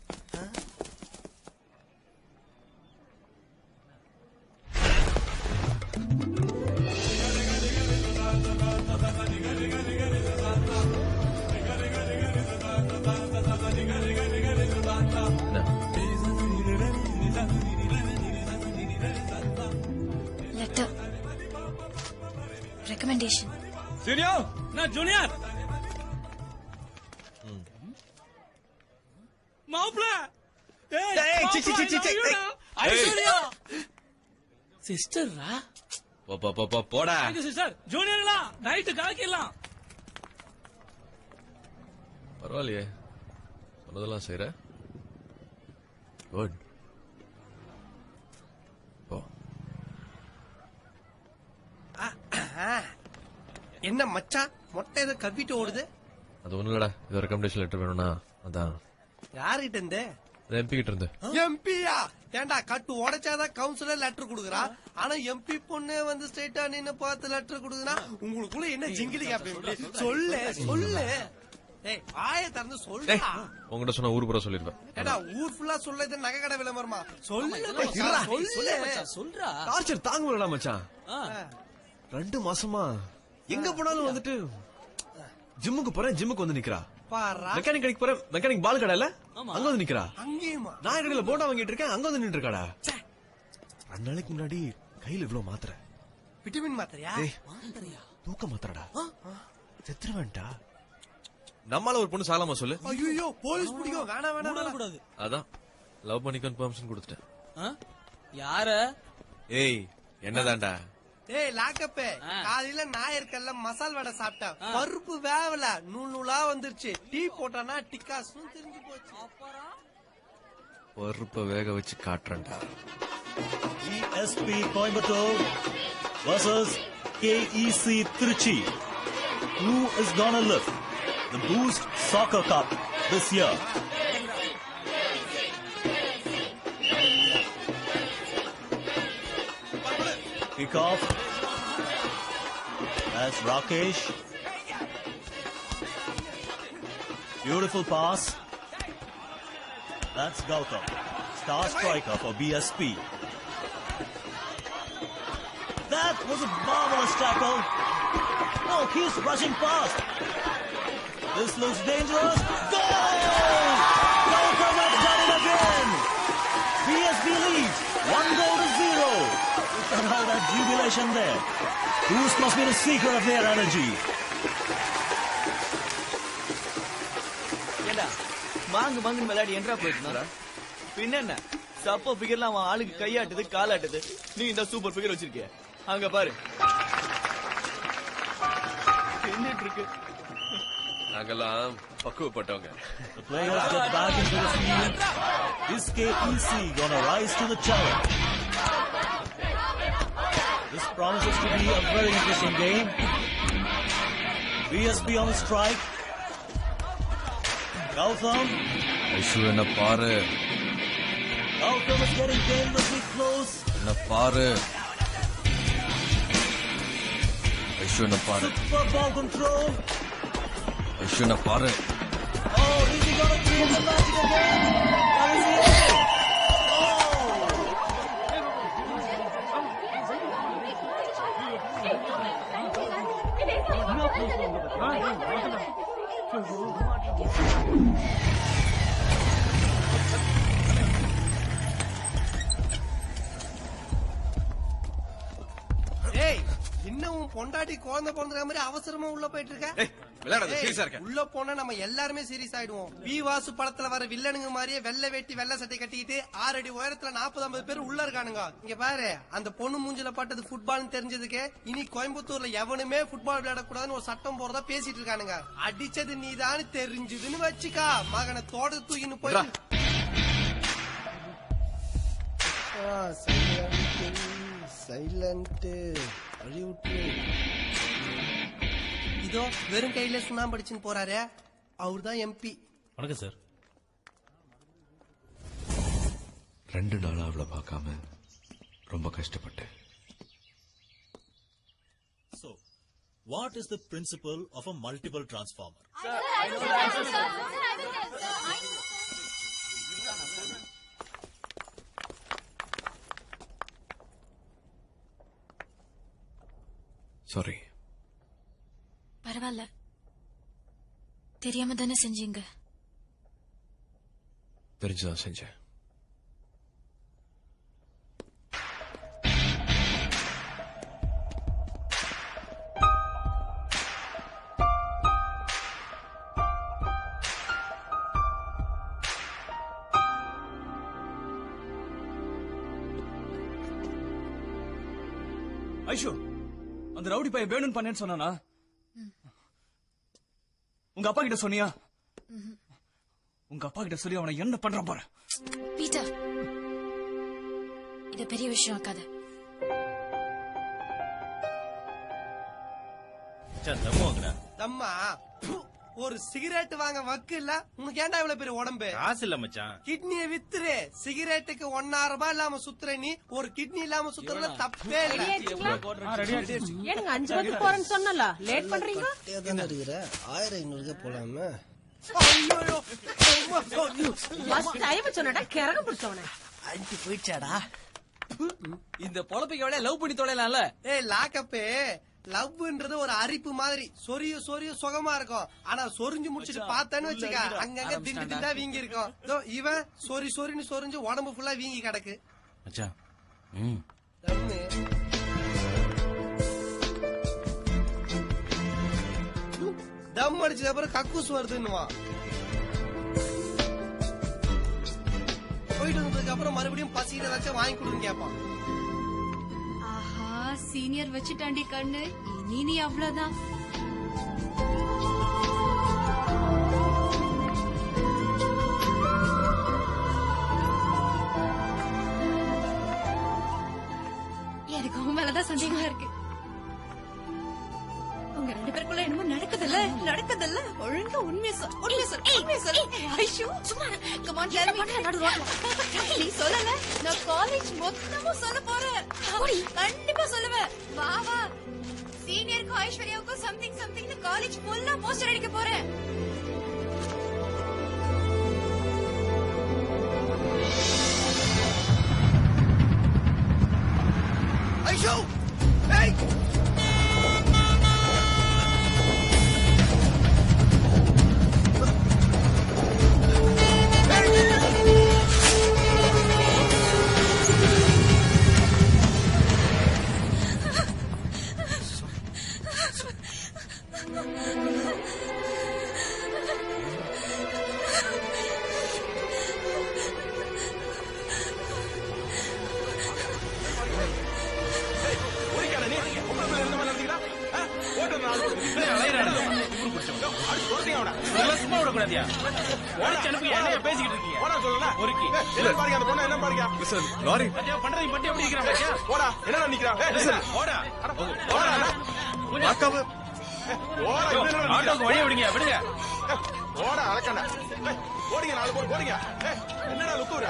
Speaker 2: லெட்டர் ரெக்கமெண்டேஷன்
Speaker 16: சீனியர் நான் ஜூனியர் மாப்ள ஏய்
Speaker 17: ஏய், சி, சி, சி, சி, சி, ஏய்.
Speaker 16: ஐஸ்வர்யா சிஸ்டரா
Speaker 17: போ, போ, போ, போ, போடா
Speaker 16: தேங்க்யூ சிஸ்டர் ஜூனியர்களா நைட்டு கலக்கிடலாம்
Speaker 17: பரவாயில்லையே சொன்னதெல்லாம் செய்யற குட் போ
Speaker 15: என்ன மச்சான் மொட்டை எதை கவ்விட்டு ஓடுது
Speaker 17: அது ஒண்ணும் இல்லடா இது ரெக்கமெண்டேஷன் லெட்டர் வேணும்னா அதான்
Speaker 15: யாருகிட்ட இருந்து
Speaker 17: எம்பி கிட்ட இருந்து
Speaker 15: எம்பியா ஏண்டா கட்டு உடைச்சாதான் கவுன்சிலர் லெட்டர் குடுக்குறா ஆனா எம்பி பொண்ணு வந்து ஸ்ட்ரைட்டா நின்னு பார்த்து லெட்டர் குடுக்குறா உங்களுக்குள்ள என்ன ஜிங்கிலி கேப்ப சொல்லு சொல்லு ஏய் வாயை திறந்து சொல்லுடா
Speaker 17: உங்ககிட்ட சொன்ன ஊர் பூரா சொல்லிருப்பேன்
Speaker 15: ஏடா ஊர் ஃபுல்லா சொல்ல இது நகை கடை விளம்பரமா சொல்லு
Speaker 17: இருடா.
Speaker 15: மச்சான்,
Speaker 16: சொல்லு
Speaker 15: சொல்லு
Speaker 16: மச்சான் சொல்றா
Speaker 17: டார்ச்சர் தாங்க முடியல மச்சான்
Speaker 16: ஆ.
Speaker 17: ரெண்டு மாசமா எங்க போனாலும் வந்துட்டு ஜிம்முக்கு போறேன் ஜிம்முக்கு வந்து நிக்கிறா
Speaker 15: பாரா
Speaker 17: மெக்கானிக் கடைக்கு போறேன் மெக்கானிக் பால் கடையில
Speaker 16: ஆமா.
Speaker 17: அங்க வந்து நிக்கிறா
Speaker 15: அங்கேயுமா
Speaker 17: நான் கடையில போட்டா வாங்கிட்டு இருக்கேன் அங்க வந்து நின்று இருக்காடா ரெண்டு நாளைக்கு முன்னாடி கையில இவ்வளவு மாத்திரை
Speaker 15: விட்டமின் மாத்திரையா
Speaker 17: ஏய். தூக்க மாத்திரடா செத்துருவேன்டா நம்மால ஒரு பொண்ணு சாலாமா சொல்லு
Speaker 15: ஐயோ போலீஸ் பிடிக்கும் வேணாம் வேணாம் வேணாம்
Speaker 16: கூடாது
Speaker 17: அதான் லவ் பண்ணி கன்ஃபர்மேஷன் கொடுத்துட்டேன்
Speaker 16: ஆ? யார
Speaker 17: ஏய் என்னதான்டா
Speaker 15: ஏய் லாக்கப்பே காலையில ஞாயிற்கல்ல மசால் வடை சாப்பிட்டேன் பருப்பு வேவல நூல் நூலா வந்துருச்சு டீ போட்டானா டிக்காஸ்னு தெரிஞ்சு போச்சு
Speaker 17: பருப்பை வேக வச்சு காட்டுறேன்டா
Speaker 9: ESP Coimbatore versus KEC Trichy. Who is gonna lift the Boost Soccer Cup this year? Kick off That's Rakesh. Beautiful pass. That's Gautam, star striker for BSP. That was a marvelous tackle. Oh, he's rushing past. This looks dangerous. Goal! Gautam has done it again. BSP leads one goal to zero. Look at all that jubilation there. Bruce must be the secret of their energy.
Speaker 1: ஏண்டா மாங்கு மாங்குன்னு விளையாடி என்றா போயிட்டு பின்ன என்ன சப்ப ஃபிகர்ல அவன் ஆளுக்கு கையாட்டுது காலாட்டுது நீ இந்த சூப்பர் ஃபிகர் வச்சிருக்கிய அங்க பாரு என்னட்டு இருக்கு
Speaker 17: நாங்கெல்லாம் பக்குவப்பட்டவங்க
Speaker 9: The players get back into the field. Is KEC gonna rise to the challenge? This promises to be a very interesting game. BSB on the strike. Gautam.
Speaker 17: Aishu என்ன பாரு
Speaker 9: Gautam is getting dangerously close.
Speaker 17: என்ன பாரு ஐஷு என்ன பாரு
Speaker 9: Super ball control.
Speaker 17: Aishu என்ன பாரு
Speaker 9: Oh, is he gonna create the magic again? Or is he able?
Speaker 15: ஏய் இன்னும் உன் பொண்டாட்டி குழந்தை பிறந்த மாதிரி அவசரமா உள்ள போயிட்டு இருக்க
Speaker 8: விளையாடாத,
Speaker 15: ஏய்,
Speaker 8: serious ஆ இருக்கேன்.
Speaker 15: உள்ள போனா நம்ம எல்லாருமே சீரியஸ் ஆயிடுவோம் வி வாசு படத்துல வர வில்லனுங்க மாதிரியே வெள்ளை வேட்டி வெள்ளை சட்டை கட்டிக்கிட்டு ஆறு அடி உயரத்துல நாற்பது ஐம்பது பேர் உள்ள இருக்கானுங்க இங்க பாரு அந்த பொண்ணு மூஞ்சில பட்டது ஃபுட்பால்னு தெரிஞ்சதுக்கு இனி கோயம்புத்தூர்ல எவனுமே ஃபுட்பால் விளையாடக்கூடாதுன்னு ஒரு சட்டம் போறதா பேசிட்டு இருக்கானுங்க அடிச்சது நீதான்னு தெரிஞ்சதுன்னு வச்சுக்கா மகனை தோட தூக்கின்னு போய் சைலண்ட் அழிவுட்டு இதோ வெறும் கையில சுண்ணாம்பு அடிச்சுன்னு போறாரு அவர்தான் எம்பி
Speaker 23: வணக்கம் சார்
Speaker 17: ரெண்டு நாளா அவளை பார்க்காம ரொம்ப கஷ்டப்பட்டேன்
Speaker 9: So, what is the principle of a multiple transformer?
Speaker 17: Sorry
Speaker 11: பரவாயில்ல தெரியாம தானே செஞ்சீங்க
Speaker 17: தெரிஞ்சுதான் செஞ்சேன்
Speaker 1: ஐஷு அந்த ரவுடி பையன் வேணும்னு பண்ணேன்னு சொன்னானா உங்க அப்பா கிட்ட சொன்னியா உங்க அப்பா கிட்ட சொல்லி அவனை என்ன பண்றான் பாரு
Speaker 11: பீட்டர் இது பெரிய விஷயம் ஆக்காத
Speaker 15: தம்மா ப்பு, ஒரு சிகரெட் வாங்க வக்கு இல்ல உனக்கு ஏன்டா இவ்வளவு பெரிய உடம்பு
Speaker 23: காசு இல்ல மச்சான்
Speaker 15: கிட்னியை வித்துரு சிகரெட்டுக்கு ஒன்னாயிரம் ரூபாய் இல்லாம சுத்துற நீ ஒரு கிட்னி இல்லாம சுத்துறதுல தப்பே இல்ல
Speaker 12: ஏனுங்க அஞ்சு மணிக்கு போறேன்னு சொன்னல லேட் பண்றீங்க
Speaker 15: இருக்கிற ஆயிரம் ஐநூறுக்கு போலாம
Speaker 12: ஃபர்ஸ்ட் டைம் சொன்னடா கிறக பிடிச்சவன
Speaker 15: அஞ்சு போயிடுச்சாடா
Speaker 1: இந்த பொழப்பிக்க விட லவ் பண்ணி தொலைலாம்ல
Speaker 15: ஏய் லாக்கப்பு லவ்ன்றது ஒரு அரிப்பு மாதிரி சொரிய சொரிய சுகமா இருக்கும் ஆனா சொரிஞ்சு முடிச்சிட்டு பார்த்தேன்னு வச்சுக்க அங்கங்க திண்டு திண்டா வீங்கி இருக்கும் இதோ இவன் சொரி சொரின்னு சொரிஞ்சு உடம்பு ஃபுல்லா வீங்கி கிடக்கு
Speaker 23: மச்சான் ம்
Speaker 15: தம்மு. தம் அடிச்சது அப்புறம் கக்கூஸ் வருதுன்னுவான் போயிட்டு வந்ததுக்கு அப்புறம் மறுபடியும் பசிக்கிற ஏதாச்சும் வாங்கி கொடுன்னு கேட்பான்
Speaker 5: ஆஹா சீனியர் வச்சுட்டாண்டி கண்ணு இனி நீ அவ்வளவுதான் எனக்கு உன் மேலதான் சந்தேகமா இருக்கு உங்க ரெண்டு பேருக்குள்ள என்னமோ நடக்குதுல்ல நடக்குதுல்ல ஒழுங்கா உண்மையை சொல் உண்மையை சொல் உண்மையை சொல் ஐஷு சும்மா கம் ஆன் டெல் மீ நடு ரோட்ல நீ சொல்லல நான் காலேஜ் மொத்தமும் சொல்ல போறேன் கண்டிப்பா சொல்லுவேன் வா வா சீனியருக்கும் ஐஸ்வர்யாவுக்கும் சம்திங் சம்திங் காலேஜ் ஃபுல்லா போஸ்டர் அடிக்க போறேன்
Speaker 18: ஐஷோ ஏய்
Speaker 16: ஓடிக்காத நீ உங்களை மேல இருந்த மாதிரி நடந்தீங்களா? ஆ? ஓட்டு நாலு பேர். இப்படியே அலையறாரு. இவரு பிடிச்சவங்க. அடிச்சு துரத்துங்க அவனை. இதெல்லாம் சும்மா விடக்கூடாதியா? ஓடிச்சு அனுப்புங்க. என்னைய பேசிக்கிட்டு இருக்கீங்க? ஓடா சொல்லல. பொறுக்கி. என்ன பாருங்க, அந்த பொண்ணை என்ன பாருங்க.
Speaker 17: லாரி
Speaker 16: பாத்தியா, பண்றது மட்டும் எப்படி நிக்கிறான் பாத்தியா? ஓடா, என்னடா நிக்கிறான்? ஏய், நில்லு. ஓடா. அட, ஓடா, அண்ணா.
Speaker 17: அக்காவை
Speaker 16: ஏய், ஓடா, இவன் என்னடா
Speaker 17: ஆட்டோக்கு வழியை விடுங்க, விடுங்க.
Speaker 16: ஏய், ஓடா, அலக்காண்டா. ஏய், ஓடிங்க, நாலு பேர் ஓடிங்க. ஏய், என்னடா லுக்குற?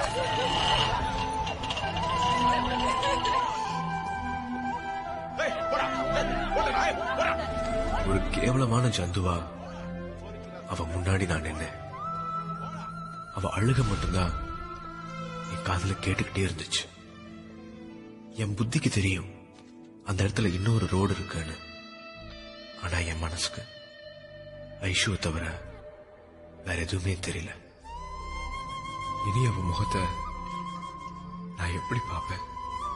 Speaker 16: ஏய், போடா. ஏய், ஓடு, நாயே, போடா.
Speaker 6: ஒரு கேவலமான ஜந்துவா அவ முன்னாடி நான் நின்னேன் அவ அழுக மட்டும்தான் என் காதுல கேட்டுக்கிட்டே இருந்துச்சு என் புத்திக்கு தெரியும் அந்த இடத்துல இன்னொரு ரோடு இருக்குன்னு ஆனா என் மனசுக்கு ஐஷுவை தவிர வேற எதுவுமே தெரியல இனி அவ முகத்தை நான் எப்படி பார்ப்பேன்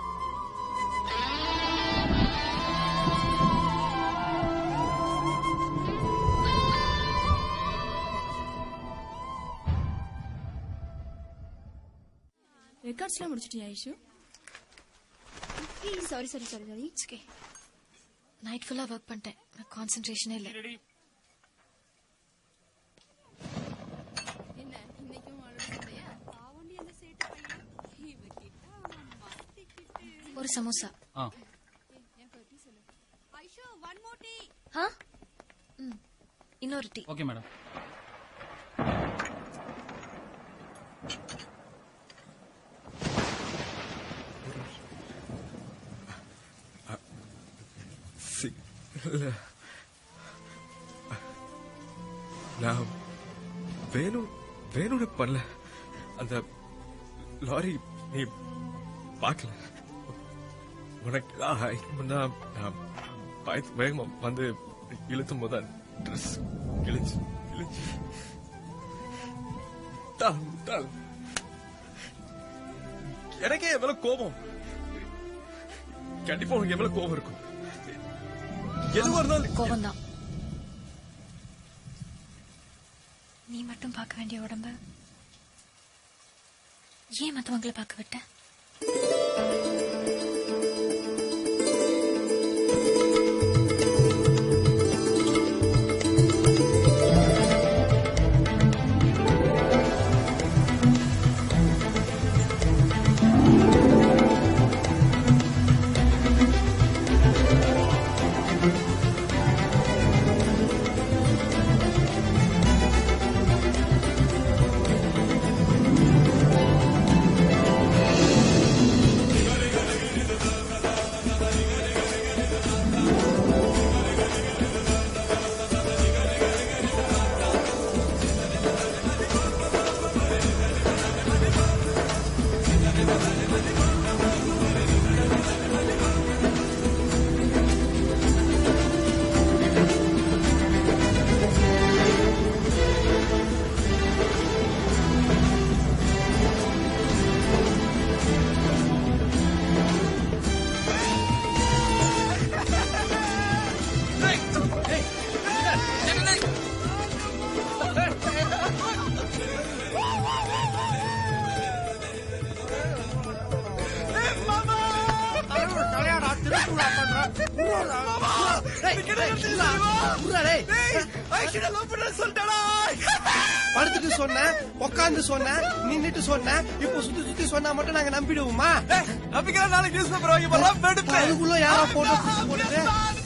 Speaker 5: ரெக்கார்ட்ஸ்லாம் முடிச்சிட்டியா Aishu sorry sorry sorry sorry it's okay
Speaker 2: night ஃபுல்லா ஒர்க் பண்ணிட்டேன் கான்சென்ட்ரேஷனே இல்ல
Speaker 5: என்ன இன்னைக்கும் அழுதுயா பாவண்டி அந்த சேட்டு பையன் இவகிட்ட அவன் மாட்டிக்கிட்டு
Speaker 2: ஒரு சமோசா
Speaker 5: என் பத்தி சொல்லு ஐஷு ஒன் மோர் டீ
Speaker 2: ஆ ம் இன்னொரு டீ
Speaker 16: ஓகே மேடம்
Speaker 6: இல்ல. நான் வேணும் வேணும்னு பண்ணல அந்த லாரி நீ பார்க்கல உனக்கு ஆஹ், முன்னா நான் பயத்து வேகமா வந்து இழுத்தும் போது ட்ரெஸ் கிழிச்சு கிழிச்சு முட்டாள், முட்டாள். எனக்கே என் மேல கோபம் கண்டிப்பா உனக்கு என் மேல கோபம் இருக்கும் எதுவா இருந்தாலும்
Speaker 2: கோவம் தான் நீ மட்டும் பார்க்க வேண்டிய உடம்ப ஏன் மத்தவங்களை பார்க்க விட்ட
Speaker 15: படுத்துட்டு சொன்னேன் உட்காந்து சொன்னேன் நின்னுட்டு சொன்னேன் இப்போ சுத்தி சுத்தி சொன்னா மட்டும் நாங்க நம்பிடுவோமா
Speaker 1: நம்பிக்கலாம் நாளைக்கு நியூஸ் பேப்பர் வாங்கி போடலாம்
Speaker 15: அதுக்குள்ள யாரோ போட்டோ போட்டு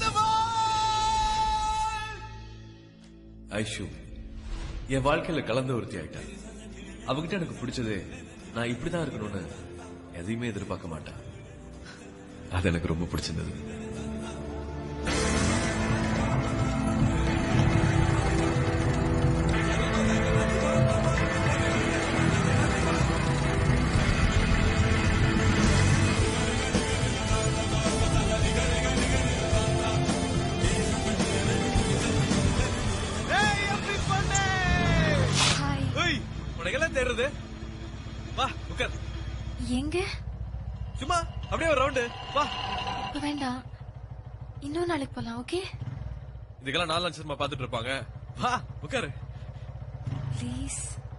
Speaker 6: ஐஷு என் வாழ்க்கையில கலந்த ஒருத்தி ஆயிட்டா அவகிட்ட எனக்கு பிடிச்சது நான் இப்படிதான் இருக்கணும்னு எதையுமே எதிர்பார்க்க மாட்டேன் அது எனக்கு ரொம்ப பிடிச்சிருந்தது
Speaker 22: எங்க
Speaker 6: சும்மா அப்படியே ஒரு ரவுண்டு வா
Speaker 22: இப்ப வேண்டாம் இன்னொரு நாளைக்கு போலாம் ஓகே
Speaker 6: இதுக்கெல்லாம் நாலு லட்சமா பாத்துட்டு இருப்பாங்க வா உட்காரு
Speaker 22: ப்ளீஸ்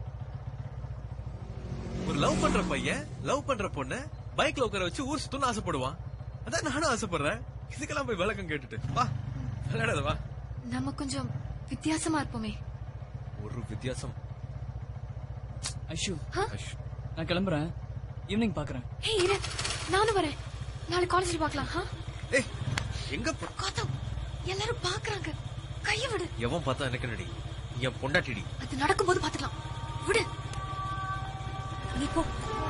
Speaker 6: ஒரு லவ் பண்ற பையன் லவ் பண்ற பொண்ணு பைக்ல உட்கார வச்சு ஊர் சுத்தணும்னு ஆசைப்படுவான் அதான் நானும் ஆசைப்படுறேன் இதுக்கெல்லாம் போய் விளக்கம் கேட்டுட்டு வா விளையாடாத வா
Speaker 22: நம்ம கொஞ்சம் வித்தியாசமா இருப்போமே
Speaker 6: ஒரு வித்தியாசம்
Speaker 1: ஐஷு நான் கிளம்புறேன் ஈவினிங் பாக்குறேன்
Speaker 22: ஹே இரு நானும் வரேன் நாளை காலேஜ்ல பார்க்கலாம் ஹா
Speaker 6: எங்க
Speaker 22: கௌதம் எல்லாரும் பாக்குறாங்க கைய விடு
Speaker 6: எவன் பார்த்தா எனக்கு நடி என் பொண்டாட்டிடி
Speaker 22: அது நடக்கும்போது பாத்துக்கலாம் விடு நீ போ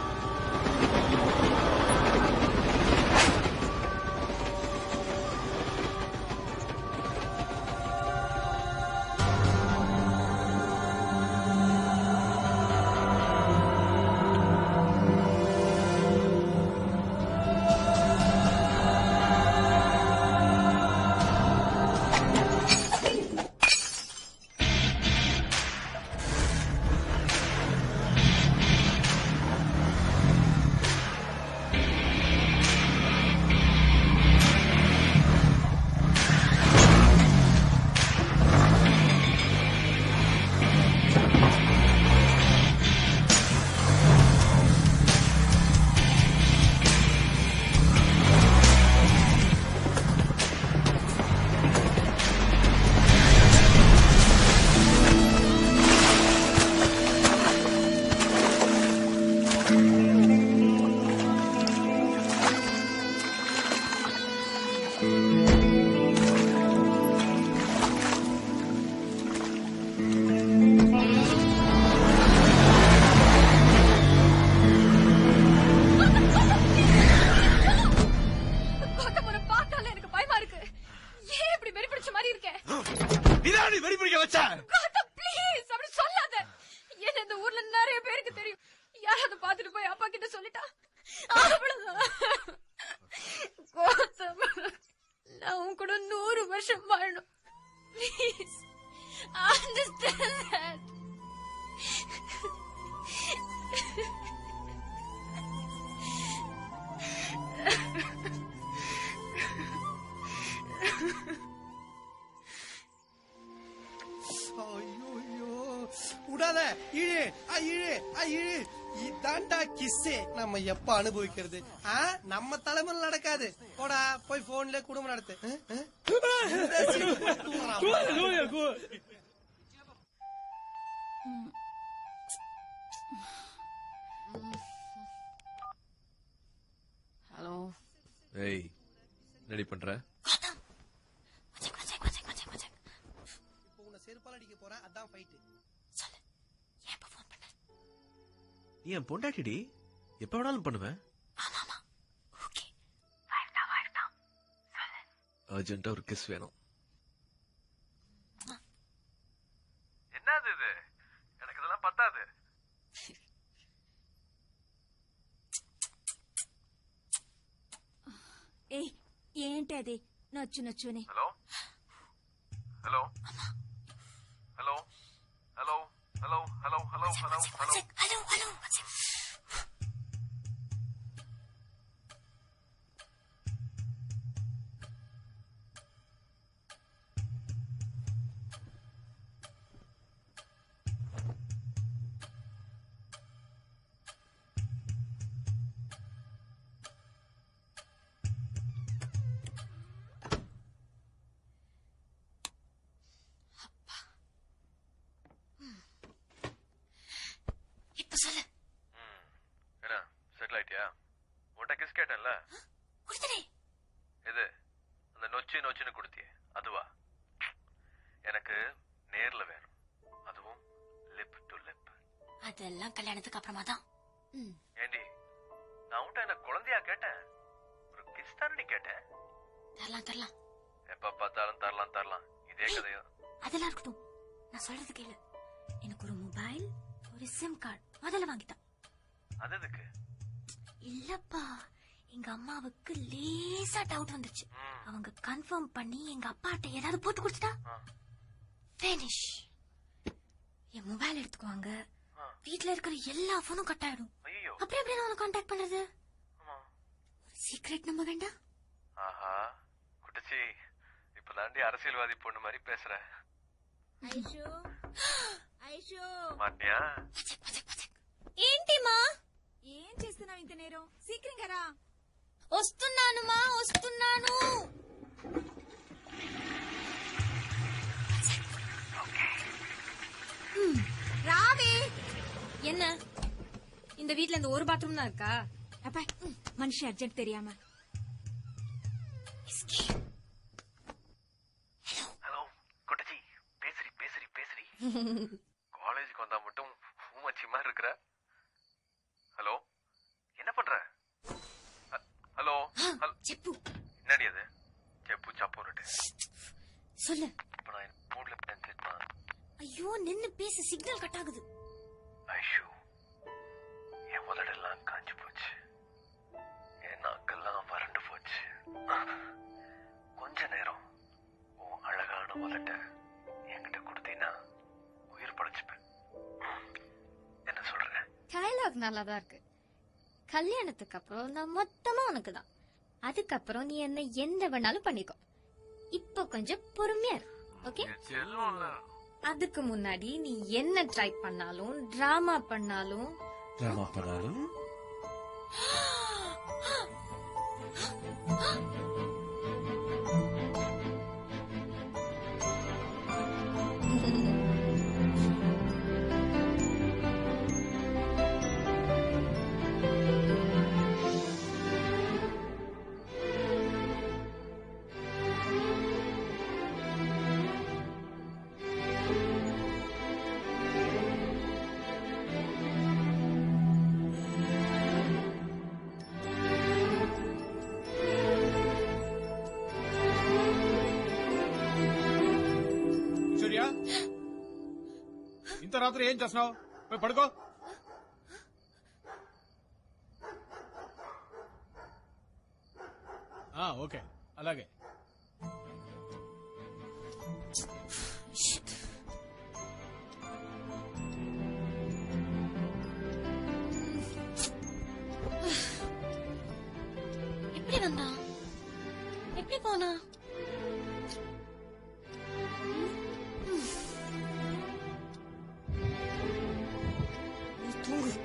Speaker 5: கௌதம் உன்னை பார்த்தாலே எனக்கு பயமா இருக்கு ஏன் இப்படி வெறி பிடிச்ச மாதிரி இருக்கேன்
Speaker 6: இதான் வெறி பிடிக்க வச்ச
Speaker 5: கௌதம் ப்ளீஸ் அப்படி சொல்லாத என்ன இந்த ஊர்ல நிறைய பேருக்கு தெரியும் யாராவது பார்த்துட்டு போய் அப்பா கிட்ட சொல்லிட்டா அவ்வளவுதான் கௌதம் நான் உன் கூட நூறு வருஷம் வாழணும் ப்ளீஸ் அண்டர்ஸ்டாண்ட் தட்
Speaker 15: ஐயோ விடாத இழு ஆ, இழு ஆ, இழு இதாண்டா கிஸ்ஸே நம்ம எப்ப அனுபவிக்கிறது ஆ நம்ம தலைமுறை நடக்காது போடா போய் போன்ல குடும்பம் நடத்து ஆ, ஆ? இந்த சீன் போய் தூங்குறான்.
Speaker 3: ஹலோ
Speaker 6: ஏய் ரெடி பண்ற
Speaker 15: இப்போ உன்னை செருப்பால அடிக்க போறேன் அதான் ஃபைட்
Speaker 6: நீ என் பொண்டாட்டிடி எப்ப வேணாலும் பண்ணுவேன் அர்ஜென்ட்டா ஒரு கிஸ் வேணும் என்னது இது எனக்கு இதெல்லாம் பத்தாது
Speaker 11: ఏయ్ ఏంటి అది నచ్చు నచ్చుని
Speaker 6: hello hello hello hello hello hello hello hello hello
Speaker 4: hello hello இப்ப சொல்லு
Speaker 6: என்ன செட்டில் ஆயிட்டியா உன்கிட்ட கிஸ் கேட்டேன்ல
Speaker 4: கொடுத்துடே
Speaker 6: எது அந்த நொச்சி நொச்சின்னு கொடுத்தியே அதுவா எனக்கு நேர்ல வேணும் அதுவும் லிப் டு லிப்
Speaker 4: அதெல்லாம் கல்யாணத்துக்கு அப்புறமா தான்
Speaker 6: ஏண்டி நான் உன்கிட்ட என்ன குழந்தையா கேட்டேன் ஒரு கிஸ் தானடி கேட்டேன்
Speaker 4: தரலாம் தரலாம்
Speaker 6: எப்ப பார்த்தாலும் தரலாம் தரலாம் இதே கதையும்
Speaker 4: அதெல்லாம் இருக்கட்டும் நான் சொல்றது கேளு எனக்கு ஒரு மொபைல் ஒரு சிம் கார்டு முதல்ல வாங்கித்தான்
Speaker 6: அது எதுக்கு
Speaker 4: இல்லப்பா எங்க அம்மாவுக்கு லேசா டவுட் வந்துச்சு அவங்க கன்ஃபார்ம் பண்ணி எங்க அப்பாட்ட ஏதாவது போட்டு கொடுத்துட்டா பினிஷ் என் மொபைல் எடுத்துக்குவாங்க வீட்ல இருக்கிற எல்லா போனும் கட் ஆயிடும்
Speaker 6: ஐயோ
Speaker 4: அப்புறம் எப்படி நான் உன்னை காண்டாக்ட் பண்றது சீக்ரெட் நம்ப வேண்டாம்
Speaker 6: ஆஹா குட்டச்சி இப்ப தாண்டி அரசியல்வாதி பொண்ணு மாதிரி பேசுற
Speaker 11: ஐஷு ஐஷు
Speaker 6: மாட்டியா
Speaker 11: ఏంటిమా ఏం చేస్తున్నావు ఇంత నేరం శీఘ్రంగా రా
Speaker 4: వస్తున్నాను మా వస్తున్నాను
Speaker 11: ராவே என்ன இந்த வீட்ல இந்த ஒரு பாத்ரூம் தான் இருக்கா அப்பா மனுஷன் அர்ஜென்ட் தெரியாம
Speaker 6: ஹலோ குட்டச்சி பேசுறி பேசுறி பேசுறி காலேஜுக்கு வந்தா மட்டும் ஊமச்சி மாதிரி இருக்கிற ஹலோ என்ன பண்ற ஹ- ஹலோ ஹல்-
Speaker 4: చెప్పు
Speaker 6: என்னடி அது செப்பு சப்புன்னுட்டு
Speaker 4: சொல்லு
Speaker 6: இப்ப நான் மூட்ல பேசிட்டு
Speaker 4: ஐயோ நின்னு பேசு சிக்னல் கட் ஆகுது
Speaker 6: ஐஷு என் உதடெல்லாம் காஞ்சு போச்சு என் நாக்கெல்லாம் வறண்டு போச்சு கொஞ்ச நேரம் உன் அழகான உதட்ட என்கிட்ட கொடுத்தீங்கன்னா உயிர் படைச்சுப்பேன் என்ன சொல்ற
Speaker 11: டயலாக் நல்லா தான் இருக்கு கல்யாணத்துக்கு அப்புறம் நான் மொத்தமா உனக்கு தான் அதுக்கப்புறம் நீ என்ன எந்த வேணாலும் பண்ணிக்கோ இப்போ கொஞ்சம் பொறுமையா இரு ஓகே அதுக்கு முன்னாடி நீ என்ன ட்ரை பண்ணாலும் டிராமா பண்ணாலும்
Speaker 23: டிராமா பண்ணாலும்
Speaker 16: సూర్య ఇంత రాత్రి ఏం చేస్తున్నావు పోయి పడుకో ఆ, ఓకే అలాగే
Speaker 4: எப்படி வந்தான் எப்படி போனா நீ தூங்கு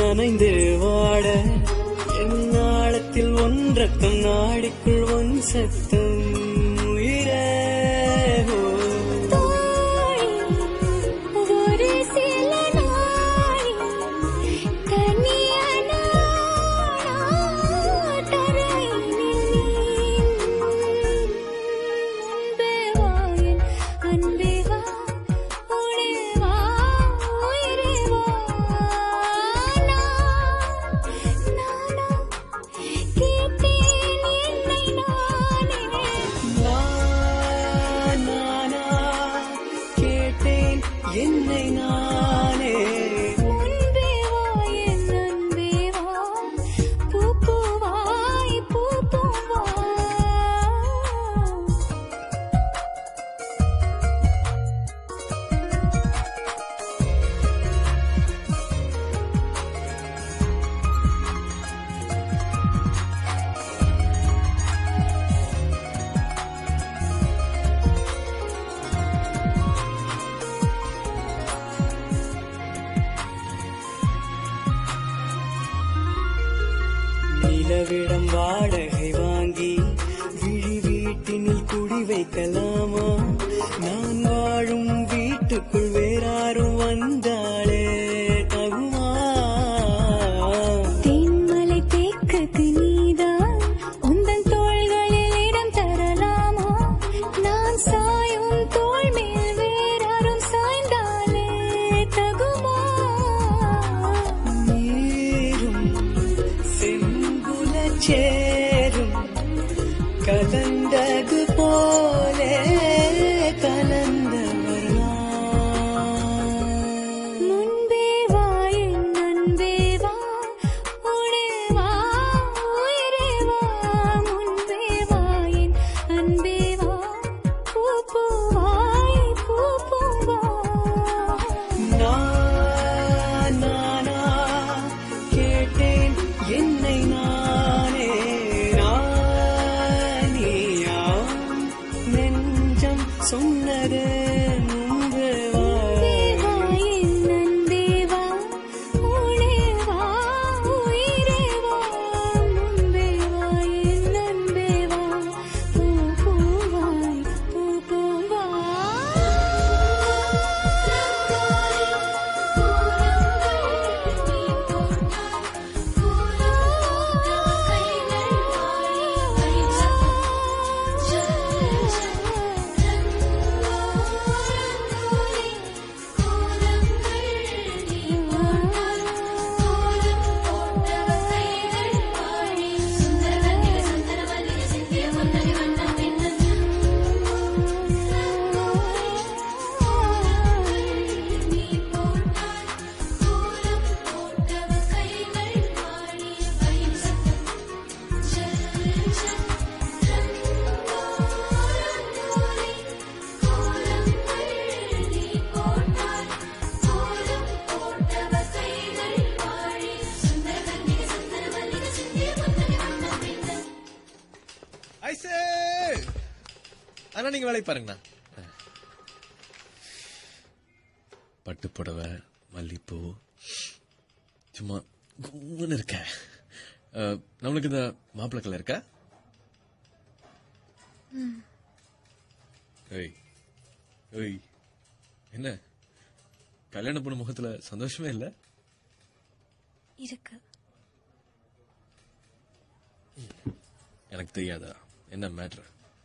Speaker 7: நனைந்து வாட என் நாளத்தில் ஒன்றக்கம் நாடிக்குள் ஒன் சத்தம் உயிரே ஓ.
Speaker 4: ஒரு சில நாளில் தனியான தரையினில் அன்பே வா என் அன்பே வா உடே வா உயிரே வா நானா கேட்டேன் என்னை நானே
Speaker 7: நான் நானா கேட்டேன் என்னை நானே
Speaker 4: அன்பே வா என் அன்பே வா பூ பூவாய் பூ பூவா
Speaker 7: நிலவிடம் வாடகை வாங்கி விழி வீட்டினில் குடி வைக்கலாமா நான் வாழும் வீட்டுக்குள் வேறாரும் வந்தாளே தகுமா
Speaker 4: தேன்மலை தேக்குக்கு நீதான் உந்தன் தோள்களில் இடம் தரலாமா நான் சாயும் தோள் மேல் வேறாரும் சாய்ந்தாலே தகுமா
Speaker 7: நீரும் செம்புல சேரும் கலந்தது போலே கலந்தவர்
Speaker 4: முன்பே வா என் அன்பே வா உடே வா உயிரே வா முன்பே வா என் அன்பே வா பூ பூவாய் பூ பூவா
Speaker 7: நான் நானா கேட்டேன் என்னை நானே நான் நீயா நெஞ்சம் சொன்னது முன்பே வா
Speaker 4: வா என் அன்பே வா உடே வா உயிரே வா முன்பே வா என் அன்பே வா பூ பூவாய் பூ பூவா
Speaker 6: ஐசே ஆனா நீங்க வேலைக்கு பாருங்கண்ணா பட்டு புடவை மல்லிப்பூ சும்மா கும்முன்னு இருக்க அஹ், நம்மளுக்கு இந்த மாப்பிள்ளை கலர் இருக்கா ஏய் ஏய் என்ன கல்யாண பொண்ணு முகத்துல சந்தோஷமே இல்ல
Speaker 11: இருக்கு
Speaker 6: எனக்கு தெரியாதா என்ன மேட்ரு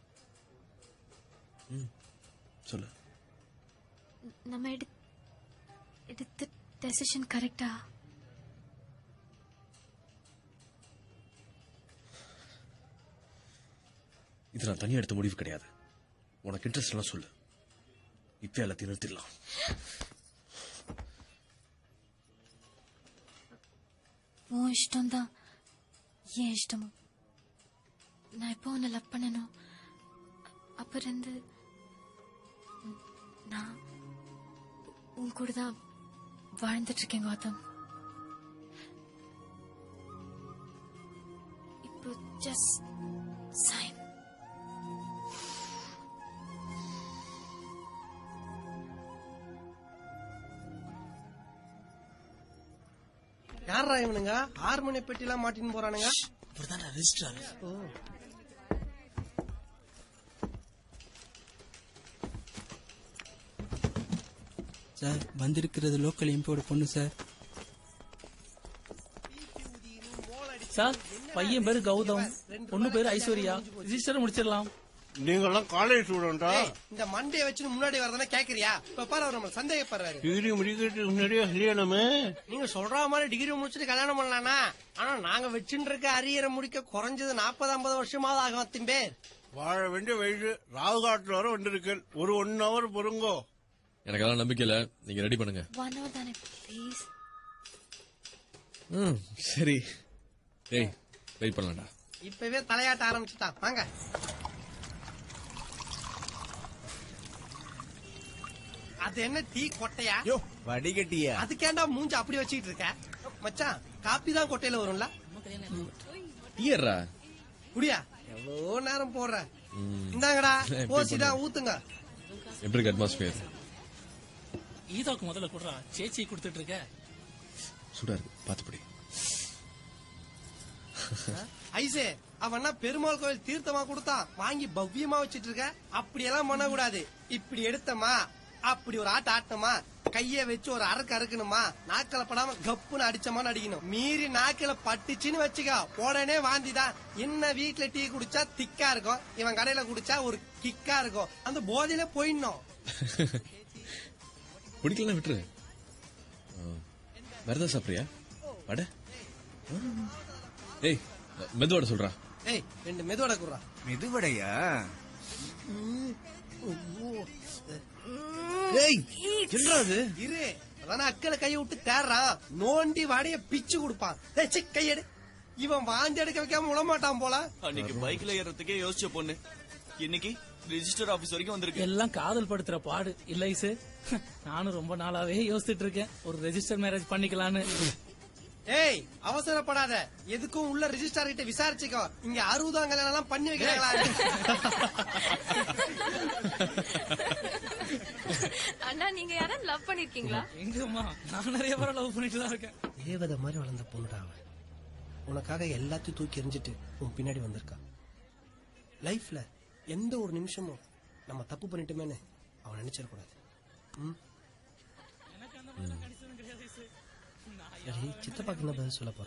Speaker 6: சொல்லு
Speaker 11: நம்ம எடு எடுத்த டெசிஷன் கரெக்டா
Speaker 6: இது நான் தனியா எடுத்த முடிவு கிடையாது உனக்கு இன்ட்ரெஸ்ட் எல்லாம் சொல்லு இப்ப எல்லாத்தையும் நிறுத்திடலாம்
Speaker 11: உன் இஷ்டம் தான் என் இஷ்டமும் நான் எப்போ உன்னை லவ் பண்ணணும் அப்ப இருந்து நான் உன் கூட தான் வாழ்ந்துட்டு இருக்கேன் கௌதம் இப்போ ஜஸ்ட் சைன்
Speaker 15: யாரா இவனுங்க ஹார்மோனிய பெட்டி எல்லாம் மாட்டின்னு போறானுங்க
Speaker 9: இவர்தான் ரெஜிஸ்ட்ரார்
Speaker 15: ஓ
Speaker 13: சார் வந்திருக்கிறது லோக்கல் எம்பியோட பொண்ணு சார்
Speaker 20: சார் பையன் பேரு கௌதம் பொண்ணு பேரு ஐஸ்வர்யா ரிஜிஸ்டர் முடிச்சிடலாம்
Speaker 18: நீங்கெல்லாம் காலேஜ் ஸ்டூடெண்டா
Speaker 15: ஏய், இந்த மண்டைய வச்சு முன்னாடி வரதானே கேக்குறியா இப்ப பாரு அவர் நம்ம சந்தேகப்படுறாரு
Speaker 18: டிகிரி முடிக்கிறதுக்கு முன்னாடியே கல்யாணமே
Speaker 15: நீங்க சொல்ற மாதிரி டிகிரி முடிச்சுட்டு கல்யாணம் பண்ணலாம்னா ஆனா நாங்க வச்சுட்டு இருக்க அரியரை முடிக்க குறைஞ்சது நாற்பது ஐம்பது வருஷமாவது ஆகும் அத்தின் பேர்
Speaker 18: வாழ வேண்டிய வயசு ராகு காட்டுல வர வந்திருக்கு ஒரு ஒன் ஹவர் பொறுங்கோ
Speaker 17: எனக்கு அதெல்லாம் நம்பிக்கை இல்ல நீங்க ரெடி பண்ணுங்க
Speaker 2: ஒன் ஹவர் தானே ப்ளீஸ்
Speaker 17: ம், சரி ஏய் வெயிட் பண்ணலாம்டா
Speaker 15: இப்பவே தலையாட்ட ஆரம்பிச்சுட்டான் வாங்க அது என்ன டீ கொட்டையா
Speaker 16: வடிகட்டியா
Speaker 15: அதுக்கேண்டா மூஞ்சி அப்படி வச்சுக்கிட்டு இருக்க மச்சான் காப்பி தான் கொட்டையில வரும்ல
Speaker 17: டீயர்ரா
Speaker 15: குடியா எவ்வளோ நேரம் போடுற இந்தாங்கடா போசிடா ஊத்துங்க
Speaker 17: எப்படி இருக்கு அட்மாஸ்பியர்
Speaker 20: ஈதாக்கு முதல்ல கொடுறா சேச்சி கொடுத்துட்டு இருக்க
Speaker 17: சூடா இருக்கு பாத்துப்படி
Speaker 15: ஐசே அவன்னா பெருமாள் கோயில் தீர்த்தமா கொடுத்தான் வாங்கி பவ்யமா வச்சிட்டு இருக்க அப்படி எல்லாம் பண்ண கூடாது இப்படி எடுத்தமா அப்படி ஒரு ஆட்ட ஆட்டமா கைய வச்சு ஒரு அரக்கு அறுக்கணுமா நாக்கில படாம கப்புன்னு அடிச்சமான்னு அடிக்கணும் மீறி நாக்கில பட்டுச்சுன்னு வச்சுக்க உடனே வாந்திதான் என்ன வீட்டுல டீ குடிச்சா திக்கா இருக்கும் இவன் கடையில குடிச்சா ஒரு கிக்கா இருக்கும் அந்த போதையில போயிடணும்
Speaker 17: பிடிக்கலாம் விட்டுரு ஆ, வேற ஏதாவது சாப்பிடுறியா வட ஏய் மெதுவாட சொல்றா
Speaker 15: ஏய் ரெண்டு மெதுவடை குடுறா
Speaker 8: மெதுவடையா
Speaker 15: ஏய் என்னடா அது இரு அதான அக்கல கைய விட்டு தேடுறான் நோண்டி வாடைய பிச்சு கொடுப்பான் ஏய், சீ, கையெடு இவன் வாந்தி எடுக்க வைக்காம விடமாட்டான் போல
Speaker 1: அன்னைக்கு பைக்ல ஏறதுக்கே யோசிச்ச பொண்ணு இன்னைக்கு ரிஜிஸ்டர் ஆபீஸ் வரைக்கும் வந்திருக்கு
Speaker 20: எல்லாம் காதல் படுத்துற பாடு இல்ல ஐசு நானும் ரொம்ப நாளாவே யோசிச்சுட்டு இருக்கேன் ஒரு ரெஜிஸ்டர் மேரேஜ் பண்ணிக்கலான்னு
Speaker 15: ஏய் அவசரப்படாத எதுக்கும் உள்ள ரிஜிஸ்டார் கிட்ட விசாரிச்சுக்கோ இங்க அறுபதாம் கல்யாணம் எல்லாம் பண்ணி வைக்கிறாங்களா
Speaker 2: அண்ணா நீங்க யாரும் லவ் பண்ணிருக்கீங்களா
Speaker 20: எங்கம்மா நான் நிறைய பேரை லவ் பண்ணிட்டு தான் இருக்கேன்
Speaker 15: தேவதை மாதிரி வளர்ந்த பொண்ணுடா அவன் உனக்காக எல்லாத்தையும் தூக்கி எறிஞ்சிட்டு உன் பின்னாடி வந்திருக்கா லைஃப்ல எந்த ஒரு நிமிஷமும் நம்ம தப்பு பண்ணிட்டோமேன்னு அவன் நினைச்சிடக்கூடாது ம்? சரி சித்தப்பாக்கு என்ன பதில் சொல்ல போற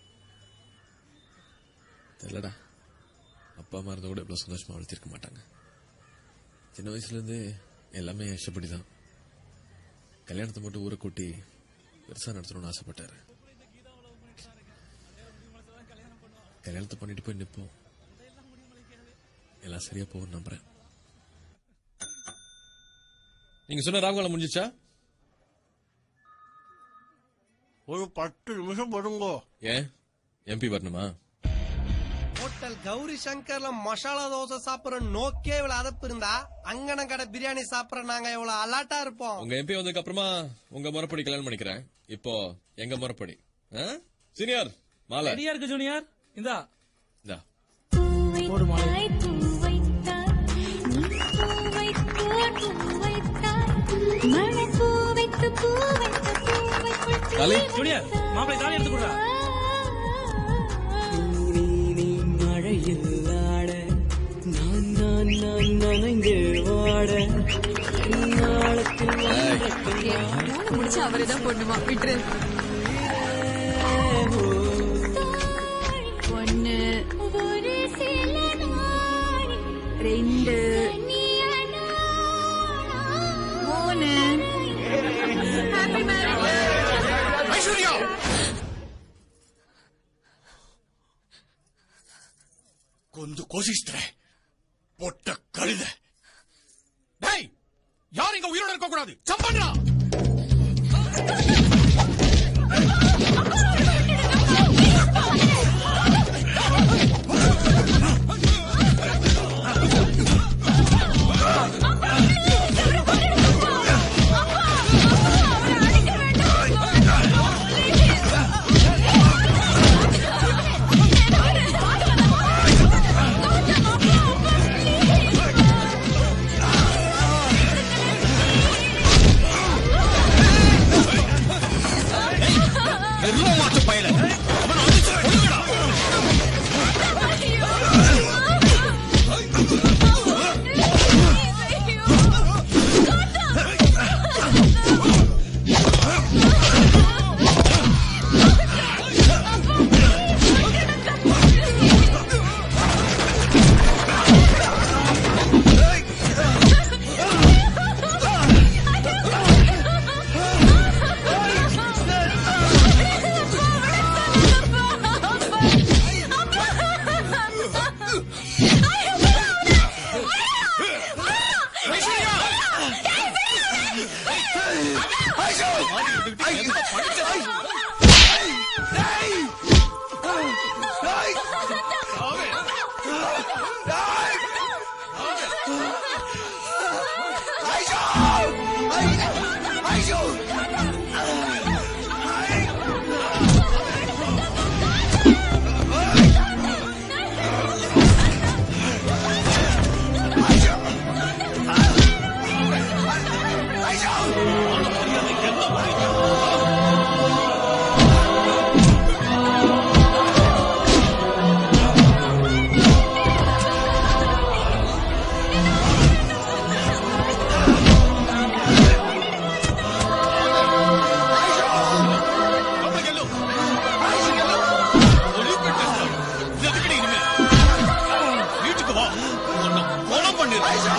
Speaker 17: தெரியலடா அப்பா அம்மா இருந்தா கூட இவ்வளவு சந்தோஷமா வளர்த்திருக்க மாட்டாங்க சின்ன வயசுல இருந்து எல்லாமே இஷ்டப்படி தான் கல்யாணத்தை மட்டும் ஊரை கூட்டி பெருசா நடத்தணும்னு ஆசைப்பட்டாரு கல்யாணத்தை பண்ணிட்டு போய் நிப்போம் எல்லாம் சரியா போகும் நம்புறேன் நீங்க சொன்ன ராகுலம் முடிஞ்சிச்சா
Speaker 18: ஒரு பத்து நிமிஷம் பொறுங்கோ
Speaker 17: ஏன் எம்பி வரணுமா
Speaker 15: ஹோட்டல் கௌரி சங்கர்ல மசாலா தோசை சாப்பிடுற நோக்கே இவ்வளவு அதப்பு இருந்தா அங்கன கடை பிரியாணி சாப்பிடுற நாங்க எவ்வளவு அலாட்டா இருப்போம்
Speaker 17: உங்க எம்பி வந்ததுக்கு அப்புறமா உங்க முறைப்படி கல்யாணம் பண்ணிக்கிறேன் இப்போ எங்க முறைப்படி சீனியர் மாலை
Speaker 20: ரெடியா இருக்கு ஜூனியர் இந்தா
Speaker 17: இந்தா
Speaker 20: போடு மாலை
Speaker 17: தாலி
Speaker 20: ஜூனியர் மாப்பிளை தாலி எடுத்து கொடுறா
Speaker 7: நீ நீ மழையில் ஆட நான் நான் நான் நனைந்து வாட நாளத்தில்
Speaker 2: மூணு முடிச்சு அவரே தான் போடணுமா விட்டுரு ஒன்னு ரெண்டு மூணு ஹாப்பி
Speaker 14: ஐஸ்வர்யா ಕೊಂದು ಕೋಸಿಸ್ತಾರೆ பொட்ட கழுத டேய் யாரும் இங்க உயிரோட இருக்க கூடாது சம்பன்றா
Speaker 7: ஆ
Speaker 16: வீட்டுக்கு வா உன்னை கொலை பண்ணிடுறேன்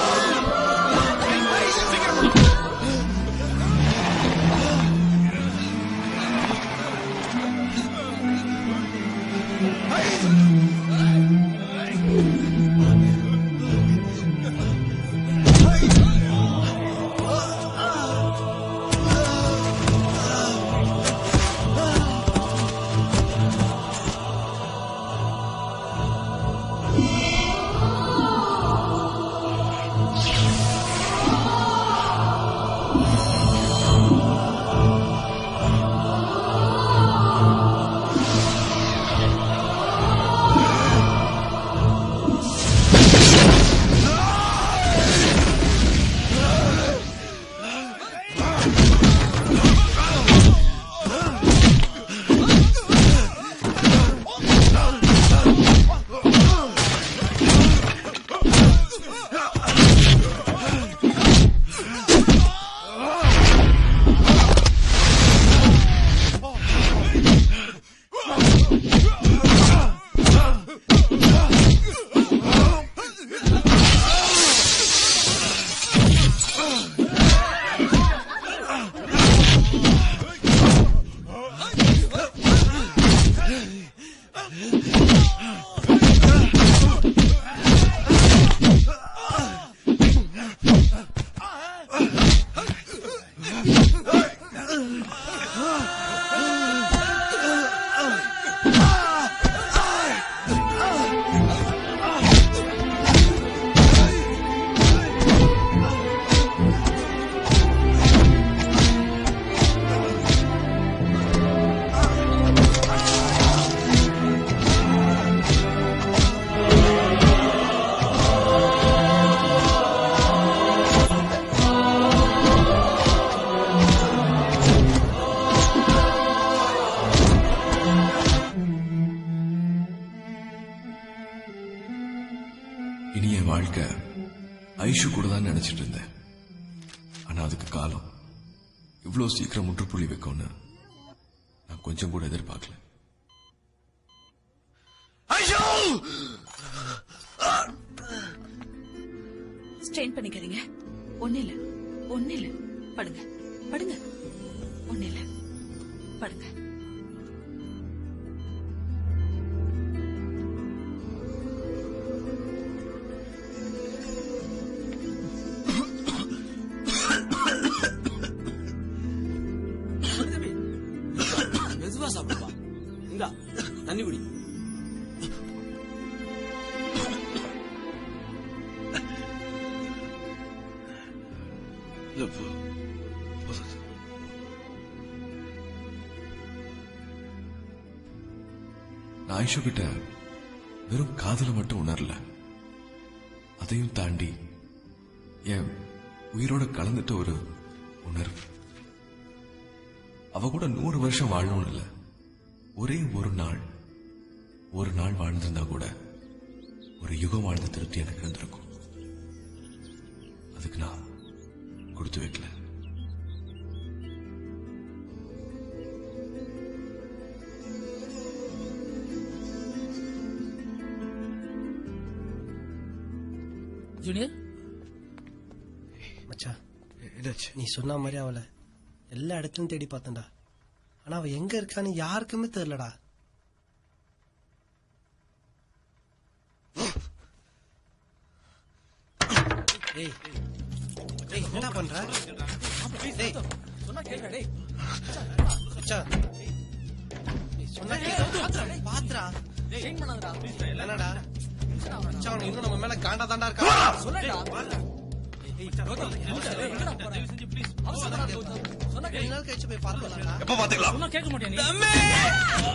Speaker 10: இனி என் வாழ்க்கை ஐஷு கூட தான் நினைச்சிட்டு இருந்தேன் ஆனா அதுக்கு காலம் இவ்வளவு சீக்கிரம் முற்றுப்புள்ளி வைக்கும்னு நான் கொஞ்சம் கூட எதிர்பார்க்கல
Speaker 5: ஸ்ட்ரெயின் பண்ணிக்காதீங்க ஒண்ணு இல்ல ஒண்ணு இல்ல படுங்க படுங்க ஒண்ணு இல்ல படுங்க
Speaker 13: மெதுவா சாப்பிடுப்பா இந்தா தண்ணி குடி
Speaker 10: இல்ல, போ- போதும். நான் ஐஷு கிட்ட வெறும் காதல மட்டும் உணரல அதையும் தாண்டி என் உயிரோட கலந்துட்ட ஒரு உணர்வு அவ கூட நூறு வருஷம் வாழணும்னு இல்ல ஒரே ஒரு நாள் ஒரு நாள் வாழ்ந்திருந்தா கூட ஒரு யுகம் வாழ்ந்த திருப்தி எனக்கு இருந்திருக்கும் அதுக்கு நான் கொடுத்து வைக்கல
Speaker 19: ஜூனியர்
Speaker 15: மச்சான் நீ சொன்ன மாதிரி அவளை எல்லா இடத்துலயும் தேடி பார்த்தேன்டா ஆனா அவ எங்க இருக்கான்னு யாருக்குமே தெரியலடா
Speaker 13: ஏய்
Speaker 15: டேய் என்ன பண்ற டேய்
Speaker 9: சொன்னா கேட்கா டேய்
Speaker 15: மச்சான் சொன்னா கேட்க பாத்துடா
Speaker 9: செயின் பண்ணாதடா
Speaker 15: என்னடா மச்சான் அவனுக்கு இன்னும் நம்ம மேல காண்டா தாண்டா இருக்கா
Speaker 9: சொல்லடா
Speaker 15: ரெண்டு நாள் கழிச்சு போய் பார்க்கலாம்டா
Speaker 8: எப்ப பாத்துக்கலாம்
Speaker 9: சொன்னா கேட்க மாட்டியா நீ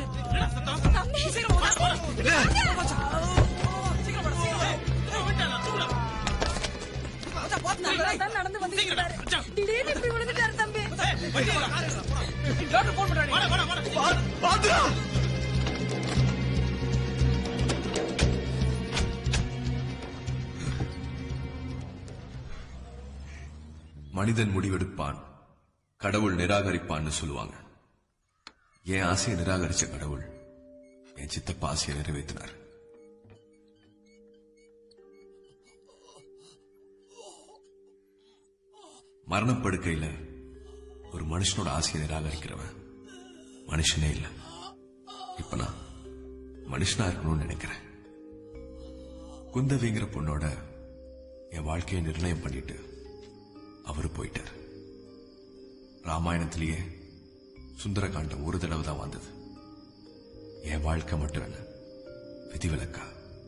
Speaker 5: நடந்து வந்து திடீர்னு இப்படி விழுந்துட்டாரு தம்பி
Speaker 9: டாக்டர் போன் பண்றாடி
Speaker 10: மனிதன் முடிவெடுப்பான் கடவுள் நிராகரிப்பான்னு சொல்லுவாங்க என் ஆசையை நிராகரிச்ச கடவுள் என் சித்தப்பா ஆசையை நிறைவேற்றினார் மரணப்படுக்கையில ஒரு மனுஷனோட ஆசையை நிராகரிக்கிறவன் மனுஷனே இல்ல இப்ப நான் மனுஷனா இருக்கணும்னு நினைக்கிறேன் குந்தவிங்கிற பொண்ணோட என் வாழ்க்கையை நிர்ணயம் பண்ணிட்டு அவரு போயிட்டார் ராமாயணத்திலேயே சுந்தரகாண்டம் ஒரு தடவை தான் வந்தது என் வாழ்க்கை மட்டும் என்ன விதிவிலக்கா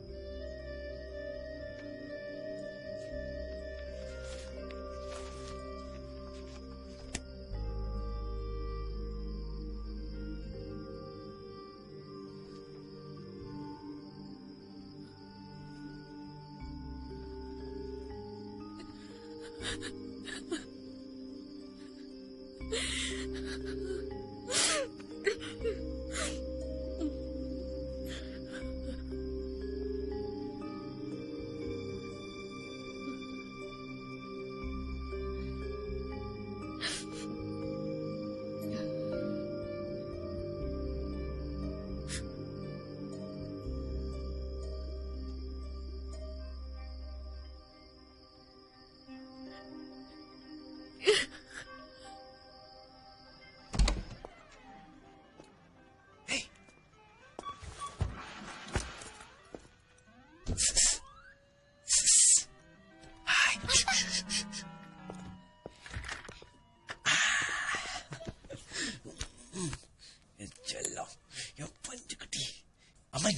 Speaker 6: என் செல்லம் என் பஞ்சு குட்டி அம்மாங்க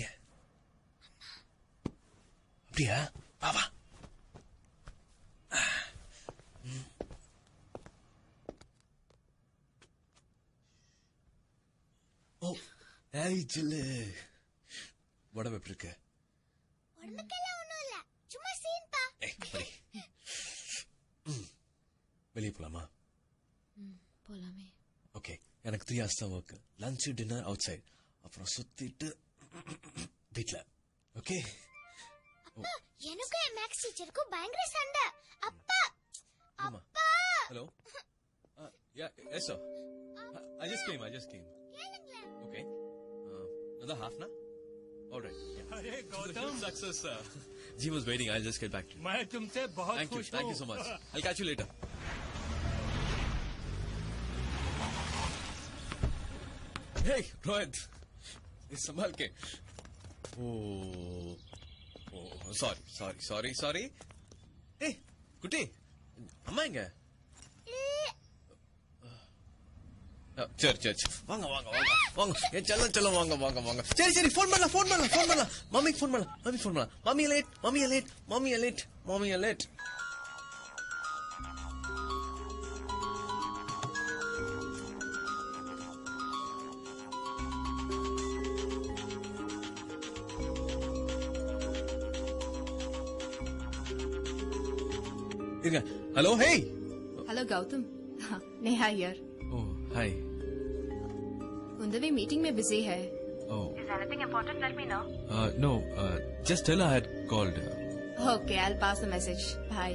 Speaker 6: அப்படியா வா வா ஓ ஏய் சில்லு உடம்பு எப்படி இருக்க
Speaker 4: உடம்புக்கெல்லாம் ஒண்ணும் இல்ல சும்மா சீன்பா
Speaker 6: ஏய் படி வெளியே போலாமா
Speaker 2: போலாமே
Speaker 6: ஓகே எனக்கு த்ரீ ஹவர்ஸ் தான் work lunch dinner outside அப்புறம் சுத்திட்டு வீட்ல ஓகே
Speaker 4: அப்பா எனக்கும் என் மேக்ஸ் டீச்சருக்கும் பயங்கர சண்டை அப்பா
Speaker 6: ஆமா hello
Speaker 17: Yeah, yes, sir. I, I just came. I just came. Okay. Uh, another half now. All right. Yeah.
Speaker 20: अरे Gautam
Speaker 17: Success, sir. G was waiting. I'll just get back to you.
Speaker 20: मैं तुमसे बहुत
Speaker 17: Thank you.
Speaker 20: खुश
Speaker 17: Thank
Speaker 20: हूँ
Speaker 17: you so much. I'll catch you later. Hey, Rohit. ये संभाल के Oh, oh, sorry, sorry, sorry, sorry. Hey, குட்டி அம்மா எங்க அஹ், சரி சரி சரி. வாங்க வாங்க வாங்க வாங்க என் செல்லம் செல்லம் வாங்க வாங்க வாங்க சரி சரி ஃபோன் பண்ணலாம் ஃபோன் பண்ணலாம் ஃபோன் பண்ணலாம் மம்மிக்கு ஃபோன் பண்ணலாம் மம்மி ஃபோன் பண்ணலாம் mummy late mummy late mummy late mummy late இருங்க hello hey
Speaker 5: Hello, Gautam. Neha here.
Speaker 17: Oh hi
Speaker 5: Kundavi meeting में busy है.
Speaker 17: Oh
Speaker 5: Is anything important? Let me know.
Speaker 17: No just tell I had called
Speaker 5: Okay, I'll pass the message. Bye.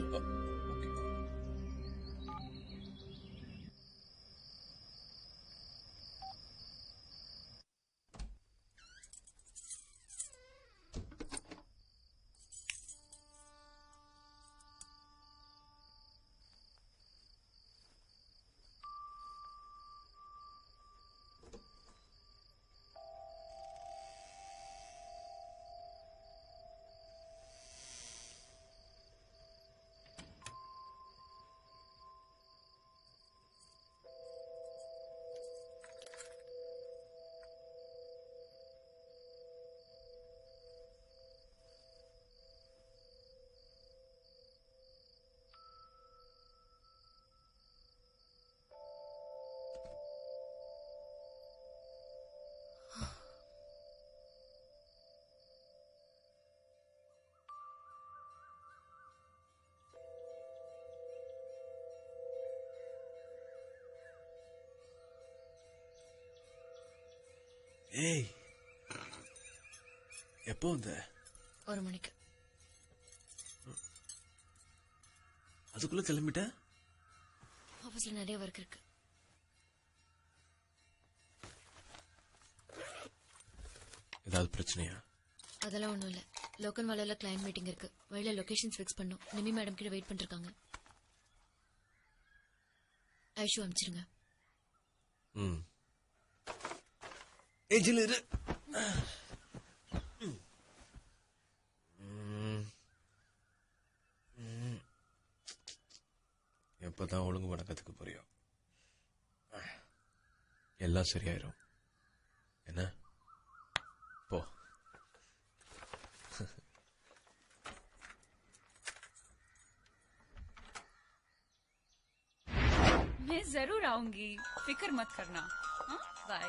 Speaker 6: ஏய் எப்போ வந்த
Speaker 2: ஒரு மணிக்கு
Speaker 6: அதுக்குள்ள கிளம்பிட்ட
Speaker 2: ஆபீஸ்ல நிறைய ஒர்க் இருக்கு
Speaker 6: ஏதாவது பிரச்சனையா
Speaker 2: அதெல்லாம் ஒண்ணும் இல்ல லோக்கல் வாலையில கிளைண்ட் மீட்டிங் இருக்கு வழியில லொகேஷன்ஸ் ஃபிக்ஸ் பண்ணும் நிமி மேடம் கிட்ட வெயிட் பண்ணிருக்காங்க ஐஷு அனுப்பிச்சிருங்க
Speaker 6: ம் ஏஜில் இரு ம். ம். எப்பதான் ஒழுங்கு பண்ண கத்துக்க போறியோ எல்லாம் சரியாயிரும் என்ன போ
Speaker 12: मैं जरूर आऊंगी फिक्र मत करना हाँ? बाय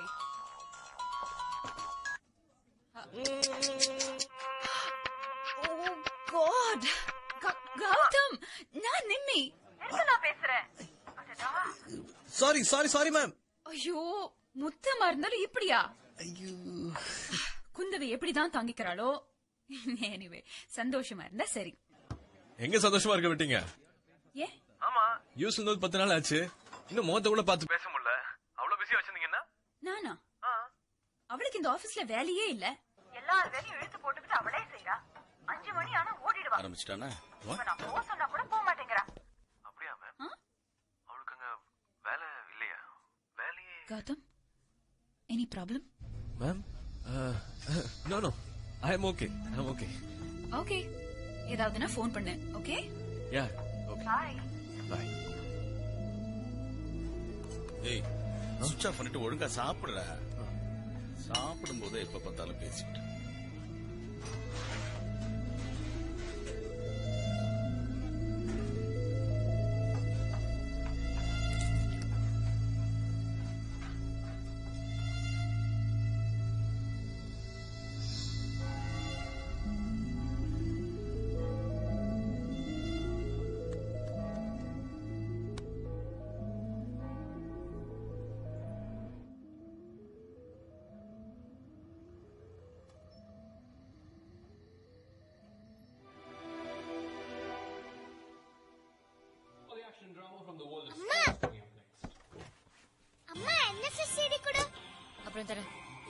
Speaker 12: காட் கௌதம் நான் நிம்மி நான் பேசுறேன்
Speaker 6: சாரி சாரி சாரி மேம்
Speaker 12: ஐயோ முத்தமா இருந்தாலும் இப்படியா ஐயோ குந்தவை எப்படிதான் தாங்கிக்கிறாளோ எனிவே சந்தோஷமா இருந்தா சரி
Speaker 6: எங்க சந்தோஷமா இருக்க விட்டீங்க
Speaker 12: ஏ
Speaker 6: யூஸ் இருந்தது பத்து நாள் ஆச்சு இன்னும் முகத்தை கூட பார்த்து பேச முடியல அவ்வளவு பிஸியா வச்சிருந்தீங்கன்னா
Speaker 12: நானா அவளுக்கு இந்த ஆபீஸ்ல வேலையே இல்ல எல்லா வேலையும் இழுத்து போட்டுக்கிட்டு அவளே செய்யறா அஞ்சு மணி ஆனா ஓடிடுவா
Speaker 8: ஆரம்பிச்சிட்டானா
Speaker 12: இப்ப நான் போக சொன்னா கூட போக மாட்டேங்கிறா
Speaker 6: அப்படியா மேம் அவளுக்கு அங்க வேலை இல்லையா வேலையே
Speaker 12: Gautam any problem
Speaker 6: ma'am no no I am okay I am okay
Speaker 12: okay ஏதாவதுனா ஃபோன் பண்ணு okay
Speaker 6: yeah okay
Speaker 12: bye
Speaker 6: bye
Speaker 8: ஏய் சுவிட்ச் ஆஃப் பண்ணிட்டு ஒழுங்கா சாப்பிடுற சாப்பிடும் போது எப்ப பார்த்தாலும் பேசிட்டு
Speaker 4: அம்மா அம்மா என்ன சிடி கொடு
Speaker 2: அப்புறம் தரேன்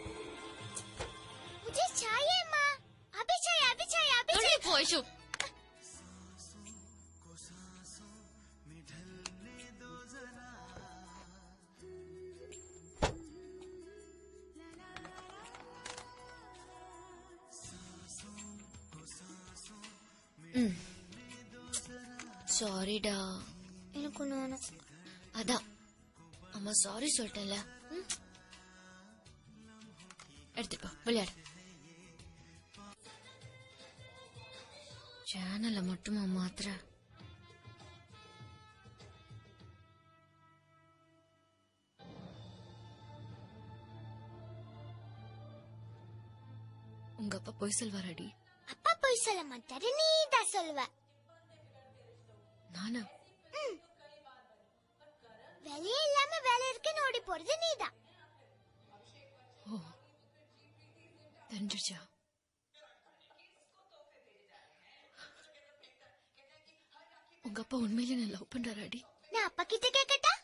Speaker 4: मुझे चाहिए माँ अभी चाहिए अभी चाहिए अभी चाहिए
Speaker 2: போ ஐஷு ம் சாரிடா
Speaker 4: எனக்கு ஒண்ணு வேணும்
Speaker 2: அதான் அம்மா சாரி சொல்லிட்டேன்ல ம்? எடுத்துப்போ விளையாடு சேனலை மட்டுமா மாத்திர உங்க அப்பா பொய் சொல்வாராடி
Speaker 4: அப்பா போய் சொல்ல மாட்டாரு நீ தான் சொல்லுவ
Speaker 2: நானா
Speaker 4: ம். வேலையே இல்லாம வேலை இருக்குன்னு ஓடி போறது நீதான்
Speaker 2: ஓ தெரிஞ்சிருச்சா உங்க அப்பா உண்மையிலே நான் லவ் பண்றாராடி
Speaker 4: நான் அப்பா கிட்ட கேட்கட்டா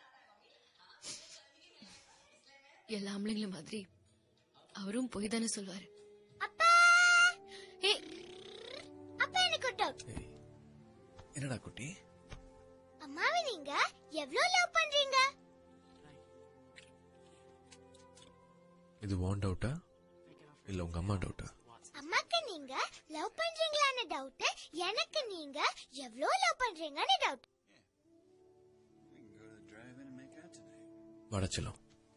Speaker 2: எல்லா ஆம்பளைங்களும் மாதிரி அவரும் பொய் தானே சொல்வாரு
Speaker 4: அப்பா
Speaker 2: ஏய்
Speaker 4: அப்பா எனக்கு ஒரு டவுட்
Speaker 6: என்னடா குட்டி
Speaker 4: அம்மாவை நீங்க எவ்வளவு லவ் பண்றீங்க
Speaker 6: இது வான் டவுட்டா இல்ல உங்க அம்மா டவுட்டா
Speaker 4: அம்மாக்கு நீங்க லவ் பண்றீங்களான்னு டவுட் எனக்கு நீங்க எவ்வளவு லவ் பண்றீங்கன்னு டவுட்
Speaker 6: வடச்சலம்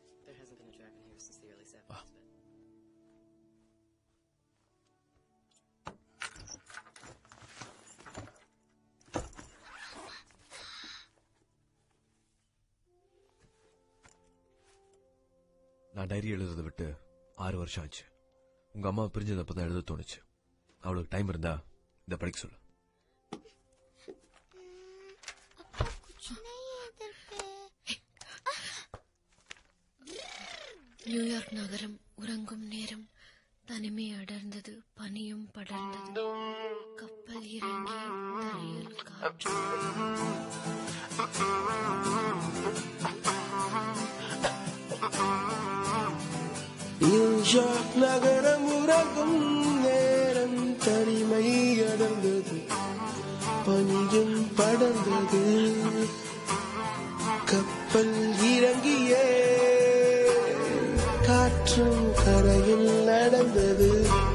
Speaker 6: நான் டைரி எழுதுறதை விட்டு ஆறு வருஷம் ஆச்சு உங்க அம்மா பிரிஞ்சது அப்பதான் எழுத தோணுச்சு அவளுக்கு டைம் இருந்தா இதை படிக்க சொல்லு
Speaker 2: நியூயார்க் நகரம் உறங்கும் நேரம் தனிமை அடர்ந்தது பனியும் படர்ந்தது கப்பல் இறங்கி தரையில் காற்று
Speaker 3: நியூயார்க் நகரம் உறங்கும் நேரம் தனிமை அடர்ந்தது பனியும் படர்ந்தது கப்பல் இறங்கிய காற்றும் கரையில் நடந்தது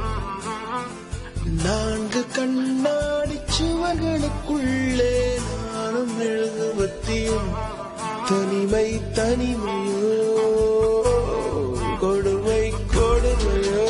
Speaker 3: நான்கு கண்ணாடி சுவர்களுக்குள்ளே நானும் எழுதுவத்தியும் தனிமை தனிமையோ கொடுமை கொடுமையோ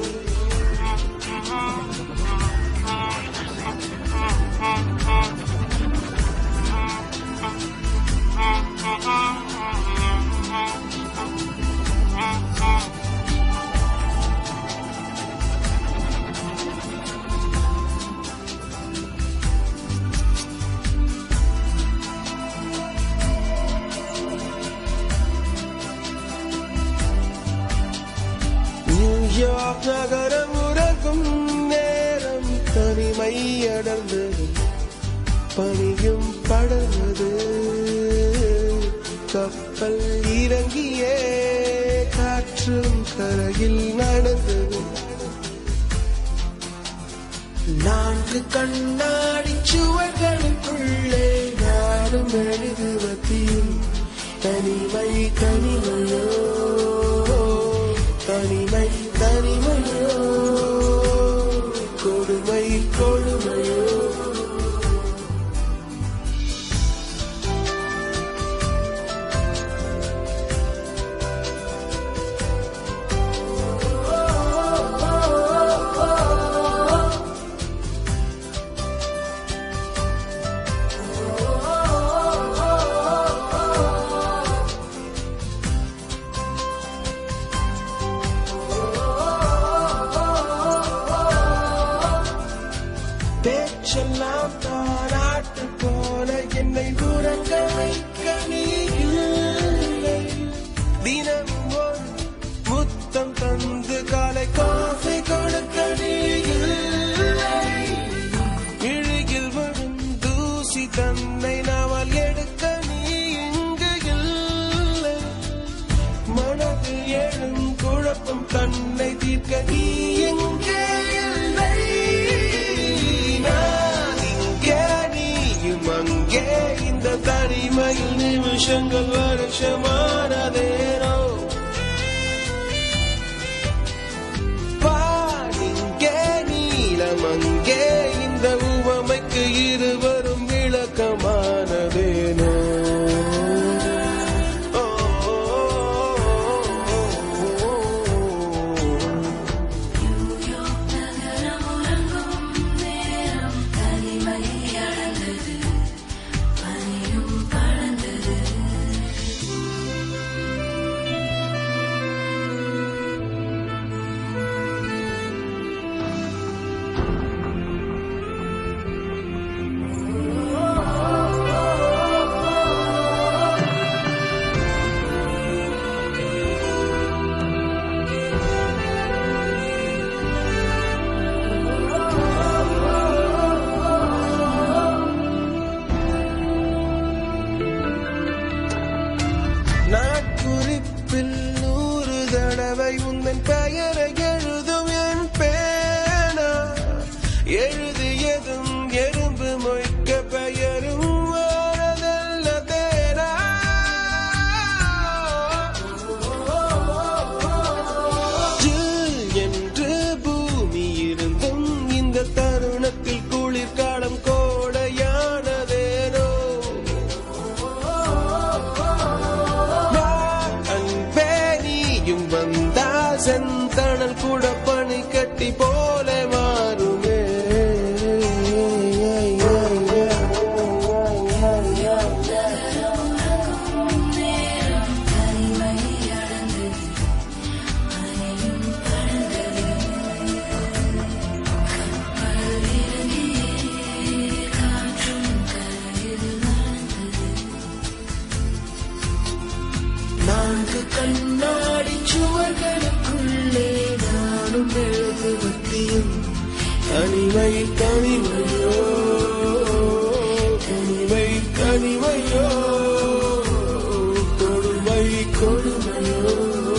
Speaker 3: நியூயார்க் நகரம் உறங்கும் நேரம் தனிமை அடர்ந்தது பனியும் படர்ந்தது கப்பல் இறங்கிய காற்றும் கரையில் நடந்தது நான்கு கண்ணாடி சுவர்களுக்குள்ளே நானும் எழுதுவதில் தனிமை தனிமையோ தனிமை தனிமையோ கொடுமை கொடுமையோ பேச்செல்லாம் தாராட்டு போல என்னை உறங்க வைக்க நீ இல்லை தினமும் ஒரு முத்தம் தந்து காலை காஃபி கொடுக்க நீ இல்லை இழுகில் வரும் தூசி தன்னை நாவல் எடுக்க நீ இங்கு இல்லை மனது எழும் குழப்பம் தன்னை தீர்க்க நீ எங்கே இல்லை நான் இங்கே நீயும் அங்கே இந்த தனிமையில் நிமிஷங்கள் வருஷமானதேனோ வானிங்கே நீலம் அங்கே இந்த உவமைக்கு இருவரும் விளக்கமானதேனோ ஓ, ஓ, ஓ, ஓ, ஓ. நாட்குறிப்பில் நூறு தடவை உந்தன் பெயரை எழுதும் என் பேனா எழுதியதும் எறும்பு மொய்க்க பெயரும் வாரதல்ல தேனா ஜில் என்று பூமி இருந்தும் இந்த தருணத்தில் குளிர்காலம் கோடையானதேனோ அன்பே நீயும் வந்தால் செந்தணல் கூட பனி கட்டி போல மாறுமே நான்கு கண்ணாடி சுவர்களுக்குள்ளே நானும் எழுதுவத்தியும் தனிமை தனிமையோ தனிமை தனிமையோ கொடுமை கொடுமையோ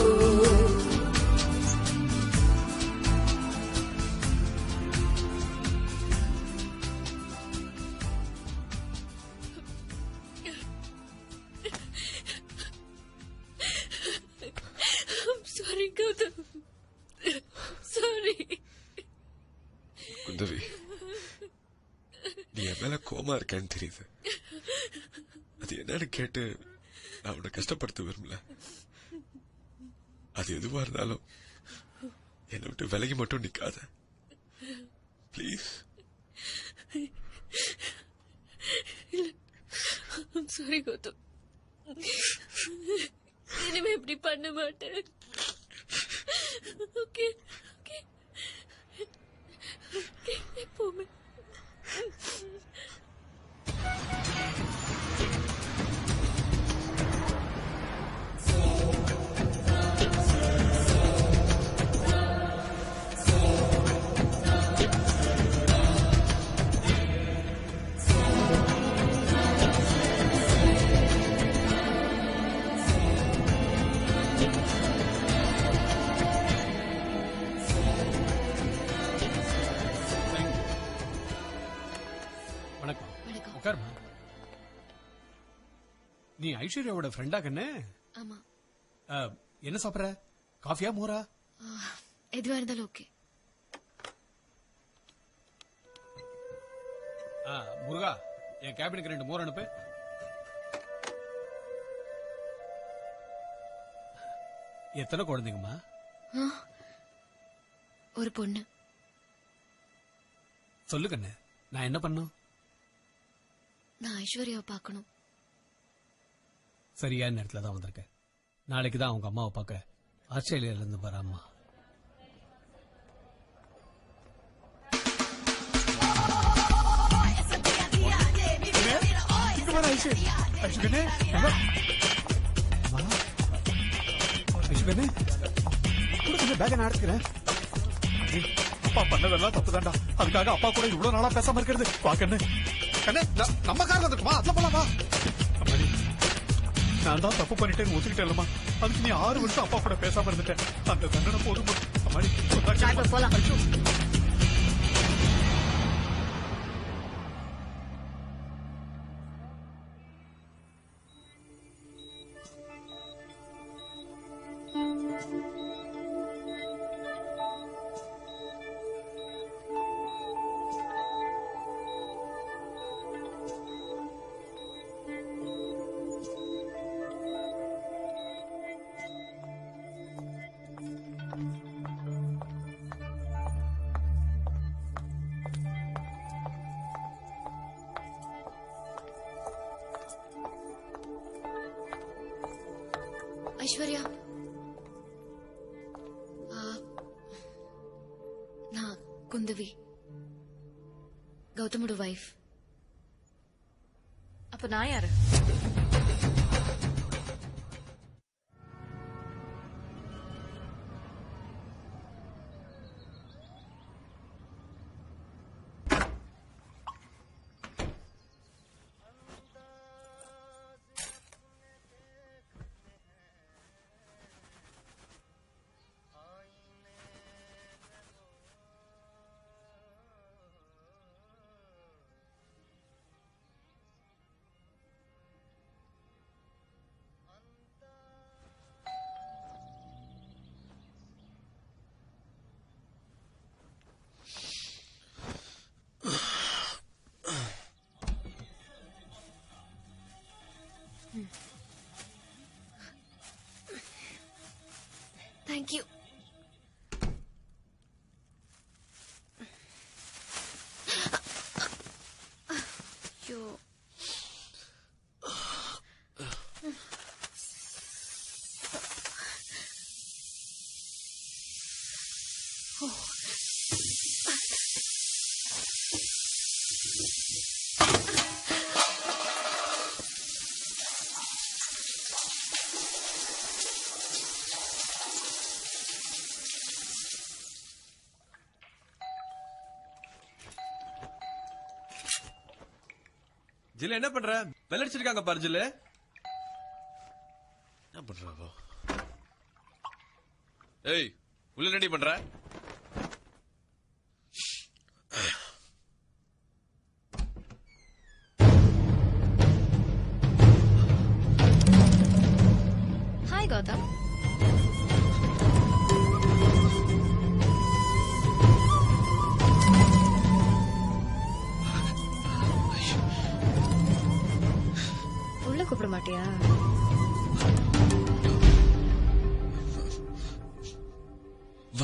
Speaker 2: I'm sorry, Gautam. Sorry.
Speaker 10: Kundavai நீ என் மேல கோமா இருக்கேன்னு தெரியுது அது என்னன்னு கேட்டு நான் உன்னை கஷ்டப்படுத்த விரும்பல அது எதுவா இருந்தாலும் என்னை விட்டு விலகி மட்டும் நிக்காத ப்ளீஸ்
Speaker 2: I'm sorry, Gautam. இனிமே இப்படி பண்ண மாட்டேன் ஓகே ஓகே ஓகே எப்பவுமே
Speaker 21: வணக்கம் உட்காருமா நீ ஐஸ்வர்யாவோட ஃப்ரெண்டா கண்ணு
Speaker 2: ஆமா
Speaker 21: அஹ், என்ன சாப்பிடுற காஃபியா மோரா
Speaker 2: ஆ, எதுவா இருந்தாலும் ஓகே
Speaker 21: ஆ, முருகா என் கேபினுக்கு ரெண்டு மோர் அனுப்பு எத்தனை குழந்தைங்கம்மா
Speaker 2: ஆ, ஒரு பொண்ணு
Speaker 21: சொல்லு கண்ணு நான் என்ன பண்ணும்
Speaker 2: நான் ஐஸ்வர்யாவை பார்க்கணும்
Speaker 21: சரியான நேரத்துல தான் வந்திருக்கேன் நாளைக்கு தான் அவங்க அம்மாவை பார்க்க ஆஸ்திரேலியால இருந்து வர அம்மா
Speaker 14: இங்க வர ஐஷு ஐஷு கண்ணே இங்க வா. அம்மா. ஐஷு கண்ணே கூட கொஞ்சம் பேக நான் எடுத்துக்கிறேன் ஏய், அப்பா பண்ணதெல்லாம் தப்பு தான்டா அதுக்காக அப்பா கூட இவ்வளவு நாளா பேசாம இருக்கிறது வா கண்ணு கண்ணே ந- நம்ம கார் வந்துருக்குமா அதுல போலாம் வா அம்மாடி, நான் தான் தப்பு பண்ணிட்டேன்னு ஒத்துக்கிட்டேன்லம்மா அதுக்கு நீ ஆறு வருஷம் அப்பா கூட பேசாம இருந்துட்டேன் அந்த தண்டனை போதும் அம்மாடி போலாம் ஐயோ
Speaker 2: ஐஸ்வர்யா ஆ, நான் குந்தவி கௌதமோட வைஃப்
Speaker 12: அப்ப நான் யாரு
Speaker 2: தேங்க்யூ ஐயோ
Speaker 6: ஜில்லு என்ன பண்ற பெல் அடிச்சிருக்காங்க பாரு ஜில்லு
Speaker 8: என்ன பண்றாவோ
Speaker 10: ஏய் உள்ள ரெடி பண்ற
Speaker 2: ஹாய் கௌதம் உள்ள கூப்பிட மாட்டியா
Speaker 10: வா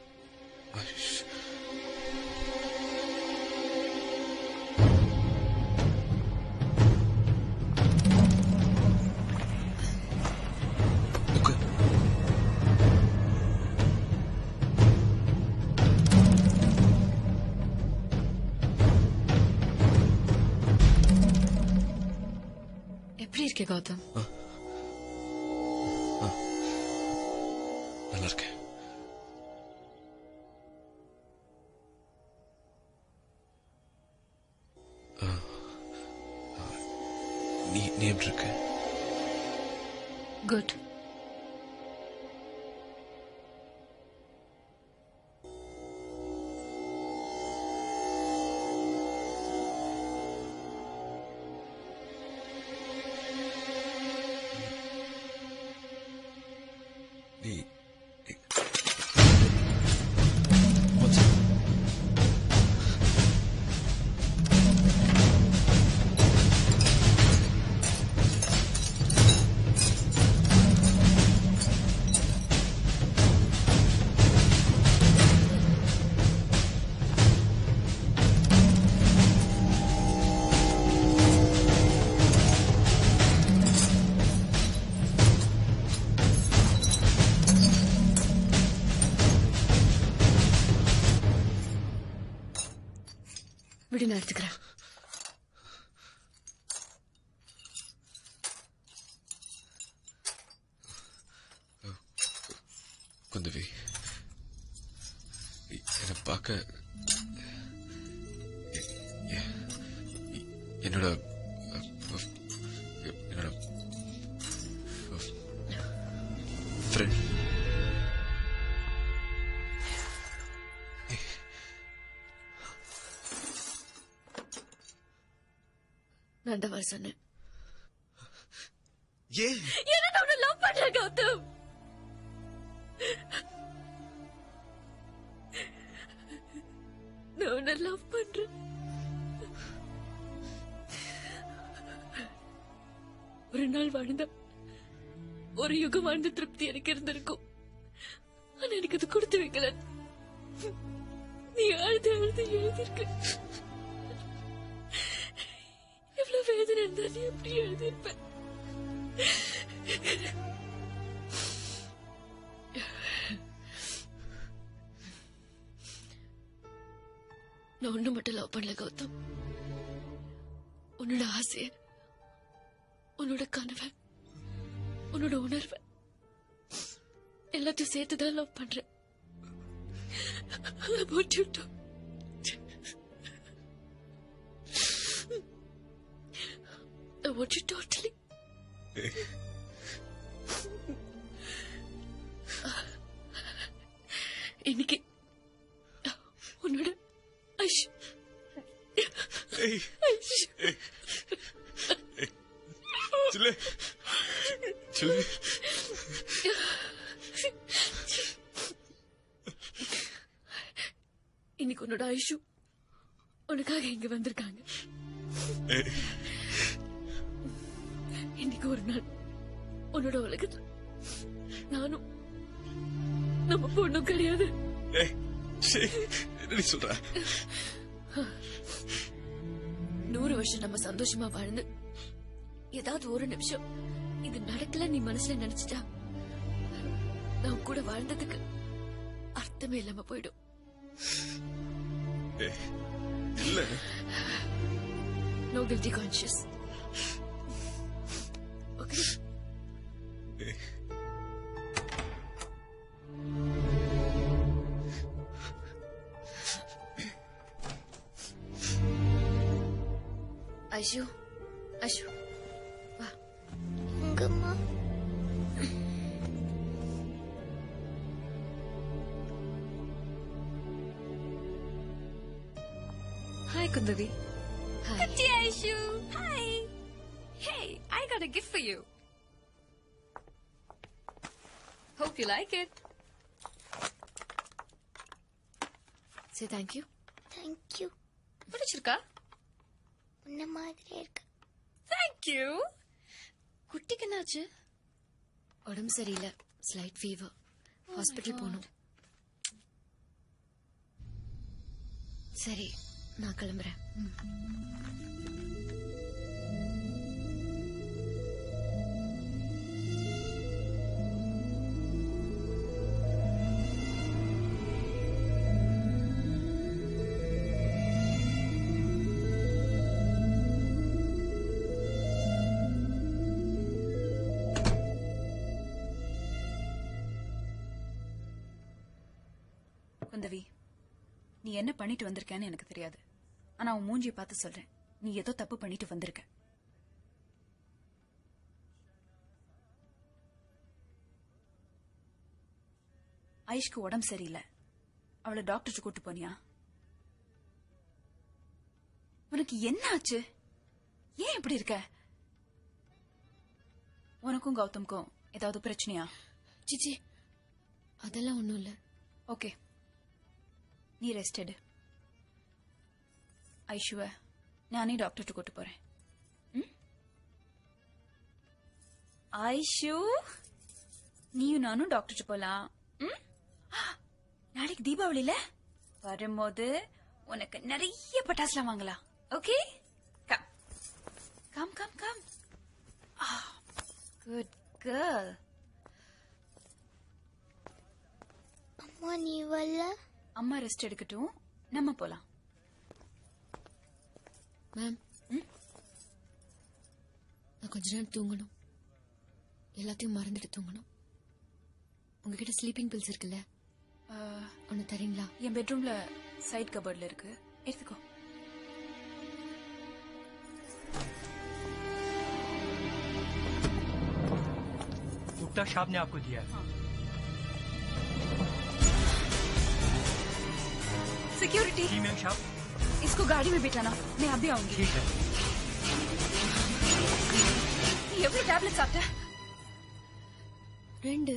Speaker 2: எப்படி இருக்கே கௌதம்
Speaker 10: நல்லா இருக்கேன் ஆ, ஆ, நீ நீ எப்படி இருக்க
Speaker 2: குட்
Speaker 10: நீ
Speaker 2: விடு நான் எடுத்துக்கிறேன்
Speaker 10: குந்தவி என்னை பார்க்க எ- எ- என்னோட என்னோட ஃப்ரெண்ட்
Speaker 2: நான் தான் வர சொன்னேன்
Speaker 10: ஏன்
Speaker 2: ஏன்னா நான் உன்னை லவ் பண்றேன் கௌதம் நான் உன்னை லவ் பண்றேன் ஒரு நாள் வாழ்ந்த ஒரு யுகம் வாழ்ந்த திருப்தி எனக்கு இருந்திருக்கும் ஆனா எனக்கு அது கொடுத்து வைக்கல நீ அழுது அழுது எழுதிருக்க எவ்வளவு வேதனை இருந்தா நீ எப்படி எழுதியிருப்ப நான் ஒண்ணு மட்டும் லவ் பண்ணல கௌதம் உன்னோட ஆசைய உன்னோட கனவை உன்னோட உணர்வை எல்லாத்தையும் சேர்த்துதான் லவ் பண்றேன் I want you to I want you totally இன்னைக்கு உன்னோட ஐஷ் ஐஷ்
Speaker 10: சில்லு சில்லு
Speaker 2: இன்னைக்கு உன்னோட ஐஷு உனக்காக இங்க வந்திருக்காங்க இன்னைக்கு ஒரு நாள் உன்னோட உலகத்துல நானும் நம்ம பொண்ணும் கிடையாது
Speaker 10: ஏய், சீ, என்னடி சொல்ற
Speaker 2: நூறு வருஷம் நம்ம சந்தோஷமா வாழ்ந்து ஏதாவது ஒரு நிமிஷம் இது நடக்கல நீ மனசுல நினைச்சிட்டா நான் கூட வாழ்ந்ததுக்கு அர்த்தமே இல்லாம போயிடும்
Speaker 10: ஏய், இல்ல
Speaker 2: no guilty conscious okay Aishu Ashu
Speaker 4: உங்கம்மா
Speaker 12: Hi, Kundavi.
Speaker 2: Hi.
Speaker 12: Kutti Aishu. Hi. Hey, I got a gift for you. Hope you like it.
Speaker 2: சே தேங்க்யூ
Speaker 4: தேங்க்யூ
Speaker 12: பிடிச்சிருக்கா
Speaker 4: உன்ன மாதிரியே இருக்கு
Speaker 12: தேங்க்யூ
Speaker 2: குட்டிக்கு என்னாச்சு உடம்பு சரியில்லை ஸ்லைட் ஃபீவர் ஹாஸ்பிட்டல் போகணும் சரி நான் கிளம்புறேன்
Speaker 12: குந்தவி நீ என்ன பண்ணிட்டு வந்திருக்கேன்னு எனக்கு தெரியாது ஆனா உன் மூஞ்சியை பார்த்து சொல்றேன் நீ ஏதோ தப்பு பண்ணிட்டு வந்திருக்க ஐஷ்க்கு உடம்பு சரியில்லை அவளை டாக்டர் கூட்டு போனியா உனக்கு என்ன ஆச்சு ஏன் இப்படி இருக்க உனக்கும் கௌதம்க்கும் ஏதாவது பிரச்சனையா
Speaker 2: சிச்சி அதெல்லாம் ஒண்ணும் இல்ல
Speaker 12: ஓகே நீ ரெஸ்ட் எடு ஐஷுவ நானே டாக்டர்கிட்ட கூட்டு போறேன் ம்? ஐஷு நீயும் நானும் டாக்டர்கிட்ட போலாம் ம்? நாளைக்கு தீபாவளில வரும்போது உனக்கு நிறைய பட்டாசுலாம் வாங்கலாம் okay come come come come good girl
Speaker 4: அம்மா நீ வரல
Speaker 12: அம்மா ரெஸ்ட் எடுக்கட்டும் நம்ம போலாம்
Speaker 2: மேம் நான் கொஞ்ச நேரம் தூங்கணும் எல்லாத்தையும் மறந்துட்டு தூங்கணும் உங்ககிட்ட ஸ்லீப்பிங் பில்ஸ் இருக்குல்ல ஒன்னு தரீங்களா
Speaker 12: என் பெட்ரூம்ல சைட் கபோர்ட்ல இருக்கு எடுத்துக்கோ
Speaker 11: गुप्ता साहब ने आपको दिया है
Speaker 12: सिक्योरिटी
Speaker 11: जी मैम साहब
Speaker 12: इसको गाड़ी में बिठाना मैं अभी आऊंगी
Speaker 11: ठीक है
Speaker 12: எவ்வளவு டேப்லெட் சாப்பிட்ட
Speaker 2: ரெண்டு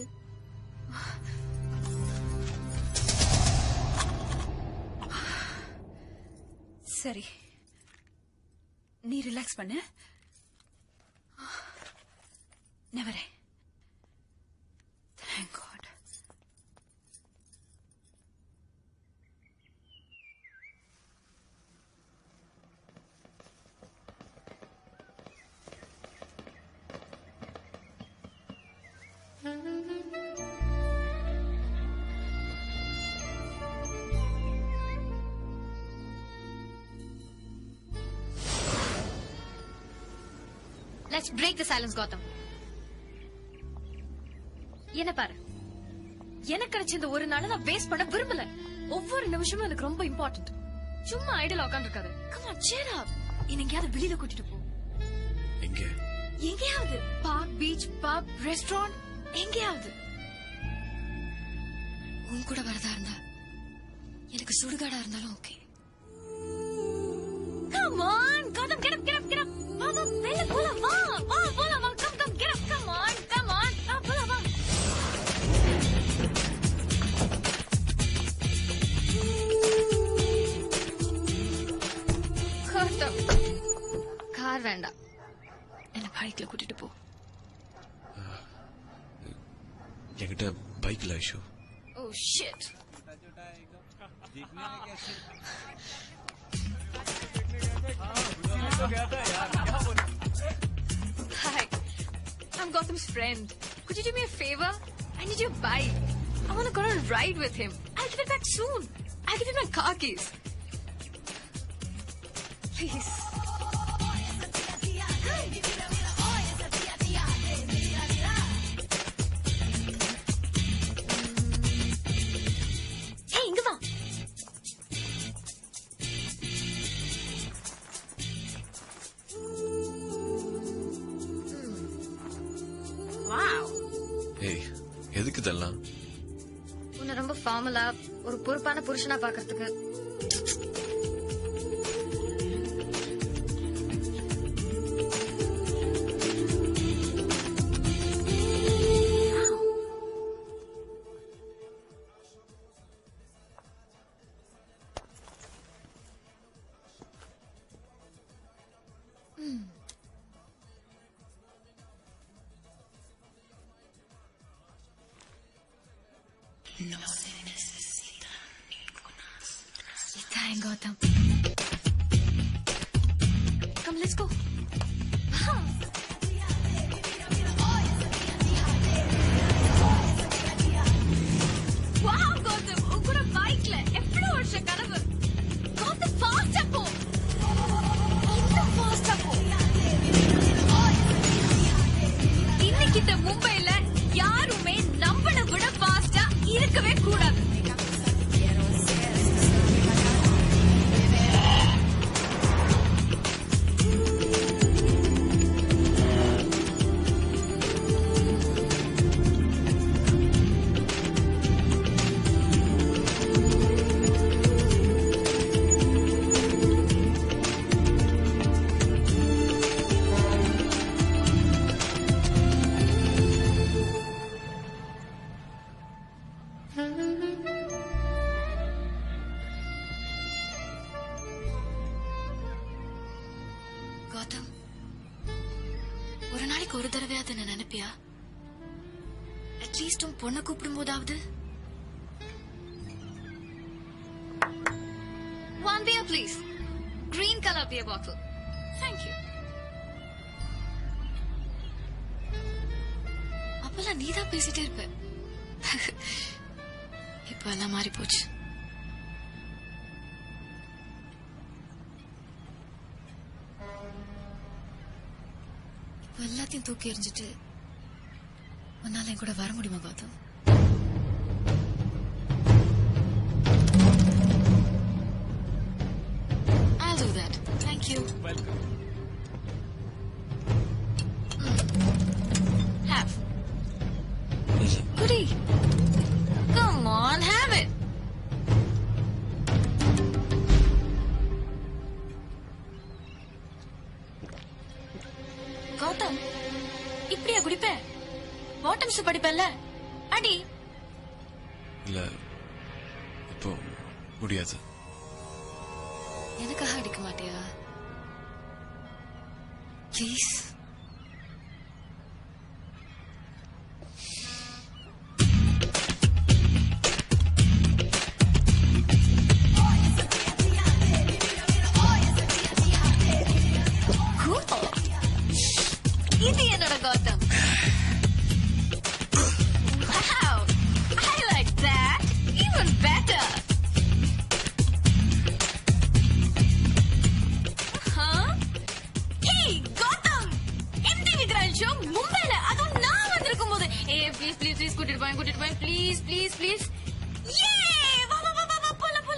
Speaker 12: சரி நீ ரிலாக்ஸ் பண்ணு நான் வரேன் Thank God.
Speaker 2: Let's break the silence Gautam என்ன பாரு எனக்கு கிடைச்ச இந்த ஒரு நாளை நான் வேஸ்ட் பண்ண விரும்பல ஒவ்வொரு நிமிஷமும் எனக்கு ரொம்ப இம்பார்ட்டன்ட் சும்மா ஐடியல் உட்காந்துருக்காரு கம் ஆன் சேர் அப் எங்கேயாவது வெளியில கூட்டிட்டு போ
Speaker 10: எங்க
Speaker 2: எங்கேயாவது பார்க் பீச் பப் ரெஸ்டாரண்ட் எங்கேயாவது உன் கூட வரதா இருந்தா எனக்கு சுடுகாடா இருந்தாலும் okay Come on, Gotham, get up, get up, get up. வா, வா, வெளில போலாம், வா, வா, போலாம், வா, come, come, get up, come on, come on. வா, போலாம், வா. Gotham. கார் வேண்டாம் என்ன பைக்ல கூட்டிட்டு போ
Speaker 10: என்கிட்ட பைக் இல்ல Aishu
Speaker 2: oh shit Hi, I'm Gautam's friend. Could you do me a favor? I need your bike. I want to go on a ride with him. I'll give it back soon. I'll give you my car keys. Please. Hey, இங்க வா.
Speaker 10: ஏய் எதுக்கு இதெல்லாம்
Speaker 2: உன்னை ரொம்ப ஃபார்மலா ஒரு பொறுப்பான புருஷனா பாக்குறதுக்கு இதான் Gautham Come, let's go. Wow, Gautham உன் கூட பைக்ல எவ்வளவு வருஷ கனவு கௌதம் ஃபாஸ்டா போ இன்னும் ஃபாஸ்டா போ இன்னைக்கு இந்த மும்பைல யாருமே நம்மளை விட ஃபாஸ்டா இருக்கவே கூடாது கௌதம் ஒரு நாளைக்கு ஒரு தடவையாவது என்ன நினைப்பியா அட்லீஸ்ட் உன் பொண்ணை கூப்பிடும் போதாவது one beer please green colour beer bottle thank you அப்பெல்லாம் நீதான் பேசிட்டே இருப்ப இப்ப எல்லாம் மாறி போச்சு இப்ப எல்லாத்தையும் தூக்கி எறிஞ்சிட்டு உன்னால என் கூட வர முடியுமா Gautham I'll do that. Thank you.
Speaker 6: Welcome.
Speaker 2: Have. Goody. Come on, have it. Gautham இப்படியா குடிப்ப பாட்டம்ஸ் படிப்பல்ல அடி
Speaker 10: இல்ல இப்போ முடியாது
Speaker 2: எனக்காக அடிக்க மாட்டியா ப்ளீஸ் இது என்னோட Gautham Wow, I like that. Even better. Huh? Hey, Gotham! MTV Grand Show மும்பைல அதுவும் நான் வந்திருக்கும் போது ஏ ப்ளீஸ் ப்ளீஸ் ப்ளீஸ் கூட்டிட்டு போய் கூட்டிட்டு போய் ப்ளீஸ் ப்ளீஸ் ப்ளீஸ் ஏ வா வா வா வா வா போல போல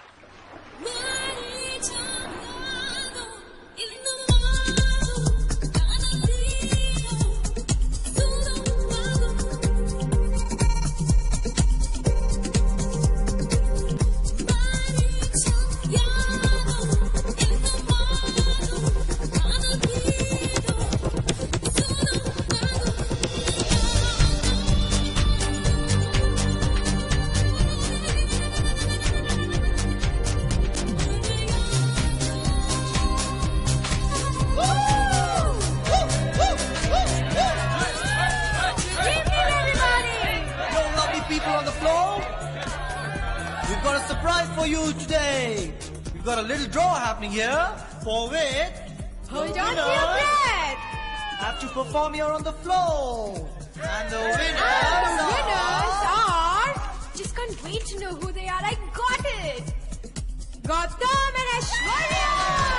Speaker 9: Yo, lovely people on the floor. We've got a surprise for you today. We've got a little draw happening here for which
Speaker 5: Hold
Speaker 9: the
Speaker 5: on to your
Speaker 9: winners
Speaker 5: breath.
Speaker 9: have to perform here on the floor. And the winners,
Speaker 5: And the winners
Speaker 9: are...
Speaker 5: are. Just can't wait to know who they are. I got it. Gotham and Ashwarya.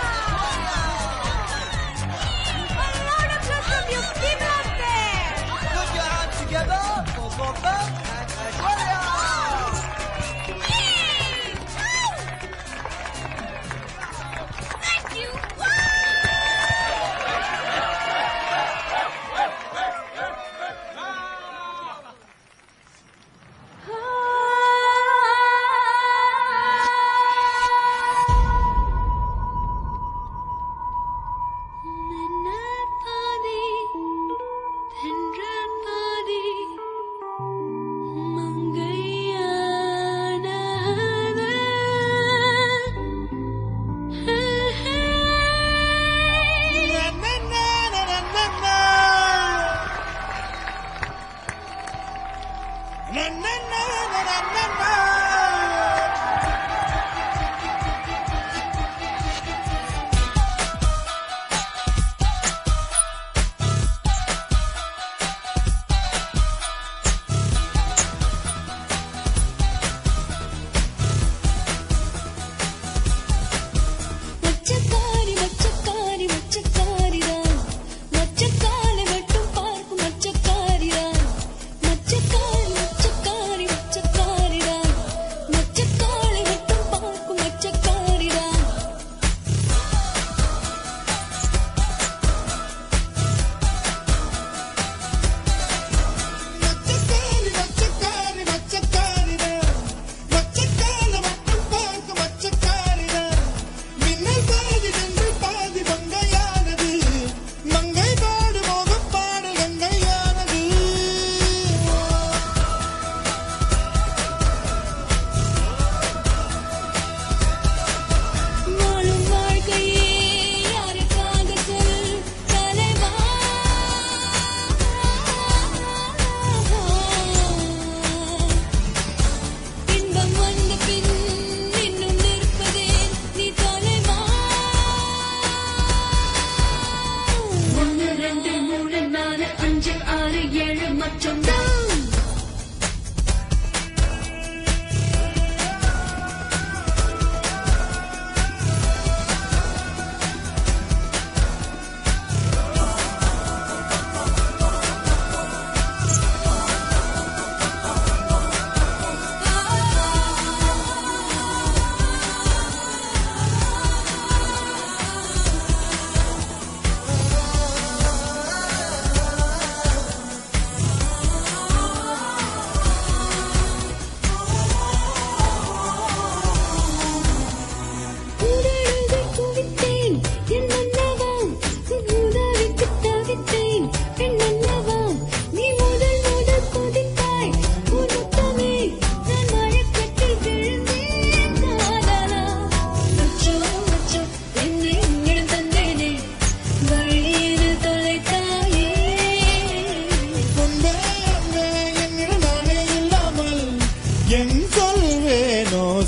Speaker 5: A lot of love from you people out there.
Speaker 9: Put your hands together for Gotham and Ashwarya.
Speaker 2: Thank you.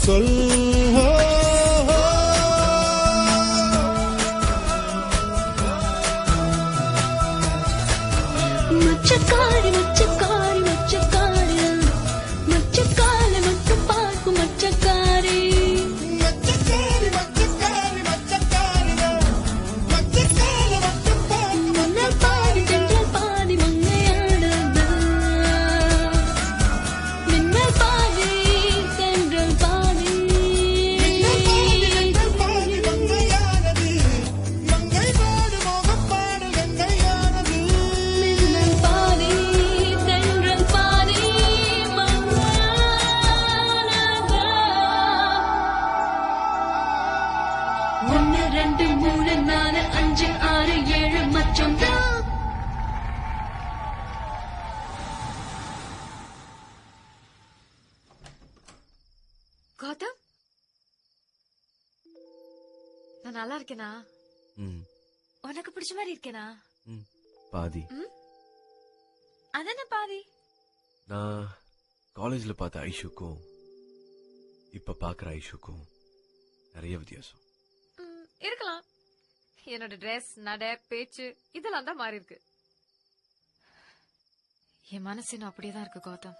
Speaker 3: சொல் ஓ, ஓ.
Speaker 1: மச்சக்காரி மச்சக்காரி மச்சக்காரி மச்சக்கால மட்டும் பார்க்கும் மச்சக்காரி மச்சக்காரி மச்சக்காரி மச்சக்காரி மச்சக்கால மட்டும் பார்க்கும் முன்னால் பாதி தென்றல் பாதி மங்கையானது மின்னல் பாதி தென்றல் பாதி மின்னல் பாதி தென்றல் பாதி மங்கையானது மங்கை பாடு மோகம் பாடு கங்கையானது மின்னல் பாதி தென்றல் பாதி ஒன்னு ரெண்டு மூணு நாலு அஞ்சு ஆறு ஏழு மற்றும்
Speaker 22: கௌதம் நான் நல்லா இருக்கேனா
Speaker 10: ம்
Speaker 22: உனக்கு பிடிச்ச மாதிரி இருக்கேனா
Speaker 10: ம் பாதி
Speaker 22: ம் அதானே பாதி
Speaker 10: நான் காலேஜ்ல பார்த்த ஐஷுக்கும் இப்ப பாக்குற ஐஷுக்கும் நிறைய வித்தியாசம்
Speaker 22: ம், இருக்கலாம் என்னோட ட்ரெஸ் நடை பேச்சு இதெல்லாம் தான் மாறி இருக்கு என் மனசு இன்னும் அப்படியே தான் இருக்கு கௌதம்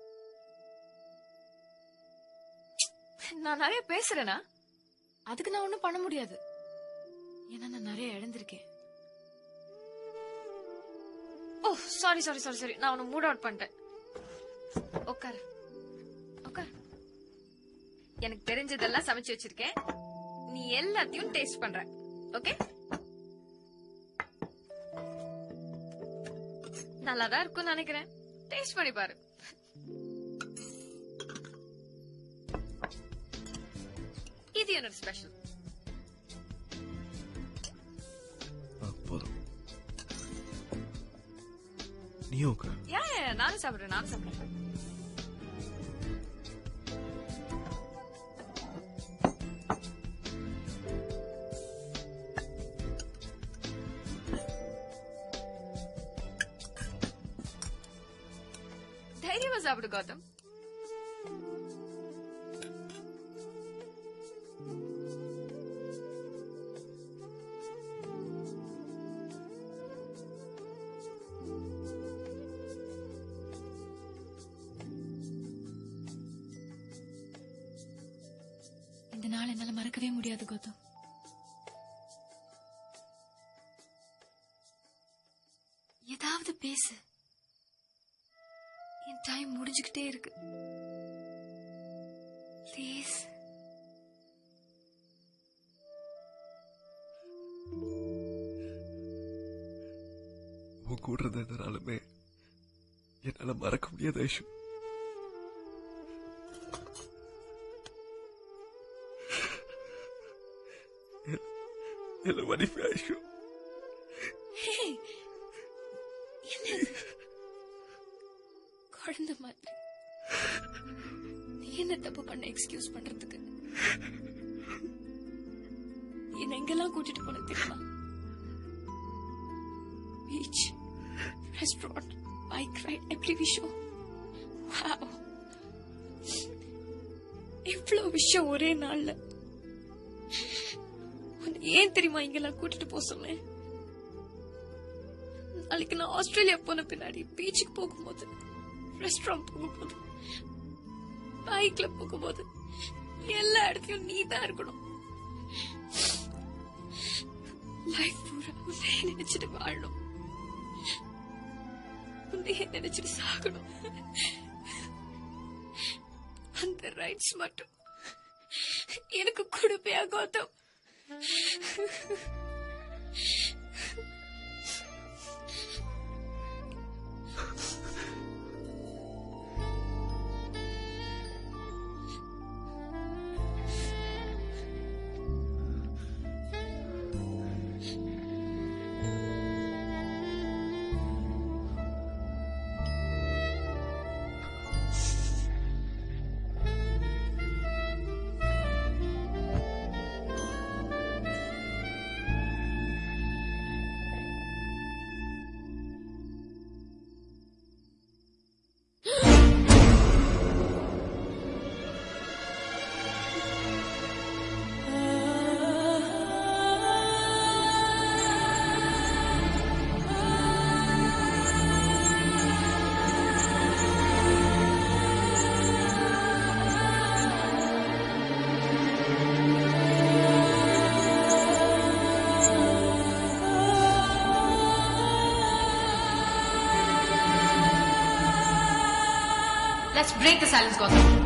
Speaker 22: நான் நிறைய பேசுறேனா அதுக்கு நான் ஒண்ணும் பண்ண முடியாது ஏன்னா நான் நிறைய இழந்திருக்கேன் oh sorry sorry sorry sorry நான் உன்னை மூட் அவுட் பண்ணிட்டேன் உட்காரு உட்காரு எனக்கு தெரிஞ்சதெல்லாம் சமைச்சு வச்சிருக்கேன் நீ எல்லாத்தையும் டேஸ்ட் பண்ற ஓகே நல்லாதான் இருக்கும்னு நினைக்கிறேன் டேஸ்ட் பண்ணி பாரு இது என்னோட ஸ்பெஷல்
Speaker 10: போதும் நீயும் உட்காரு.
Speaker 22: யா யா, யா, நானும் சாப்பிடுறேன் நானும் சாப்பிடுறேன் தைரியமா சாப்பிடு கௌதம் இந்த நாள் என்னால மறக்கவே முடியாது கௌதம் ஏதாவது பேசு என் டைம் முடிஞ்சுக்கிட்டே இருக்கு ப்ளீஸ்
Speaker 10: உன் கூட இருந்த இந்த நாளுமே என்னால மறக்க முடியாத ஐஷு என்ன மன்னிப்பு ஐஷு
Speaker 22: என்ன இது? குழந்தை மாதிரி நீ என்ன தப்பு பண்ண எக்ஸ்கியூஸ் பண்றதுக்கு என்ன எங்கெல்லாம் கூட்டிட்டு போன தெரியுமா beach restaurant bike ride every விஷயம் வாவ் இவ்வளவு விஷயம் ஒரே நாள்ல உன்னை ஏன் தெரியுமா இங்கெல்லாம் கூட்டிட்டு போக சொன்னேன் நாளைக்கு நான் ஆஸ்திரேலியா போன பின்னாடி பீச்சுக்கு போகும்போது ரெஸ்டாரண்ட் போகும்போது பைக்ல போகும்போது எல்லா இடத்துலயும் நீ தான் இருக்கணும் லைஃப் பூரா உன்னையே நினைச்சிட்டு வாழணும் உன்னையே நினைச்சிட்டு சாகணும் அந்த ரைட்ஸ் மட்டும் எனக்கு கொடுப்பையா Gautam Let's break the silence, Gautam.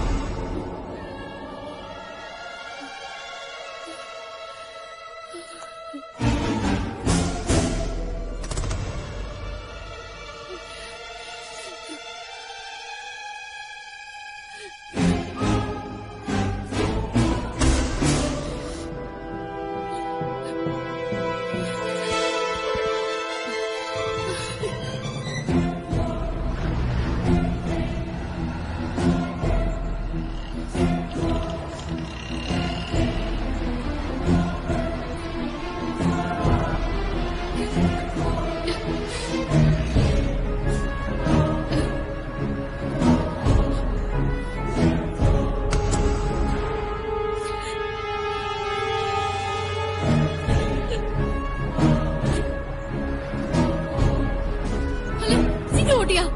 Speaker 2: Hello சீக்கிரம் ஓட்டியா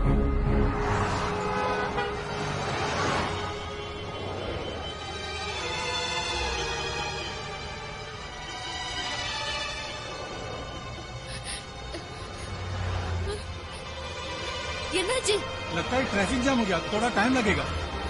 Speaker 2: என்னாச்சு
Speaker 14: लगता है ट्रैफिक जाम हो गया थोड़ा टाइम लगेगा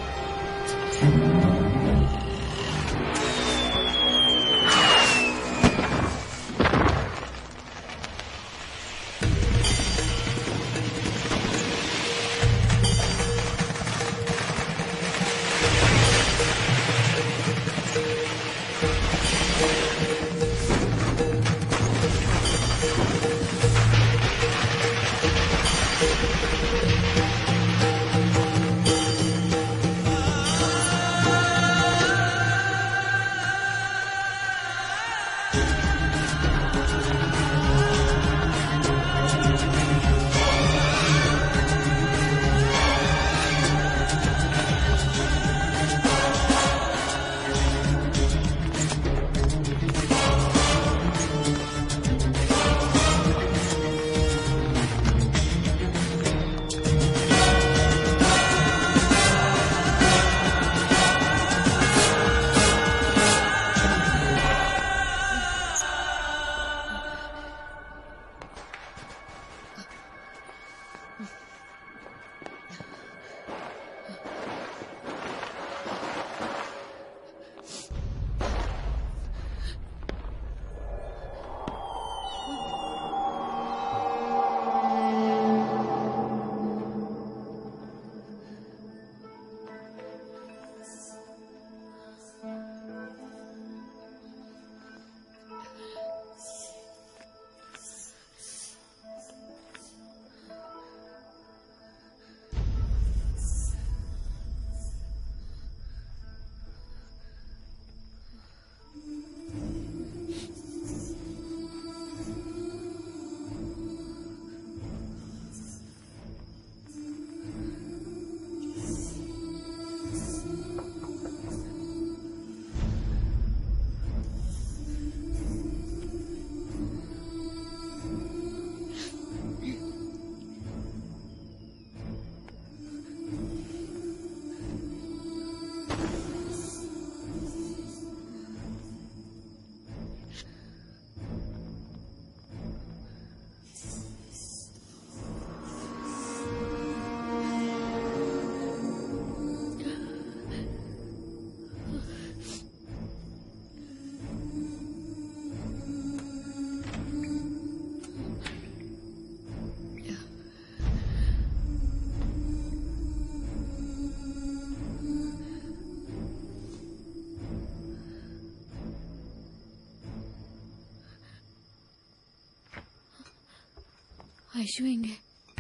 Speaker 2: ஐஷு எங்க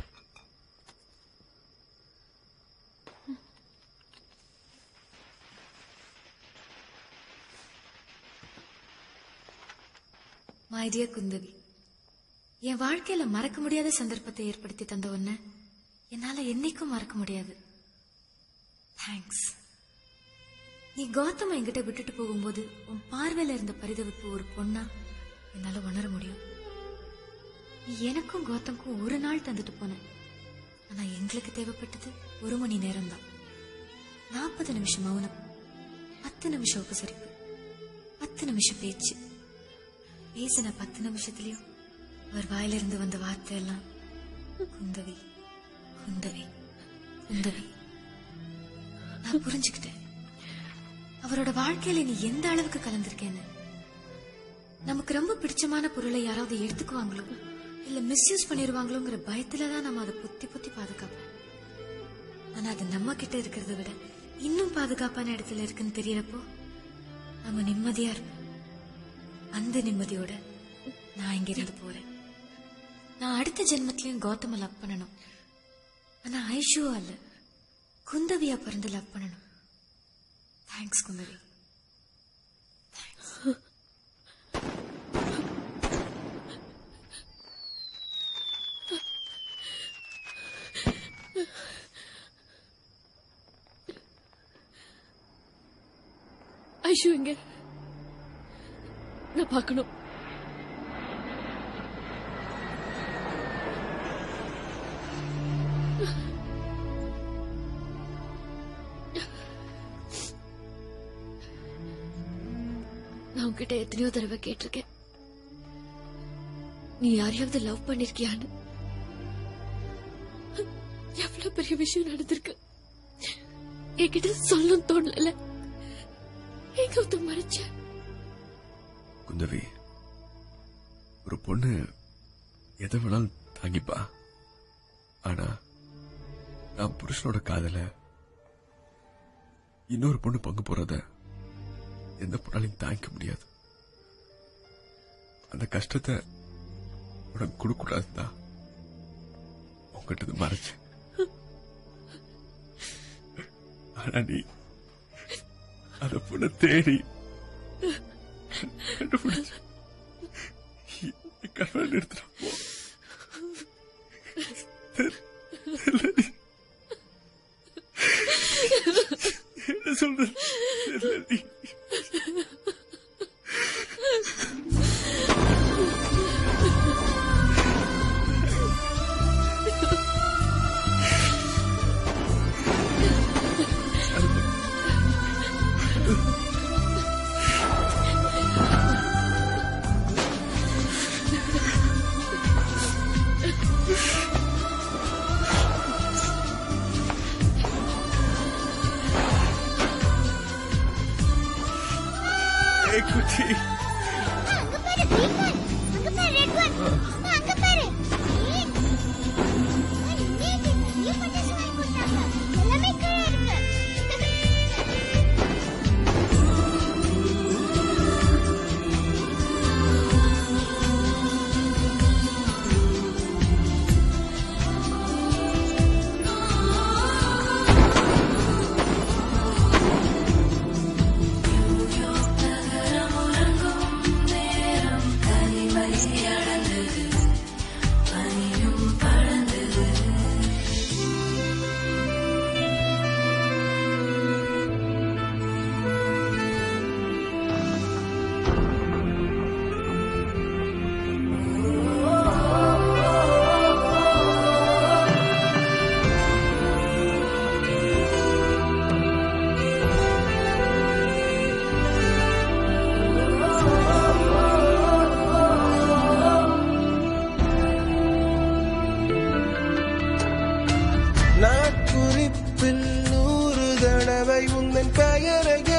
Speaker 22: மை டியர் குந்தவி என் வாழ்க்கையில மறக்க முடியாத சந்தர்ப்பத்தை ஏற்படுத்தி தந்த உன்னை என்னால என்னைக்கும் மறக்க முடியாது தேங்க்ஸ் நீ கௌதம என்கிட்ட விட்டுட்டு போகும்போது உன் பார்வையில இருந்த பரிதவிப்பு ஒரு பொண்ணா என்னால உணர முடியும் நீ எனக்கும் கௌதம்க்கும் ஒரு நாள் தந்துட்டு போன ஆனா எங்களுக்கு தேவைப்பட்டது ஒரு மணி நேரம் தான் நாற்பது நிமிஷம் மௌனம் பத்து நிமிஷம் உபசரிப்பு பத்து நிமிஷம் பேச்சு பேசின பத்து நிமிஷத்துலயும் அவர் வாயிலிருந்து வந்த வார்த்தை எல்லாம் குந்தவி குந்தவி குந்தவி
Speaker 7: புரிஞ்சுக்கிட்டேன் அவரோட வாழ்க்கையில நீ எந்த அளவுக்கு கலந்திருக்கேன்னு நமக்கு ரொம்ப பிடிச்சமான பொருளை யாராவது எடுத்துக்குவாங்களோ இல்ல மிஸ்யூஸ் பண்ணிருவாங்களோங்கிற பயத்துல தான் நம்ம அதை புத்தி புத்தி பாதுகாப்போம் ஆனா அது நம்ம கிட்ட இருக்கிறத விட இன்னும் பாதுகாப்பான இடத்துல இருக்குன்னு தெரியறப்போ நம்ம நிம்மதியா இருப்போம் அந்த நிம்மதியோட நான் இங்க இருந்து போறேன் நான் அடுத்த ஜென்மத்திலயும் கௌதம லவ் பண்ணணும் ஆனா ஐஷுவா அல்ல குந்தவியா பிறந்து லவ் பண்ணணும் தேங்க்ஸ் குந்தவி
Speaker 2: ஐஷு எங்க நான் பார்க்கணும் நான் உன்கிட்ட எத்தனையோ தடவை கேட்டிருக்கேன் நீ யாரையாவது லவ் பண்ணிருக்கியான்னு எவ்வளவு பெரிய விஷயம் நடந்திருக்கு என்கிட்ட சொல்லணும் தோணல எங்க ஒருத்தன் மறைச்ச
Speaker 10: குந்தவி ஒரு பொண்ணு எதை வேணாலும் தாங்கிப்பா ஆனா நான் புருஷனோட காதல இன்னொரு பொண்ணு பங்கு போறத எந்த பொண்ணாலையும் தாங்கிக்க முடியாது அந்த கஷ்டத்தை உனக்கு கொடுக்கூடாதுதான் உங்ககிட்ட இருந்து மறைச்சு ஆனா நீ அந்த பொண்ணை தேடி கண்டுபிடிச்சு கல்வன் எடுத்துட்டு போ தெரியல நீ. என்ன சொல்றது தெரியல நீ. ஏய், குட்டி
Speaker 4: அங்க பாரு green one. அங்க பாரு red one. அம்மா, அங்க பாரு green. அம்மா, இங்கே இருக்கு. நிறைய பட்டாசு வாங்கி கொடுத்தாங்க. எல்லாமே கீழே இருக்கு.
Speaker 3: நாட்குறிப்பில் நூறு தடவை உந்தன் பெயரை